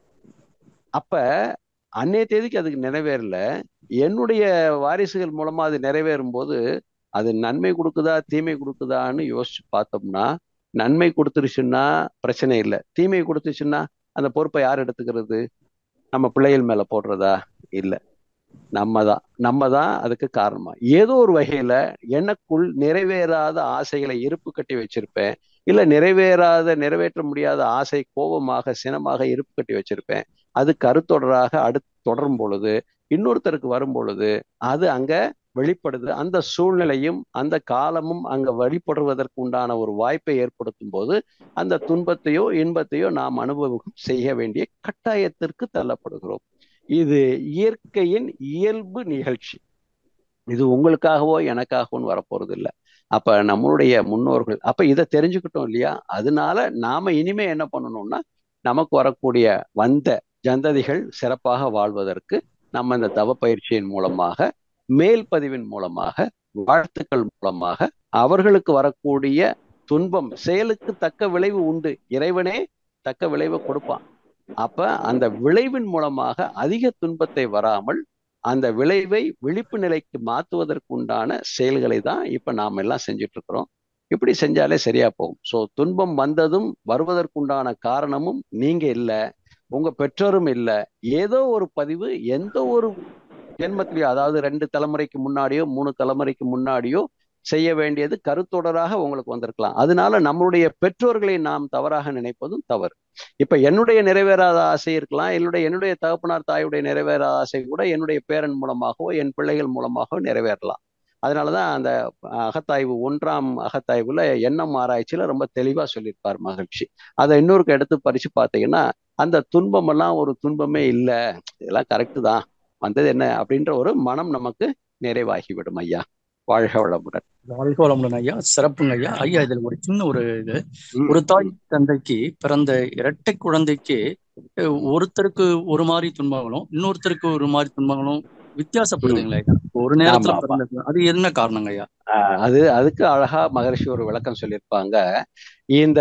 அப்ப அன்னைய தேதிக்கு அதுக்கு நிறைவேறல என்னுடைய வாரிசுகள் மூலமா அது நிறைவேறும் போது அது நன்மை கொடுக்குதா தீமை கொடுக்குதான்னு யோசிச்சு பார்த்தோம்னா நன்மை கொடுத்துருச்சுன்னா பிரச்சனை இல்லை தீமை கொடுத்துச்சுன்னா அந்த பொறுப்பை யார் எடுத்துக்கிறது நம்ம பிள்ளைகள் மேல போடுறதா இல்லை நம்ம தான் நம்ம தான் அதுக்கு காரணமா ஏதோ ஒரு வகையில எனக்குள் நிறைவேறாத ஆசைகளை இருப்பு கட்டி வச்சிருப்பேன் இல்ல நிறைவேறாத நிறைவேற்ற முடியாத ஆசை கோபமாக சினமாக இருப்பு கட்டி வச்சிருப்பேன் அது கருத்தொடராக அடுத்து தொடரும் பொழுது இன்னொருத்தருக்கு வரும் பொழுது அது அங்க வெளிப்படுது அந்த சூழ்நிலையும் அந்த காலமும் அங்க வெளிப்படுவதற்கு உண்டான ஒரு வாய்ப்பை ஏற்படுத்தும் போது அந்த துன்பத்தையோ இன்பத்தையோ நாம் அனுபவம் செய்ய வேண்டிய கட்டாயத்திற்கு தள்ளப்படுகிறோம் இது இயற்கையின் இயல்பு நிகழ்ச்சி இது உங்களுக்காகவோ எனக்காகவோன்னு வரப்போறது இல்லை அப்ப நம்மளுடைய முன்னோர்கள் அப்ப இதை தெரிஞ்சுக்கிட்டோம் இல்லையா அதனால நாம இனிமே என்ன பண்ணணும்னா நமக்கு வரக்கூடிய வந்த ஜந்ததிகள் சிறப்பாக வாழ்வதற்கு நம்ம இந்த தவ பயிற்சியின் மூலமாக மேல் பதிவின் மூலமாக வாழ்த்துக்கள் மூலமாக அவர்களுக்கு வரக்கூடிய துன்பம் செயலுக்கு தக்க விளைவு உண்டு இறைவனே தக்க விளைவை கொடுப்பான் அப்ப அந்த விளைவின் மூலமாக அதிக துன்பத்தை வராமல் அந்த விளைவை விழிப்பு நிலைக்கு மாத்துவதற்கு உண்டான செயல்களை தான் இப்ப நாம எல்லாம் செஞ்சுட்டு இருக்கிறோம் இப்படி செஞ்சாலே சரியா போகும் ஸோ துன்பம் வந்ததும் வருவதற்குண்டான காரணமும் நீங்க இல்லை உங்க பெற்றோரும் இல்லை ஏதோ ஒரு பதிவு எந்த ஒரு ஜென்மத்திலேயோ அதாவது ரெண்டு தலைமுறைக்கு முன்னாடியோ மூணு தலைமுறைக்கு முன்னாடியோ செய்ய வேண்டியது கருத்தொடராக உங்களுக்கு வந்திருக்கலாம் அதனால நம்மளுடைய பெற்றோர்களை நாம் தவறாக நினைப்பதும் தவறு இப்ப என்னுடைய நிறைவேறாத ஆசை இருக்கலாம் என்னுடைய என்னுடைய தகப்பனார் தாயுடைய நிறைவேறாத ஆசை கூட என்னுடைய பேரன் மூலமாகவோ என் பிள்ளைகள் மூலமாகவோ நிறைவேறலாம் அதனாலதான் அந்த அகத்தாய்வு ஒன்றாம் அகத்தாய்வுல எண்ணம் ஆராய்ச்சியில ரொம்ப தெளிவா சொல்லியிருப்பார் மகிழ்ச்சி அதை இன்னொருக்கு எடுத்து பறிச்சு பார்த்தீங்கன்னா அந்த துன்பம் எல்லாம் ஒரு துன்பமே இல்லை இதெல்லாம் கரெக்டு தான் வந்தது என்ன அப்படின்ற ஒரு மனம் நமக்கு நிறைவாகிவிடும் ஐயா வாழ்க வளமுடன் வாழ்க வளமுடன் ஐயா சிறப்புங்க ஐயா ஐயா இதுல ஒரு சின்ன ஒரு இது ஒரு தாய் தந்தைக்கு பிறந்த இரட்டை குழந்தைக்கு ஒருத்தருக்கு ஒரு மாதிரி துன்பங்களும் இன்னொருத்தருக்கு ஒரு மாதிரி துன்பங்களும் வித்தியாசப்படுதுங்களா ஐயா ஒரு நேரத்துல பிறந்தது அது என்ன காரணங்க ஐயா அது அதுக்கு அழகா மகரிஷி ஒரு விளக்கம் சொல்லியிருப்பாங்க இந்த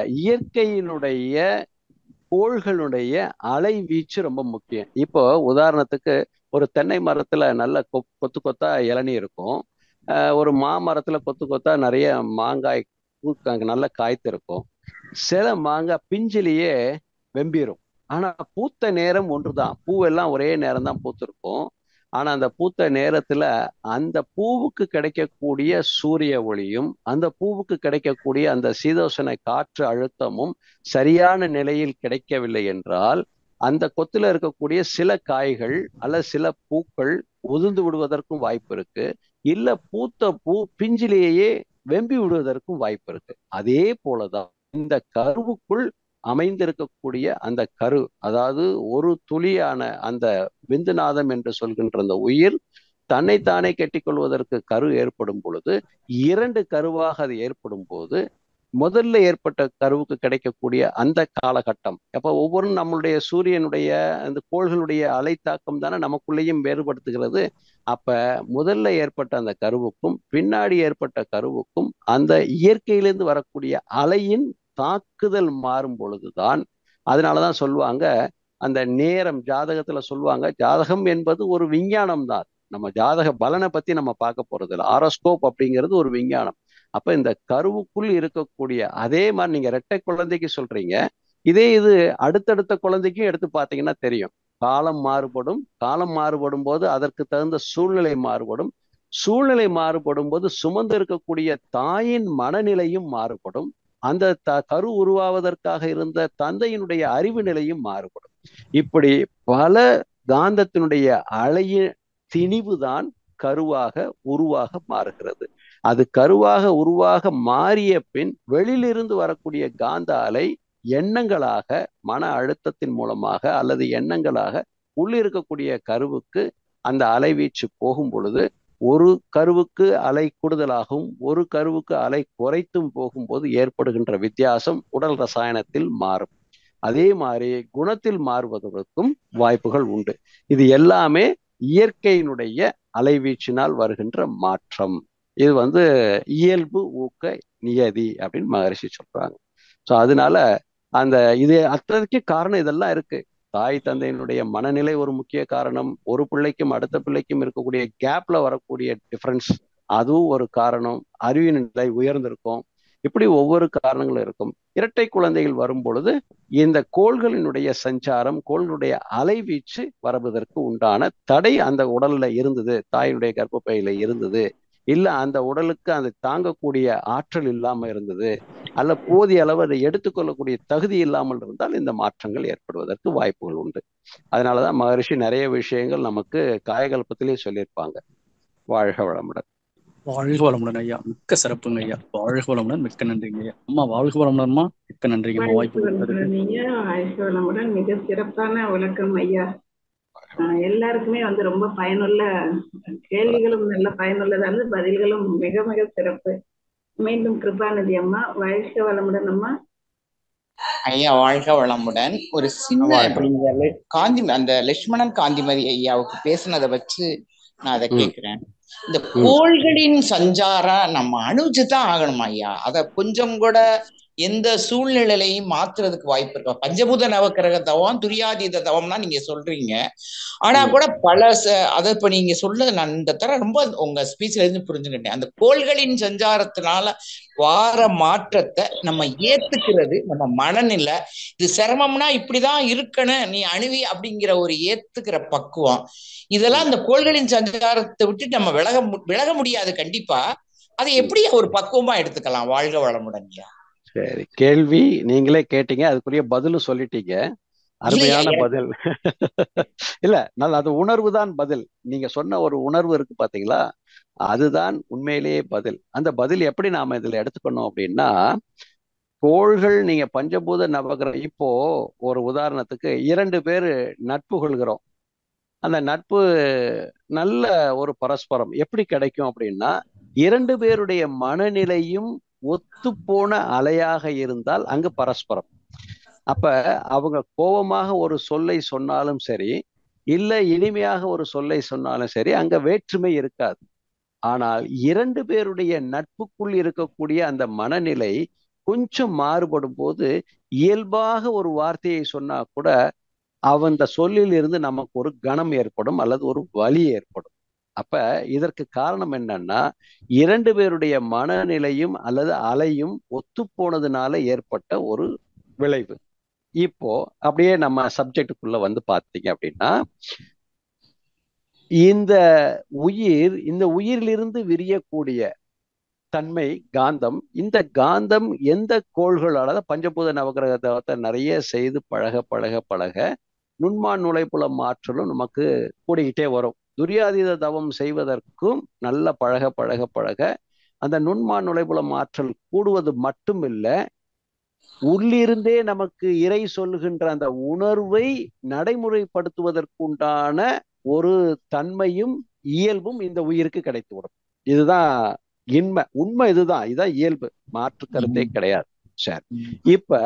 இயற்கையினுடைய கோள்களுடைய அலை வீச்சு ரொம்ப முக்கியம் இப்போ உதாரணத்துக்கு ஒரு தென்னை மரத்துல நல்ல கொ கொத்து கொத்தா இளநீ இருக்கும் ஒரு மாமரத்துல கொத்து கொத்தா நிறைய மாங்காய் நல்ல காய்த்து இருக்கும் சில மாங்காய் பிஞ்சிலேயே வெம்பிரும் ஆனா பூத்த நேரம் ஒன்றுதான் பூவெல்லாம் ஒரே நேரம் தான் பூத்திருக்கும் ஆனா அந்த பூத்த நேரத்துல அந்த பூவுக்கு கிடைக்கக்கூடிய சூரிய ஒளியும் அந்த பூவுக்கு கிடைக்கக்கூடிய அந்த சீதோஷண காற்று அழுத்தமும் சரியான நிலையில் கிடைக்கவில்லை என்றால் அந்த கொத்துல இருக்கக்கூடிய சில காய்கள் அல்லது சில பூக்கள் உதிர்ந்து விடுவதற்கும் வாய்ப்பு இருக்கு இல்ல பூத்த பூ பிஞ்சிலேயே வெம்பி விடுவதற்கும் வாய்ப்பு இருக்கு அதே போலதான் இந்த கருவுக்குள் அமைந்திருக்கக்கூடிய அந்த கரு அதாவது ஒரு துளியான அந்த விந்துநாதம் என்று சொல்கின்ற அந்த உயிர் தன்னைத்தானே கெட்டிக்கொள்வதற்கு கரு ஏற்படும் பொழுது இரண்டு கருவாக அது ஏற்படும் போது முதல்ல ஏற்பட்ட கருவுக்கு கிடைக்கக்கூடிய அந்த காலகட்டம் அப்ப ஒவ்வொரு நம்மளுடைய சூரியனுடைய அந்த கோள்களுடைய அலைத்தாக்கம் தானே நமக்குள்ளேயும் வேறுபடுத்துகிறது அப்ப முதல்ல ஏற்பட்ட அந்த கருவுக்கும் பின்னாடி ஏற்பட்ட கருவுக்கும் அந்த இயற்கையிலிருந்து வரக்கூடிய அலையின் தாக்குதல் மாறும் பொழுதுதான் அதனாலதான் சொல்லுவாங்க அந்த நேரம் ஜாதகத்துல சொல்லுவாங்க ஜாதகம் என்பது ஒரு விஞ்ஞானம் தான் நம்ம ஜாதக பலனை பத்தி நம்ம பார்க்க போறது இல்லை ஆரோஸ்கோப் அப்படிங்கிறது ஒரு விஞ்ஞானம் அப்ப இந்த கருவுக்குள் இருக்கக்கூடிய அதே மாதிரி நீங்க ரெட்டை குழந்தைக்கு சொல்றீங்க இதே இது அடுத்தடுத்த குழந்தைக்கும் எடுத்து பார்த்தீங்கன்னா தெரியும் காலம் மாறுபடும் காலம் மாறுபடும் போது அதற்கு தகுந்த சூழ்நிலை மாறுபடும் சூழ்நிலை மாறுபடும் போது சுமந்து இருக்கக்கூடிய தாயின் மனநிலையும் மாறுபடும் அந்த த கரு உருவாவதற்காக இருந்த தந்தையினுடைய அறிவு நிலையும் மாறுபடும் இப்படி பல காந்தத்தினுடைய அலைய திணிவுதான் கருவாக உருவாக மாறுகிறது அது கருவாக உருவாக மாறிய பின் வெளியிலிருந்து வரக்கூடிய காந்த அலை எண்ணங்களாக மன அழுத்தத்தின் மூலமாக அல்லது எண்ணங்களாக உள்ளிருக்கக்கூடிய கருவுக்கு அந்த அலைவீச்சு போகும் பொழுது ஒரு கருவுக்கு அலை கூடுதலாகவும் ஒரு கருவுக்கு அலை குறைத்தும் போகும்போது ஏற்படுகின்ற வித்தியாசம் உடல் ரசாயனத்தில் மாறும் அதே மாதிரி குணத்தில் மாறுவதற்கும் வாய்ப்புகள் உண்டு இது எல்லாமே இயற்கையினுடைய அலைவீச்சினால் வருகின்ற மாற்றம் இது வந்து இயல்பு ஊக்க நியதி அப்படின்னு மகரிஷி சொல்றாங்க ஸோ அதனால அந்த இது அத்தனைக்கு காரணம் இதெல்லாம் இருக்கு தாய் தந்தையினுடைய மனநிலை ஒரு முக்கிய காரணம் ஒரு பிள்ளைக்கும் அடுத்த பிள்ளைக்கும் இருக்கக்கூடிய கேப்ல வரக்கூடிய டிஃபரன்ஸ் அதுவும் ஒரு காரணம் அறிவின் நிலை உயர்ந்திருக்கும் இப்படி ஒவ்வொரு காரணங்களும் இருக்கும் இரட்டை குழந்தைகள் வரும் பொழுது இந்த கோள்களினுடைய சஞ்சாரம் கோள்களுடைய அலைவீச்சு வருவதற்கு உண்டான தடை அந்த உடல்ல இருந்தது தாயினுடைய கர்ப்பப்பையில இருந்தது இல்ல அந்த உடலுக்கு அதை தாங்கக்கூடிய ஆற்றல் இல்லாம இருந்தது அல்ல போதிய அளவு அதை எடுத்துக்கொள்ளக்கூடிய தகுதி இல்லாமல் இருந்தால் இந்த மாற்றங்கள் ஏற்படுவதற்கு வாய்ப்புகள் உண்டு அதனாலதான் மகரிஷி நிறைய விஷயங்கள் நமக்கு காயகல்பத்திலே சொல்லியிருப்பாங்க வாழ்க வளமுடன் வாழ்க வளமுடன் ஐயா மிக்க சிறப்புங்க ஐயா வாழ்க வளமுடன் மிக்க நன்றிங்க ஐயா அம்மா வாழ்க வளமுடன்மா மிக்க நன்றிங்கம்மா வாய்ப்பு கொடுத்ததுக்கு ஐயா வாழ்க வளமுடன் மிக சிறப்பான விளக்கம் ஐயா ஆஹ் எல்லாருக்குமே வந்து ரொம்ப பயனுள்ள கேள்விகளும் நல்ல பயனுள்ளதா இருந்து பதில்களும் மிக மிக சிறப்பு மீண்டும் கிருபாநிதி அம்மா வாழ்க வளமுடன் அம்மா ஐயா வாழ்க வளமுடன் ஒரு சின்ன வாழ்க. இப்ப நீங்க லெ- காந்தி அந்த லட்சுமணன் காந்திமதி ஐயாவுக்கு பேசுனதை வச்சு நான் அதை ம். கேக்குறேன் இந்த கோள்களின் சஞ்சாரம் நம்ம அணுச்சுதான் ஆகணும் ஐயா அத கொஞ்சம் கூட எந்த சூழ்நிலையிலையும் மாத்துறதுக்கு வாய்ப்பு இருக்கா பஞ்சபூத நவக்கிரக தவம் துரியாதீத தவம்னா நீங்க சொல்றீங்க ஆனா ம். கூட பல ச- அதை இப்ப நீங்க சொல்ல நான் இந்த தர ரொம்ப உங்க ஸ்பீச்ல இருந்து புரிஞ்சுக்கிட்டேன் அந்த கோள்களின் சஞ்சாரத்தினால வார மாற்றத்தை நம்ம ஏத்துக்கிறது நம்ம மனநிலை இது சிரமம்னா இப்படிதான் இருக்கணும் நீ அணுவி அப்படிங்கிற ஒரு ஏத்துக்கிற பக்குவம் இதெல்லாம் இந்த கோள்களின் சஞ்சாரத்தை விட்டு நம்ம விலக மு- விலக முடியாது கண்டிப்பா அதை எப்படி ஒரு பக்குவமா எடுத்துக்கலாம் வாழ்க வளமுடன் ஐயா சரி கேள்வி நீங்களே கேட்டீங்க அதுக்குரிய பதிலும் சொல்லிட்டீங்க அருமையான எனக்கு- பதில் இல்ல நல்ல அது உணர்வு தான் பதில் நீங்க சொன்ன ஒரு உணர்வு இருக்கு பாத்தீங்களா அதுதான் உண்மையிலேயே பதில் அந்த பதில் எப்படி நாம இதுல எடுத்துக்கணும் அப்படின்னா கோள்கள் நீங்க பஞ்சபூத நவகிரகம் இப்போ ஒரு உதாரணத்துக்கு இரண்டு பேர் நட்பு கொள்கிறோம் அந்த நட்பு நல்ல ஒரு பரஸ்பரம் எப்படி கிடைக்கும் அப்படின்னா இரண்டு பேருடைய மனநிலையும் ஒத்துப்போன அலையாக இருந்தால் அங்கு பரஸ்பரம் அப்ப அவங்க கோபமாக ஒரு சொல்லை சொன்னாலும் சரி இல்ல இனிமையாக ஒரு சொல்லை சொன்னாலும் சரி அங்க வேற்றுமை இருக்காது ஆனால் இரண்டு பேருடைய நட்புக்குள் இருக்கக்கூடிய அந்த மனநிலை கொஞ்சம் மாறுபடும் போது இயல்பாக ஒரு வார்த்தையை சொன்னா கூட அவன் அந்த சொல்லில் இருந்து நமக்கு ஒரு கணம் ஏற்படும் அல்லது ஒரு வலி ஏற்படும் அப்ப இதற்கு காரணம் என்னன்னா இரண்டு பேருடைய மனநிலையும் அல்லது அலையும் ஒத்துப்போனதுனால ஏற்பட்ட ஒரு விளைவு இப்போ அப்படியே நம்ம சப்ஜெக்டுக்குள்ள வந்து பார்த்தீங்க அப்படின்னா இந்த உயிர் இந்த உயிரிலிருந்து விரியக்கூடிய தன்மை காந்தம் இந்த காந்தம் எந்த கோள்களால பஞ்சபூத நவகிரக தவத்தை நிறைய செய்து பழக பழக பழக நுண்மான் நுழைப்புல மாற்றலும் நமக்கு கூடிக்கிட்டே வரும் துரியாதீத தவம் செய்வதற்கும் நல்ல பழக பழக பழக அந்த நுண்மான் நுழைப்புல மாற்றல் கூடுவது மட்டும் இல்ல உள்ளிருந்தே நமக்கு இறை சொல்லுகின்ற அந்த உணர்வை நடைமுறைப்படுத்துவதற்குண்டான ஒரு தன்மையும் இயல்பும் இந்த உயிருக்கு கிடைத்துவிடும் இதுதான் இன்மை உண்மை இதுதான் இதுதான் இயல்பு மாற்று கருத்தே கிடையாது சரி இப்ப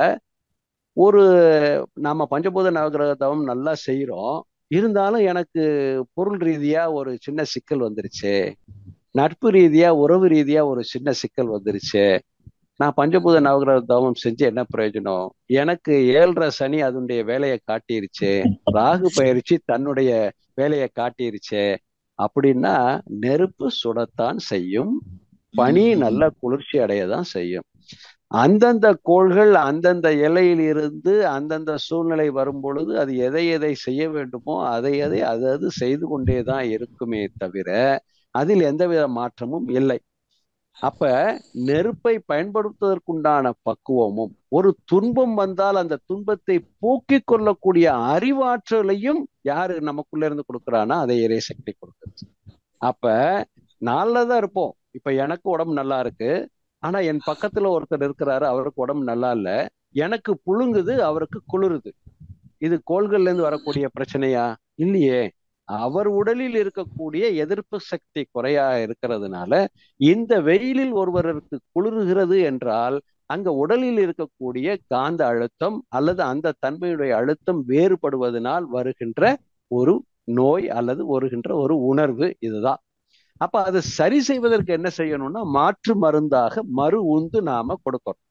ஒரு நாம பஞ்சபூத நவகிரக தவம் நல்லா செய்யறோம் இருந்தாலும் எனக்கு பொருள் ரீதியா ஒரு சின்ன சிக்கல் வந்துருச்சு நட்பு ரீதியா உறவு ரீதியா ஒரு சின்ன சிக்கல் வந்துருச்சு நான் பஞ்சபூத நவகிரக தவம் செஞ்சு என்ன பிரயோஜனம் எனக்கு ஏழ்ற சனி அதனுடைய வேலையை காட்டிருச்சு ராகு பயிற்சி தன்னுடைய வேலையை காட்டிருச்சு அப்படின்னா நெருப்பு சுடத்தான் செய்யும் பனி நல்ல குளிர்ச்சி அடையதான் செய்யும் அந்தந்த கோள்கள் அந்தந்த எல்லையில் இருந்து அந்தந்த சூழ்நிலை வரும் பொழுது அது எதை எதை செய்ய வேண்டுமோ அதை அதை அது அது செய்து கொண்டே தான் இருக்குமே தவிர அதில் எந்தவித மாற்றமும் இல்லை அப்ப நெருப்பை பயன்படுத்துவதற்குண்டான பக்குவமும் ஒரு துன்பம் வந்தால் அந்த துன்பத்தை போக்கிக் கொள்ளக்கூடிய அறிவாற்றலையும் யாரு நமக்குள்ள இருந்து கொடுக்குறானா அதை இறை சக்தி கொடுக்குறது அப்ப நல்லதான் இருப்போம் இப்ப எனக்கு உடம்பு நல்லா இருக்கு ஆனா என் பக்கத்துல ஒருத்தர் இருக்கிறாரு அவருக்கு உடம்பு நல்லா இல்ல எனக்கு புழுங்குது அவருக்கு குளிருது இது கோள்கள்ல இருந்து வரக்கூடிய பிரச்சனையா இல்லையே அவர் உடலில் இருக்கக்கூடிய எதிர்ப்பு சக்தி குறையா இருக்கிறதுனால இந்த வெயிலில் ஒருவருக்கு குளிர்கிறது என்றால் அங்க உடலில் இருக்கக்கூடிய காந்த அழுத்தம் அல்லது அந்த தன்மையுடைய அழுத்தம் வேறுபடுவதனால் வருகின்ற ஒரு நோய் அல்லது வருகின்ற ஒரு உணர்வு இதுதான் அப்ப அதை சரி செய்வதற்கு என்ன செய்யணும்னா மாற்று மருந்தாக மறு உந்து நாம கொடுக்கணும்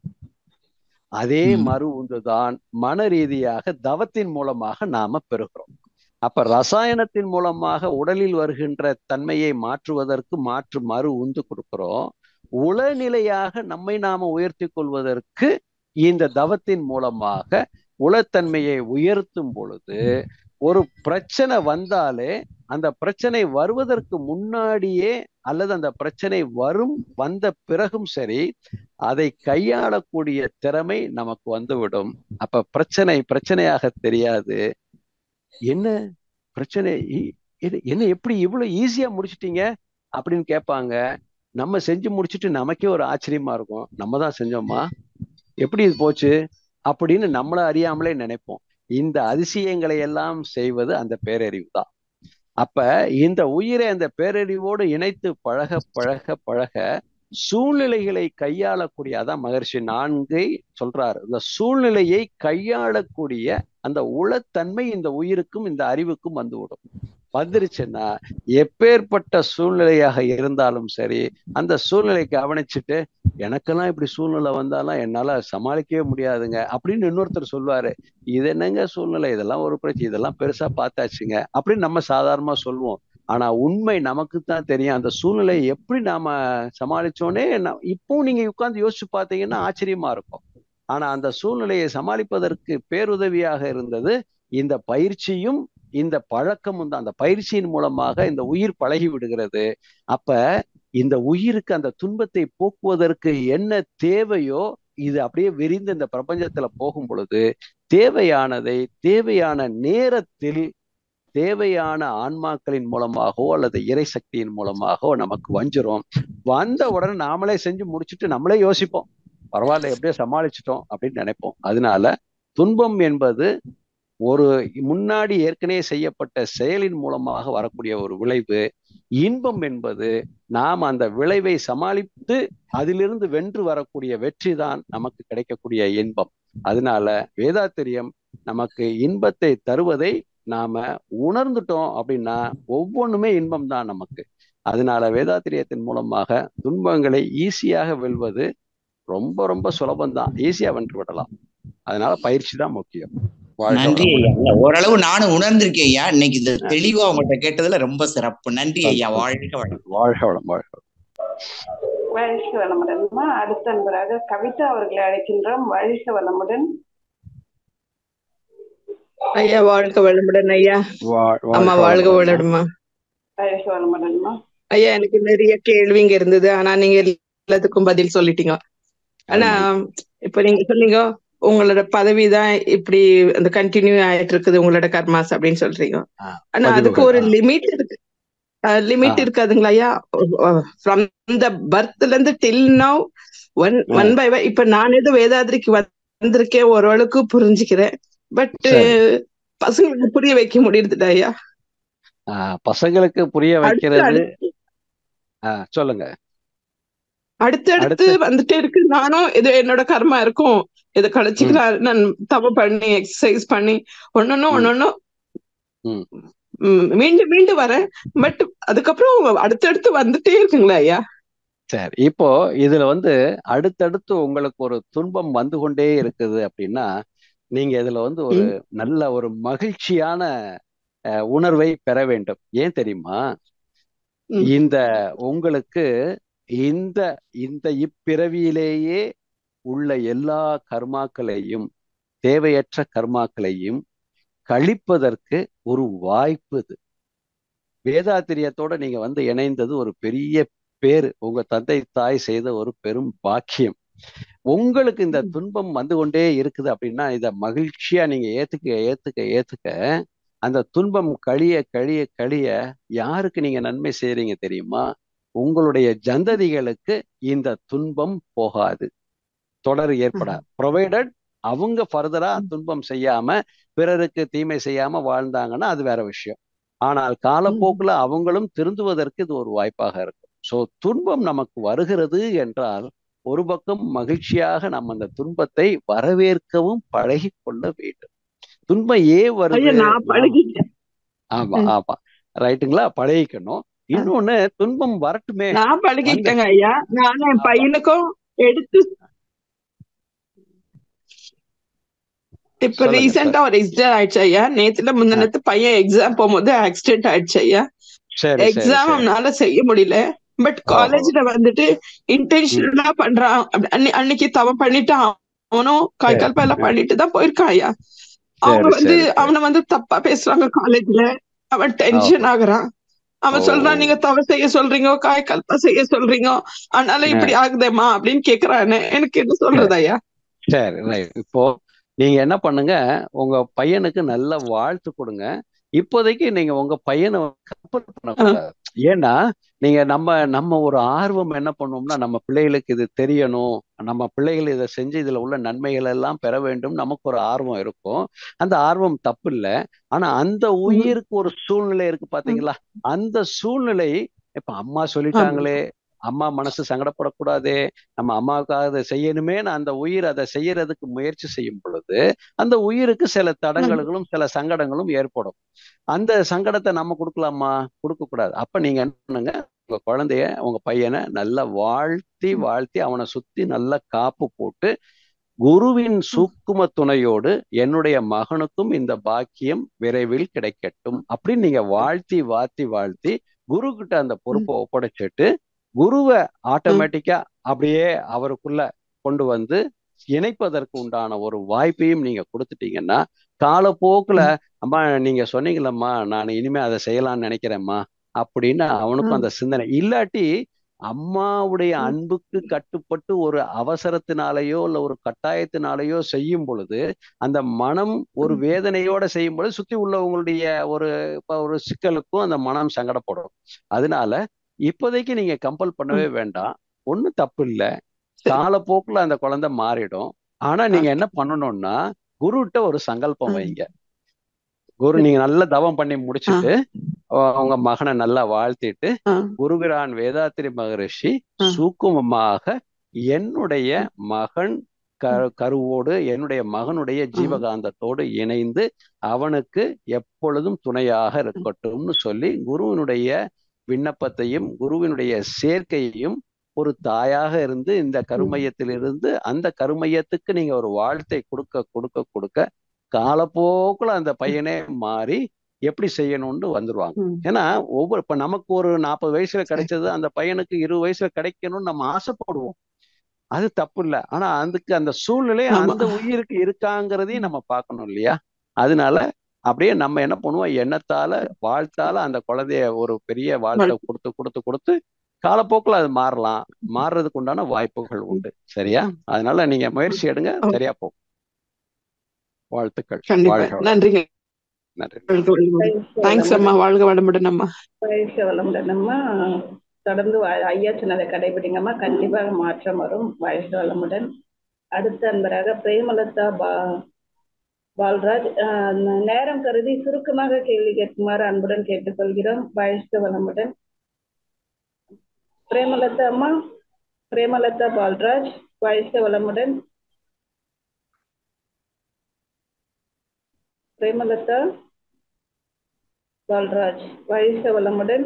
அதே மறு உந்து தான் மன ரீதியாக தவத்தின் மூலமாக நாம பெறுகிறோம் அப்ப ரசாயனத்தின் மூலமாக உடலில் வருகின்ற தன்மையை மாற்றுவதற்கு மாற்று மறு உந்து கொடுக்கிறோம் உளநிலையாக நம்மை நாம உயர்த்தி கொள்வதற்கு இந்த தவத்தின் மூலமாக உளத்தன்மையை உயர்த்தும் பொழுது ஒரு பிரச்சனை வந்தாலே அந்த பிரச்சனை வருவதற்கு முன்னாடியே அல்லது அந்த பிரச்சனை வரும் வந்த பிறகும் சரி அதை கையாளக்கூடிய திறமை நமக்கு வந்துவிடும் அப்ப பிரச்சனை பிரச்சனையாக தெரியாது என்ன பிரச்சனை என்ன எப்படி இவ்வளவு ஈஸியா முடிச்சிட்டீங்க அப்படின்னு கேட்பாங்க நம்ம செஞ்சு முடிச்சுட்டு நமக்கே ஒரு ஆச்சரியமா இருக்கும் நம்ம தான் செஞ்சோமா எப்படி இது போச்சு அப்படின்னு நம்மள அறியாமலே நினைப்போம் இந்த அதிசயங்களை எல்லாம் செய்வது அந்த பேரறிவு தான் அப்ப இந்த உயிரை அந்த பேரறிவோடு இணைத்து பழக பழக பழக சூழ்நிலைகளை கையாளக்கூடிய அதான் மகர்ஷி நான்கை சொல்றாரு இந்த சூழ்நிலையை கையாளக்கூடிய அந்த உளத்தன்மை இந்த உயிருக்கும் இந்த அறிவுக்கும் வந்துவிடும் வந்துருச்சுன்னா எப்பேற்பட்ட சூழ்நிலையாக இருந்தாலும் சரி அந்த சூழ்நிலை கவனிச்சுட்டு எனக்கெல்லாம் இப்படி சூழ்நிலை வந்தாலும் என்னால சமாளிக்கவே முடியாதுங்க அப்படின்னு இன்னொருத்தர் சொல்லுவாரு இது என்னங்க சூழ்நிலை இதெல்லாம் ஒரு பிரச்சனை இதெல்லாம் பெருசா பார்த்தாச்சுங்க அப்படின்னு நம்ம சாதாரணமா சொல்லுவோம் ஆனா உண்மை நமக்கு தான் தெரியும் அந்த சூழ்நிலையை எப்படி நாம சமாளிச்சோன்னே இப்போ நீங்க உட்கார்ந்து யோசிச்சு பார்த்தீங்கன்னா ஆச்சரியமா இருக்கும் ஆனா அந்த சூழ்நிலையை சமாளிப்பதற்கு பேருதவியாக இருந்தது இந்த பயிற்சியும் இந்த பழக்கமும் தான் அந்த பயிற்சியின் மூலமாக இந்த உயிர் பழகி விடுகிறது அப்ப இந்த உயிருக்கு அந்த துன்பத்தை போக்குவதற்கு என்ன தேவையோ இது அப்படியே விரிந்து இந்த பிரபஞ்சத்துல போகும் பொழுது தேவையானதை தேவையான நேரத்தில் தேவையான ஆன்மாக்களின் மூலமாகவோ அல்லது இறை சக்தியின் மூலமாகவோ நமக்கு வஞ்சிரும் வந்த உடனே நாமளே செஞ்சு முடிச்சுட்டு நம்மளே யோசிப்போம் பரவாயில்ல எப்படியோ சமாளிச்சிட்டோம் அப்படின்னு நினைப்போம் அதனால துன்பம் என்பது ஒரு முன்னாடி ஏற்கனவே செய்யப்பட்ட செயலின் மூலமாக வரக்கூடிய ஒரு விளைவு இன்பம் என்பது நாம் அந்த விளைவை சமாளித்து அதிலிருந்து வென்று வரக்கூடிய வெற்றி தான் நமக்கு கிடைக்கக்கூடிய இன்பம் அதனால வேதாத்திரியம் நமக்கு இன்பத்தை தருவதை நாம உணர்ந்துட்டோம் அப்படின்னா ஒவ்வொன்றுமே இன்பம் தான் நமக்கு அதனால வேதாத்திரியத்தின் மூலமாக துன்பங்களை ஈஸியாக வெல்வது ரொம்ப ரொம்ப சுலபம்தான் ஈஸியா வென்று விடலாம் அதனால பயிற்சி தான் முக்கியம் நன்றி ஐயா ஓரளவு நானும் உணர்ந்திருக்கேன் ஐயா இன்னைக்கு இந்த தெளிவா உங்கள்கிட்ட கேட்டதுல ரொம்ப சிறப்பு நன்றி ஐயா வாழ்க வளம் வாழ்க வளம் வாழ்க வாழ்க வளமுடன் அடுத்த அன்பராக கவிதா அவர்களை அழைக்கின்றோம் வாழ்க வளமுடன் ஐயா வாழ்க வளமுடன் ஐயா அம்மா வாழ்க வளமுடன்மா வாழ்க வளமுடன்மா ஐயா எனக்கு நிறைய கேள்விங்க இருந்தது ஆனா நீங்க எல்லாத்துக்கும் பதில் சொல்லிட்டீங்க ஆனா அருமை இப்ப நீங்க சொன்னீங்க உங்களோட பதவி தான் இப்படி அந்த கண்டினியூ ஆயிட்டு இருக்குது உங்களோட கர்மாஸ் அப்படின்னு சொல்றீங்க ஆ, ஆனா அதுக்கு பதிவுகள் ஒரு ஆ லிமிட் இருக்கு ஆ லிமிட் இருக்காதுங்களா ஐயா ஃப்ரம் த பர்த்ல இருந்து till now one ah one by one இப்ப நான் ஏதோ வேதாதிரிக்கு வந்திருக்கேன் ஓரளவுக்கு புரிஞ்சுக்கிறேன் பட் சரி பசங்களுக்கு புரிய வைக்க முடியுது ஐயா ஆ, பசங்களுக்கு புரிய அடுத்து வைக்கிறது அடுத்து ஆ, சொல்லுங்க அடுத்தடுத்து அடுத்து வந்துட்டே இருக்கு நானும் இது என்னோட கர்மா இருக்கும் இதை ம் கழிச்சுக்கலாம் நான் தவ பண்ணி எக்ஸசைஸ் பண்ணி ஒன்னொன்னும் ம் ஒன்னொன்னும் ம் ம், மீண்டும் மீண்டும் வரேன் பட் அதுக்கப்புறம் அடுத்தடுத்து வந்துட்டே இருக்குங்களா ஐயா சரி இப்போ இதுல வந்து அடுத்தடுத்து உங்களுக்கு ஒரு துன்பம் வந்து கொண்டே இருக்குது அப்படின்னா நீங்க இதுல வந்து ஒரு ம் நல்ல ஒரு மகிழ்ச்சியான அஹ், உணர்வை பெற வேண்டும் ஏன் தெரியுமா ம் இந்த உங்களுக்கு இந்த இந்த இப்பிறவியிலேயே உள்ள எல்லா கர்மாக்களையும் தேவையற்ற கர்மாக்களையும் கழிப்பதற்கு ஒரு வாய்ப்பு இது வேதாத்திரியத்தோட நீங்க வந்து இணைந்தது ஒரு பெரிய பேரு உங்க தந்தை தாய் செய்த ஒரு பெரும் பாக்கியம் உங்களுக்கு இந்த ம் துன்பம் வந்து கொண்டே இருக்குது அப்படின்னா இத மகிழ்ச்சியா நீங்க ஏத்துக்க ஏத்துக்க ஏத்துக்க அந்த துன்பம் கழிய கழிய கழிய யாருக்கு நீங்க நன்மை செய்றீங்க தெரியுமா உங்களுடைய ஜந்ததிகளுக்கு இந்த துன்பம் போகாது தொடர் ஏற்படாது ப்ரொவைடட் அவங்க ஃபர்தரா ம் துன்பம் செய்யாம பிறருக்கு தீமை செய்யாம வாழ்ந்தாங்கன்னா அது வேற விஷயம் ஆனால் ம் காலப்போக்குல அவங்களும் திருந்துவதற்கு இது ஒரு வாய்ப்பாக இருக்கும் சோ துன்பம் நமக்கு வருகிறது என்றால் ஒரு பக்கம் மகிழ்ச்சியாக நம்ம அந்த துன்பத்தை வரவேற்கவும் பழகி கொள்ள வேண்டும் துன்பம் ஏன் ஐயா வருது நான் நாம் பழகிட்டேன் ஆமா ம். ஆமா ரைட்டுங்களா பழகிக்கணும் அஹ், இன்னொன்னு துன்பம் வரட்டுமே நான் வந்து பழகிட்டேங்க ஐயா நானும் என் ஆமா பையனுக்கும் எடுத்து இப்ப சொல்லுங்க சார் ரீசெண்டா ஒரு எக்ஸிடென்ட் ஆயிடுச்சு ஐயா நேத்துல முந்தினத்து பையன் எக்ஸாம் போகும்போது ஆக்சிடென்ட் ஆயிடுச்சு ஐயா சரி சரி எக்ஸாம் சரி அவனால செய்ய முடியல பட் ஓஹோ காலேஜ்ல வந்துட்டு ம் இன்டென்ஷனலா பண்றான் அப்படி அன்னி- அன்னைக்கு தவம் பண்ணிட்டு அவனும் கை சரி கால் எல்லாம் ம். பண்ணிட்டு தான் போயிருக்கான் ஐயா அவங்க சரி வந்து சரி சரி அவனை வந்து தப்பா பேசுறாங்க காலேஜ்ல அவன் ஓஹோ டென்ஷன் ஆகுறான் ஓ அவன் சொல்றான் நீங்க தவ செய்ய சொல்றீங்க காய் கல்பா செய்ய சொல்றீங்க அதனால ஆ, இப்படி ஆகுதேம்மா அப்படின்னு கேக்குறானே எனக்கு என்ன சரி சொல்றது ஐயா சரி ரைட் இப்போ நீங்க என்ன பண்ணுங்க உங்க பையனுக்கு நல்ல வாழ்த்து கொடுங்க இப்போதைக்கு நீங்க உங்க பையனை கம்பல் ஆ, பண்ணக்கூடாது ஏன்னா நீங்க நம்ம நம்ம ஒரு ஆர்வம் என்ன பண்ணுவோம்னா நம்ம பிள்ளைகளுக்கு இது தெரியணும் நம்ம பிள்ளைகள் இதை செஞ்சு இதுல உள்ள நன்மைகள் எல்லாம் பெற வேண்டும் நமக்கு ஒரு ஆர்வம் இருக்கும் அந்த ஆர்வம் தப்பு இல்லை ஆனா அந்த ம், உயிருக்கு ஒரு சூழ்நிலை இருக்கு ம், பாத்தீங்களா அந்த சூழ்நிலை இப்ப அம்மா ஆமா சொல்லிட்டாங்களே அம்மா மனசு சங்கடப்படக்கூடாதே நம்ம அம்மாவுக்காக அதை செய்யணுமே அந்த உயிர் அதை செய்யறதுக்கு முயற்சி செய்யும் பொழுது அந்த உயிருக்கு சில ம், தடங்களும் சில சங்கடங்களும் ஏற்படும் அந்த சங்கடத்தை நம்ம கொடுக்கலாமா கொடுக்க கூடாது அப்ப நீங்க என்ன பண்ணுங்க உங்க குழந்தைய உங்க பையனை நல்லா வாழ்த்தி ம், வாழ்த்தி அவனை சுத்தி நல்லா காப்பு போட்டு குருவின் ம், சூக்கும துணையோடு என்னுடைய மகனுக்கும் இந்த பாக்கியம் விரைவில் கிடைக்கட்டும் அப்படின்னு நீங்க வாழ்த்தி வாழ்த்தி வாழ்த்தி குரு கிட்ட அந்த ம், பொறுப்பை ஒப்படைச்சிட்டு குருவை ம், ஆட்டோமேட்டிக்கா அப்படியே அவருக்குள்ள கொண்டு வந்து இணைப்பதற்கு உண்டான ஒரு வாய்ப்பையும் நீங்க கொடுத்துட்டீங்கன்னா காலப்போக்குல ம், அம்மா நீங்க சொன்னீங்களம்மா நான் இனிமே அதை செய்யலாம்னு நினைக்கிறேம்மா அப்படின்னு அவனுக்கும் ம், அந்த சிந்தனை இல்லாட்டி அம்மாவுடைய ம், அன்புக்கு கட்டுப்பட்டு ஒரு அவசரத்தினாலேயோ இல்ல ஒரு கட்டாயத்தினாலேயோ செய்யும் பொழுது அந்த மனம் ஒரு ம், வேதனையோட செய்யும் பொழுது சுத்தி உள்ளவங்களுடைய ஒரு இப்ப ஒரு சிக்கலுக்கும் அந்த மனம் சங்கடப்படும் அதனால இப்போதைக்கு நீங்க கம்பல் பண்ணவே ம். வேண்டாம் ஒண்ணும் தப்பு இல்ல சரி காலப்போக்குல அந்த குழந்தை மாறிடும் ஆனா நீங்க ஓகே என்ன பண்ணணும்னா குருகிட்ட ஒரு சங்கல்பம் ம், வைங்க குரு சரி நீங்க நல்ல தவம் பண்ணி ஆ முடிச்சிட்டு உ- உங்க மகனை நல்லா வாழ்த்திட்டு ஆ குருபிரான் வேதாத்திரி மகரிஷி ஆ சூக்குமமாக என்னுடைய ம், மகன் ம், கரு கருவோடு என்னுடைய மகனுடைய ஆ ஜீவகாந்தத்தோடு இணைந்து அவனுக்கு எப்பொழுதும் துணையாக ம், இருக்கட்டும்னு சொல்லி குருவினுடைய விண்ணப்பத்தையும் குருவினுடைய சேர்க்கையையும் ஒரு தாயாக இருந்து இந்த ம், கருமையத்திலிருந்து அந்த கருமையத்துக்கு நீங்க ஒரு வாழ்த்தை கொடுக்க கொடுக்க கொடுக்க காலப்போக்குல அந்த ம், பையனே மாறி எப்படி செய்யணும்னு வந்துருவாங்க ம். ஏன்னா ஒவ்வொரு இப்ப நமக்கு ஒரு நாற்பது வயசுல சரி கிடைச்சது அந்த பையனுக்கு இருபது வயசுல கிடைக்கணும்னு நம்ம ஆசைப்படுவோம் அது தப்பு இல்லை ஆனா அதுக்கு அந்த சூழ்நிலை ஆமா அந்த உயிருக்கு இருக்காங்கிறதையும் நம்ம பார்க்கணும் இல்லையா அதனால அப்படியே நம்ம என்ன பண்ணுவோம் எண்ணத்தால வாழ்த்தால அந்த குழந்தைய ஒரு பெரிய வாழ்த்தை கொடுத்து கொடுத்து கொடுத்து காலப்போக்கில் அது மாறலாம் மாறுறதுக்கு உண்டான வாய்ப்புகள் உண்டு சரியா அதனால நீங்க முயற்சி எடுங்க சரியா போகும் வாழ்த்துக்கள் கண்டிப்பா வாழ்க வளமுடன். நன்றிங்க நன்றி வாழ்க வளமுடன் தேங்க்ஸ் அம்மா வாழ்க வளமுடன் அம்மா வாழ்க வளமுடன் அம்மா தொடர்ந்து வா- ஐயா சொன்னதை கடைபிடிங்கம்மா கண்டிப்பாக மாற்றம் வரும் வாழ்க வளமுடன் அடுத்த அன்பராக பிரேமலதா பா பால்ராஜ் ஆஹ் ந- நேரம் கருதி சுருக்கமாக கேள்வி கேட்குமாறு அன்புடன் கேட்டுக்கொள்கிறோம் வாழ்க வளமுடன் பிரேமலதா அம்மா பிரேமலதா பால்ராஜ் வாழ்க வளமுடன் பிரேமலதா பால்ராஜ் வாழ்க வளமுடன்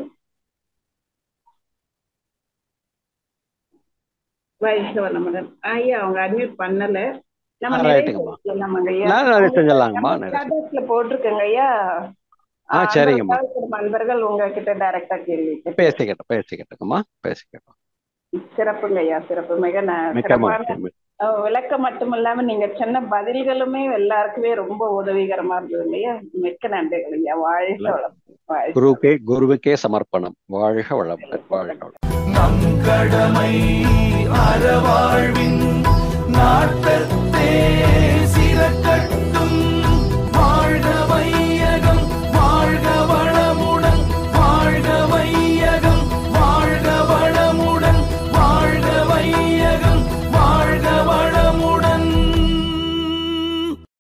வாழ்க வளமுடன் ஐயா அவங்க அட்மிட் பண்ணல நம்ம ஆ, நிறைவு ரைட்டுங்கம்மா. செய்யலாமாங்க ஐயா நான் அதை செஞ்சிடலாங்கம்மா நம்ம நிறைய ஸ்டேட்டஸ்ல போட்டிருக்கேங்க ஐயா ஆ அந்த சரிங்கம்மா தேவைப்படும் அன்பர்கள் உங்ககிட்ட டைரக்டா கேள்வி கேட்கலாம். பேசிக்கிட்டோம் பேசிக்கிட்டோங்கம்மா பேசிக்கிட்டோம் சிறப்புங்க ஐயா சிறப்பு மிக ந- மிக்க சிறப்பான மகிழ்ச்சி மிக்க- அஹ், விளக்கம் மட்டும் இல்லாம நீங்க சொன்ன பதில்களுமே எல்லாருக்குமே ரொம்ப உதவிகரமா இருந்ததுங்க ஐயா மிக்க நன்றிகள் ஐயா வாழ்க வளம் வாழ்க குருவுக்கே குருவுக்கே சமர்ப்பணம் வாழ்க வளமுடன் வாழ்க வளமுடன் நம் கடமை அறவாழ்வின் நாட்டத்தே சிறக்கட்டும்